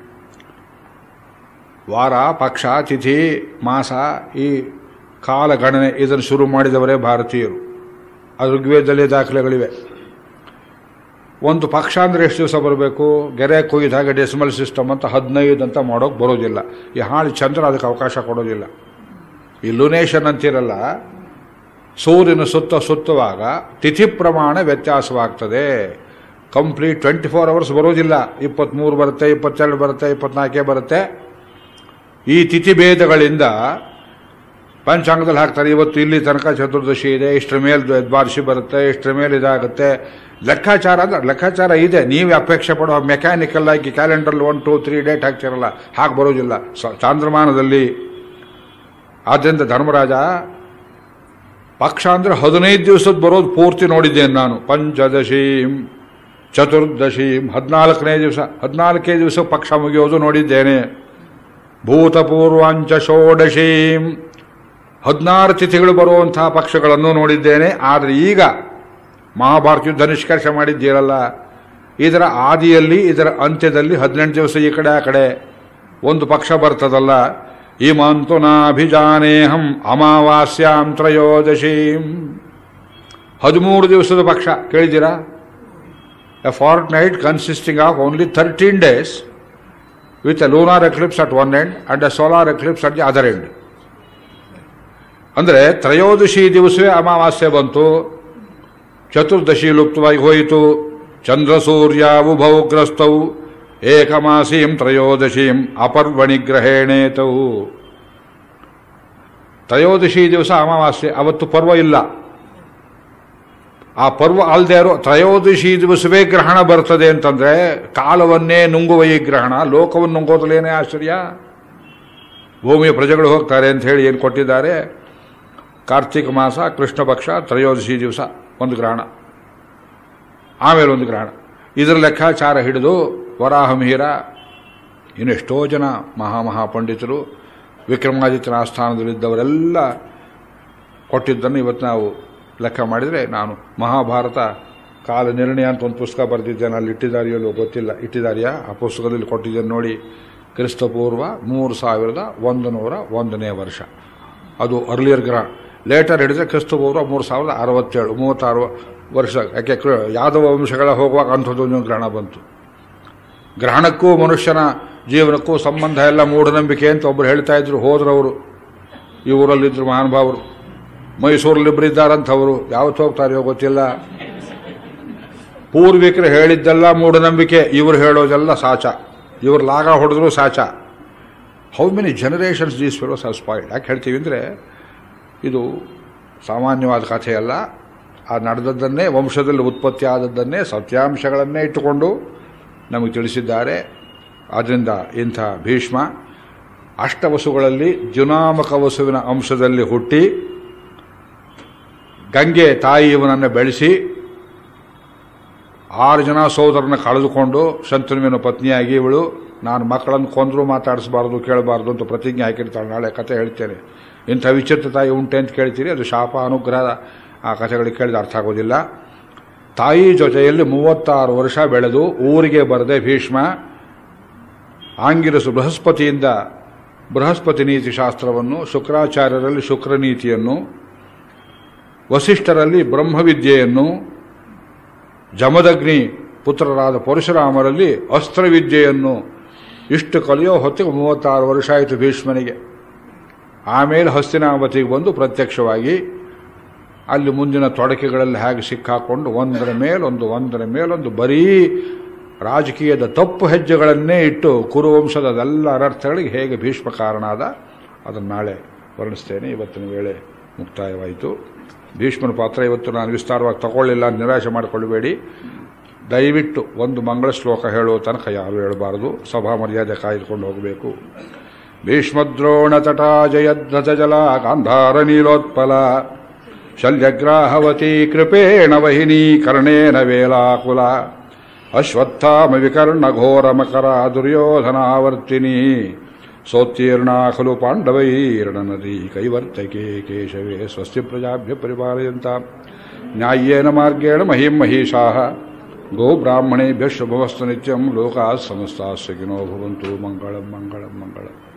ವಾರ ಪಕ್ಷ ತಿಥಿ ಮಾಸ ಈ ಕಾಲಗಣನೆ ಇದನ್ನು ಶುರು ಮಾಡಿದವರೇ ಭಾರತೀಯರು ಅದು ಋಗ್ವೇದದಲ್ಲಿ ದಾಖಲೆಗಳಿವೆ ಒಂದು ಪಕ್ಷ ಅಂದರೆ ಎಷ್ಟು ದಿವಸ ಬರಬೇಕು ಗೆರೆ ಕೊಯ್ದಾಗ ಡೆಸಿಮಲ್ ಸಿಸ್ಟಮ್ ಅಂತ ಹದಿನೈದು ಅಂತ ಮಾಡೋಕೆ ಬರೋದಿಲ್ಲ ಈ ಹಾಳು ಚಂದ್ರ ಅದಕ್ಕೆ ಅವಕಾಶ ಕೊಡೋದಿಲ್ಲ ಈ ಲುನೇಷನ್ ಅಂತಿರಲ್ಲ ಸೂರ್ಯನ ಸುತ್ತ ಸುತ್ತುವಾಗ ತಿಥಿ ಪ್ರಮಾಣ ವ್ಯತ್ಯಾಸವಾಗ್ತದೆ ಕಂಪ್ಲೀಟ್ ಟ್ವೆಂಟಿ ಫೋರ್ ಅವರ್ಸ್ ಬರೋದಿಲ್ಲ ಇಪ್ಪತ್ತ್ಮೂರು ಬರುತ್ತೆ ಇಪ್ಪತ್ತೆರಡು ಬರುತ್ತೆ ಇಪ್ಪತ್ನಾಲ್ಕೇ ಬರುತ್ತೆ ಈ ತಿಥಿ ಭೇದಗಳಿಂದ ಪಂಚಾಂಗದಲ್ಲಿ ಹಾಕ್ತಾರೆ ಇವತ್ತು ಇಲ್ಲಿ ತನಕ ಚತುರ್ದಶಿ ಇದೆ ಇಷ್ಟರ ಮೇಲೆ ದ್ವಾದಶಿ ಬರುತ್ತೆ ಇಷ್ಟರ ಮೇಲೆ ಇದಾಗುತ್ತೆ ಲೆಕ್ಕಾಚಾರ ಅಂದ್ರೆ ಲೆಕ್ಕಾಚಾರ ಇದೆ ನೀವು ಅಪೇಕ್ಷೆ ಪಡುವ ಮೆಕ್ಯಾನಿಕಲ್ ಆಗಿ calendar one two three date ಹಾಕ್ತಿರಲ್ಲ ಹಾಗೆ ಬರೋದಿಲ್ಲ ಸ- ಚಾಂದ್ರಮಾನದಲ್ಲಿ ಆದ್ದರಿಂದ ಧರ್ಮರಾಜ ಪಕ್ಷ ಅಂದ್ರೆ ಹದಿನೈದು ದಿವಸದ ಬರೋದು ಪೂರ್ತಿ ನೋಡಿದ್ದೇನೆ ನಾನು ಪಂಚದಶೀಂ ಚತುರ್ದಶೀಂ ಹದಿನಾಲ್ಕನೇ ದಿವಸ ಹದಿನಾಲ್ಕೇ ದಿವಸ ಪಕ್ಷ ಮುಗಿಯೋದು ನೋಡಿದ್ದೇನೆ ಭೂತಪೂರ್ವಾಂಚ ಷೋಡಶೀಂ ಹದಿನಾರು ತಿಥಿಗಳು ಬರುವಂತಹ ಪಕ್ಷಗಳನ್ನು ನೋಡಿದ್ದೇನೆ ಆದರೆ ಈಗ ಮಹಾಭಾರತ ಯುದ್ಧ ನಿಷ್ಕರ್ಷ ಮಾಡಿದ್ದೀರಲ್ಲ ಇದರ ಆದಿಯಲ್ಲಿ ಇದರ ಅಂತ್ಯದಲ್ಲಿ ಹದಿನೆಂಟು ದಿವಸ ಈ ಕಡೆ ಆ ಕಡೆ ಒಂದು ಪಕ್ಷ ಬರ್ತದಲ್ಲ ಇಮಂತು ನಾಭಿಜಾನೇಹಂ ಅಮಾವಾಸ್ಯಾಂ ತ್ರಯೋದಶೀಂ ಹದಿಮೂರು ದಿವಸದ ಪಕ್ಷ ಕೇಳಿದ್ದೀರಾ a fortnight consisting of only thirteen days with a lunar eclipse at one end and a solar eclipse at the other end ಅಂದರೆ ತ್ರಯೋದಶಿ ದಿವಸವೇ ಅಮಾವಾಸ್ಯೆ ಬಂತು ಚತುರ್ದಶಿ ಲುಪ್ತವಾಗಿ ಹೋಯಿತು ಚಂದ್ರ ಸೂರ್ಯ ಉಭೌಗ್ರಸ್ತವು ಏಕಮಾಸೀಂ ತ್ರಯೋದಶೀಂ ಅಪರ್ವಣಿ ಗ್ರಹೇಣೇತವು ತ್ರಯೋದಶಿ ದಿವಸ ಅಮಾವಾಸ್ಯೆ ಅವತ್ತು ಪರ್ವ ಇಲ್ಲ ಆ ಪರ್ವ ಅಲ್ಲದೆ ಇರೋ ತ್ರಯೋದಶಿ ದಿವಸವೇ ಗ್ರಹಣ ಬರ್ತದೆ ಅಂತಂದ್ರೆ ಕಾಲವನ್ನೇ ನುಂಗುವ ಈ ಗ್ರಹಣ ಲೋಕವನ್ನು ನುಂಗೋದ್ರಲ್ಲೇನೇ ಆಶ್ಚರ್ಯ ಭೂಮಿಯ ಪ್ರಜೆಗಳು ಹೋಗ್ತಾರೆ ಅಂತ ಹೇಳಿ ಏನು ಕೊಟ್ಟಿದ್ದಾರೆ ಕಾರ್ತಿಕ ಮಾಸ ಕೃಷ್ಣ ಪಕ್ಷ ತ್ರಯೋದಶಿ ದಿವಸ ಒಂದು ಗ್ರಹಣ ಆಮೇಲೆ ಒಂದು ಗ್ರಹಣ ಇದರ ಲೆಕ್ಕಾಚಾರ ಹಿಡಿದು ವರಾಹಮಿಹಿರ ಇನ್ನೆಷ್ಟೋ ಜನ ಮಹಾಮಹಾ ಪಂಡಿತರು ವಿಕ್ರಮಾದಿತ್ಯನ ಆಸ್ಥಾನದಲ್ಲಿದ್ದವರೆಲ್ಲ ಕೊಟ್ಟಿದ್ದನ್ನು ಇವತ್ತು ನಾವು ಲೆಕ್ಕ ಮಾಡಿದರೆ ನಾನು ಮಹಾಭಾರತ ಕಾಲ ನಿರ್ಣಯ ಅಂತ ಒಂದು ಪುಸ್ತಕ ಬರೆದಿದ್ದೇನೆ ಅಲ್ಲಿ ಇಟ್ಟಿದಾರಿಯಲ್ಲೋ ಗೊತ್ತಿಲ್ಲ ಇಟ್ಟಿದಾರಿಯಾ ಆ ಪುಸ್ತಕದಲ್ಲಿ ಕೊಟ್ಟಿದ್ದೇನೆ ನೋಡಿ ಕ್ರಿಸ್ತಪೂರ್ವ ಮೂರು ಸಾವಿರದ ಒಂದು ನೂರ ಒಂದನೇ ವರ್ಷ ಅದು ಅರ್ಲಿಯರ್ ಗ್ರಹ ಲೇಟರ್ ಹಿಡಿದ್ರೆ ಕ್ರಿಸ್ತಪೂರ್ವ ಮೂರು ಸಾವಿರದ ಅರವತ್ತೇಳು ಮೂವತ್ತಾರು ವರ್ಷ ಯಾಕೆ ಕೃ- ಯಾದವ ವಂಶಗಳ ಹೋಗುವಾಗ ಅಂಥದ್ದು ಒಂದು ಗ್ರಹಣ ಬಂತು ಗ್ರಹಣಕ್ಕೂ ಮನುಷ್ಯನ ಜೀವನಕ್ಕೂ ಸಂಬಂಧ ಎಲ್ಲ ಮೂಢನಂಬಿಕೆ ಅಂತ ಒಬ್ಬರು ಹೇಳ್ತಾ ಇದ್ರು ಹೋದ್ರವರು ಈ ಊರಲ್ಲಿದ್ದರು ಮಹಾನುಭಾವರು ಮೈಸೂರಲ್ಲಿಬ್ಬರು ಇದ್ದಾರಂಥವರು ಯಾವತ್ತು ಹೋಗ್ತಾರೆಯೋ ಗೊತ್ತಿಲ್ಲ ಪೂರ್ವಿಕರು ಹೇಳಿದ್ದೆಲ್ಲ ಮೂಢನಂಬಿಕೆ ಇವರು ಹೇಳೋದೆಲ್ಲ ಸಾಚ ಇವರು ಲಾಗ ಹೊಡೆದ್ರು ಸಾಚ how many generations these fellows are spoiled ಯಾಕೆ ಹೇಳ್ತೀವಿ ಅಂದರೆ ಇದು ಸಾಮಾನ್ಯವಾದ ಕಥೆಯಲ್ಲ ಆ ನಡೆದದ್ದನ್ನೇ ವಂಶದಲ್ಲಿ ಉತ್ಪತ್ತಿ ಆದದ್ದನ್ನೇ ಸತ್ಯಾಂಶಗಳನ್ನೇ ಇಟ್ಟುಕೊಂಡು ನಮಗೆ ತಿಳಿಸಿದ್ದಾರೆ ಆದ್ದರಿಂದ ಇಂಥ ಭೀಷ್ಮ ಅಷ್ಟವಸುಗಳಲ್ಲಿ ಜುನಾಮಕ ವಸುವಿನ ಅಂಶದಲ್ಲಿ ಹುಟ್ಟಿ ಗಂಗೆ ತಾಯಿ ಇವನನ್ನು ಬೆಳೆಸಿ ಆರು ಜನ ಸೋದರನ ಕಳೆದುಕೊಂಡು ಶಂತನುವಿನ ಪತ್ನಿಯಾಗಿ ಇವಳು ನಾನು ಮಕ್ಕಳನ್ನು ಕೊಂದರೂ ಮಾತಾಡಿಸಬಾರ್ದು ಕೇಳಬಾರ್ದು ಅಂತ ಪ್ರತಿಜ್ಞೆ ಹಾಕಿರ್ತಾಳೆ ನಾಳೆ ಕತೆ ಹೇಳ್ತೇನೆ ಇಂಥ ವಿಚಿತ್ರ ತಾಯಿ ಉಂಟೆ ಅಂತ ಕೇಳ್ತೀರಿ ಅದು ಶಾಪ ಅನುಗ್ರಹ ಆ ಕಥೆಗಳಿಗೆ ಕೇಳಿದ ಅರ್ಥ ಆಗೋದಿಲ್ಲ ತಾಯಿ ಜೊತೆಯಲ್ಲಿ ಮೂವತ್ತಾರು ವರ್ಷ ಬೆಳೆದು ಊರಿಗೆ ಬರದೆ ಭೀಷ್ಮ ಆಂಗಿರಸು ಬೃಹಸ್ಪತಿಯಿಂದ ಬೃಹಸ್ಪತಿ ನೀತಿ ಶಾಸ್ತ್ರವನ್ನು ಶುಕ್ರಾಚಾರ್ಯರಲ್ಲಿ ಶುಕ್ರ ನೀತಿಯನ್ನು ವಸಿಷ್ಠರಲ್ಲಿ ಬ್ರಹ್ಮವಿದ್ಯೆಯನ್ನು ಜಮದಗ್ನಿ ಪುತ್ರರಾದ ಪರಶುರಾಮರಲ್ಲಿ ಅಸ್ತ್ರವಿದ್ಯೆಯನ್ನು ಇಷ್ಟು ಕಲಿಯೋ ಹೊತ್ತಿಗೆ ಮೂವತ್ತಾರು ವರ್ಷ ಆಯಿತು ಭೀಷ್ಮನಿಗೆ ಆಮೇಲೆ ಹಸ್ತಿನಾವತಿಗೆ ಬಂದು ಪ್ರತ್ಯಕ್ಷವಾಗಿ ಅಲ್ಲಿ ಮುಂದಿನ ತೊಡಕೆಗಳಲ್ಲಿ ಹೇಗೆ ಸಿಕ್ಕಾಕೊಂಡು ಒಂದರ ಮೇಲೊಂದು ಒಂದರ ಮೇಲೊಂದು ಬರೀ ರಾಜಕೀಯದ ತಪ್ಪು ಹೆಜ್ಜೆಗಳನ್ನೇ ಇಟ್ಟು ಕುರುವಂಶದೆಲ್ಲ ಅನರ್ಥಗಳಿಗೆ ಹೇಗೆ ಭೀಷ್ಮ ಕಾರಣಾದ ಅದನ್ನು ನಾಳೆ ವರ್ಣಿಸ್ತೇನೆ ಇವತ್ತಿನ ವೇಳೆ ಮುಕ್ತಾಯವಾಯಿತು ಭೀಷ್ಮನ ಪಾತ್ರ ಇವತ್ತು ನಾನು ವಿಸ್ತಾರವಾಗಿ ತಗೊಳ್ಳಿಲ್ಲ ನಿರಾಶೆ ಮಾಡಿಕೊಳ್ಳಬೇಡಿ ದಯವಿಟ್ಟು ಒಂದು ಮಂಗಳ ಶ್ಲೋಕ ಹೇಳುವ ತನಕ ಯಾರು ಹೇಳಬಾರದು ಸಭಾ ಮರ್ಯಾದೆ ಕಾಯ್ದುಕೊಂಡು ಹೋಗಬೇಕು ಭೀಷ್ಮದ್ರೋಣ ತಟ ಜಯಧ್ವಜ ಜಲ ಗಾಂಧಾರ ನೀಲೋತ್ಪಲ ಶಲ್ಯಗ್ರಾಹವತಿ ಕೃಪೇಣ ವಹಿನಿ ಕರ್ಣೇನ ವೇಲಾಕುಲ ಅಶ್ವತ್ಥಾಮ ವಿಕರ್ಣ ಘೋರ ಮಕರ ದುರ್ಯೋಧನಾವರ್ತಿನಿ ಸೋತ್ತೀರ್ಣ ಖಲು ಪಾಂಡವೈರ್ಣನದಿ ಕೈವರ್ತಕೆ ಕೇಶವೇ ಸ್ವಸ್ತಿ ಪ್ರಜಾಭ್ಯ ಪರಿಪಾಲಯಂತ ನ್ಯಾಯೇನ ಮಾರ್ಗೇಣ ಮಹಿಂ ಮಹಿಷಾ ಗೋ ಬ್ರಾಹ್ಮಣೇಭ್ಯ ಶುಭವಸ್ತು ನಿತ್ಯಂ ಲೋಕಾ ಸಮಸ್ತಾ ಸುಖಿನೋ ಭವಂತು ಮಂಗಳಂ ಮಂಗಳಂ ಮಂಗಳಂ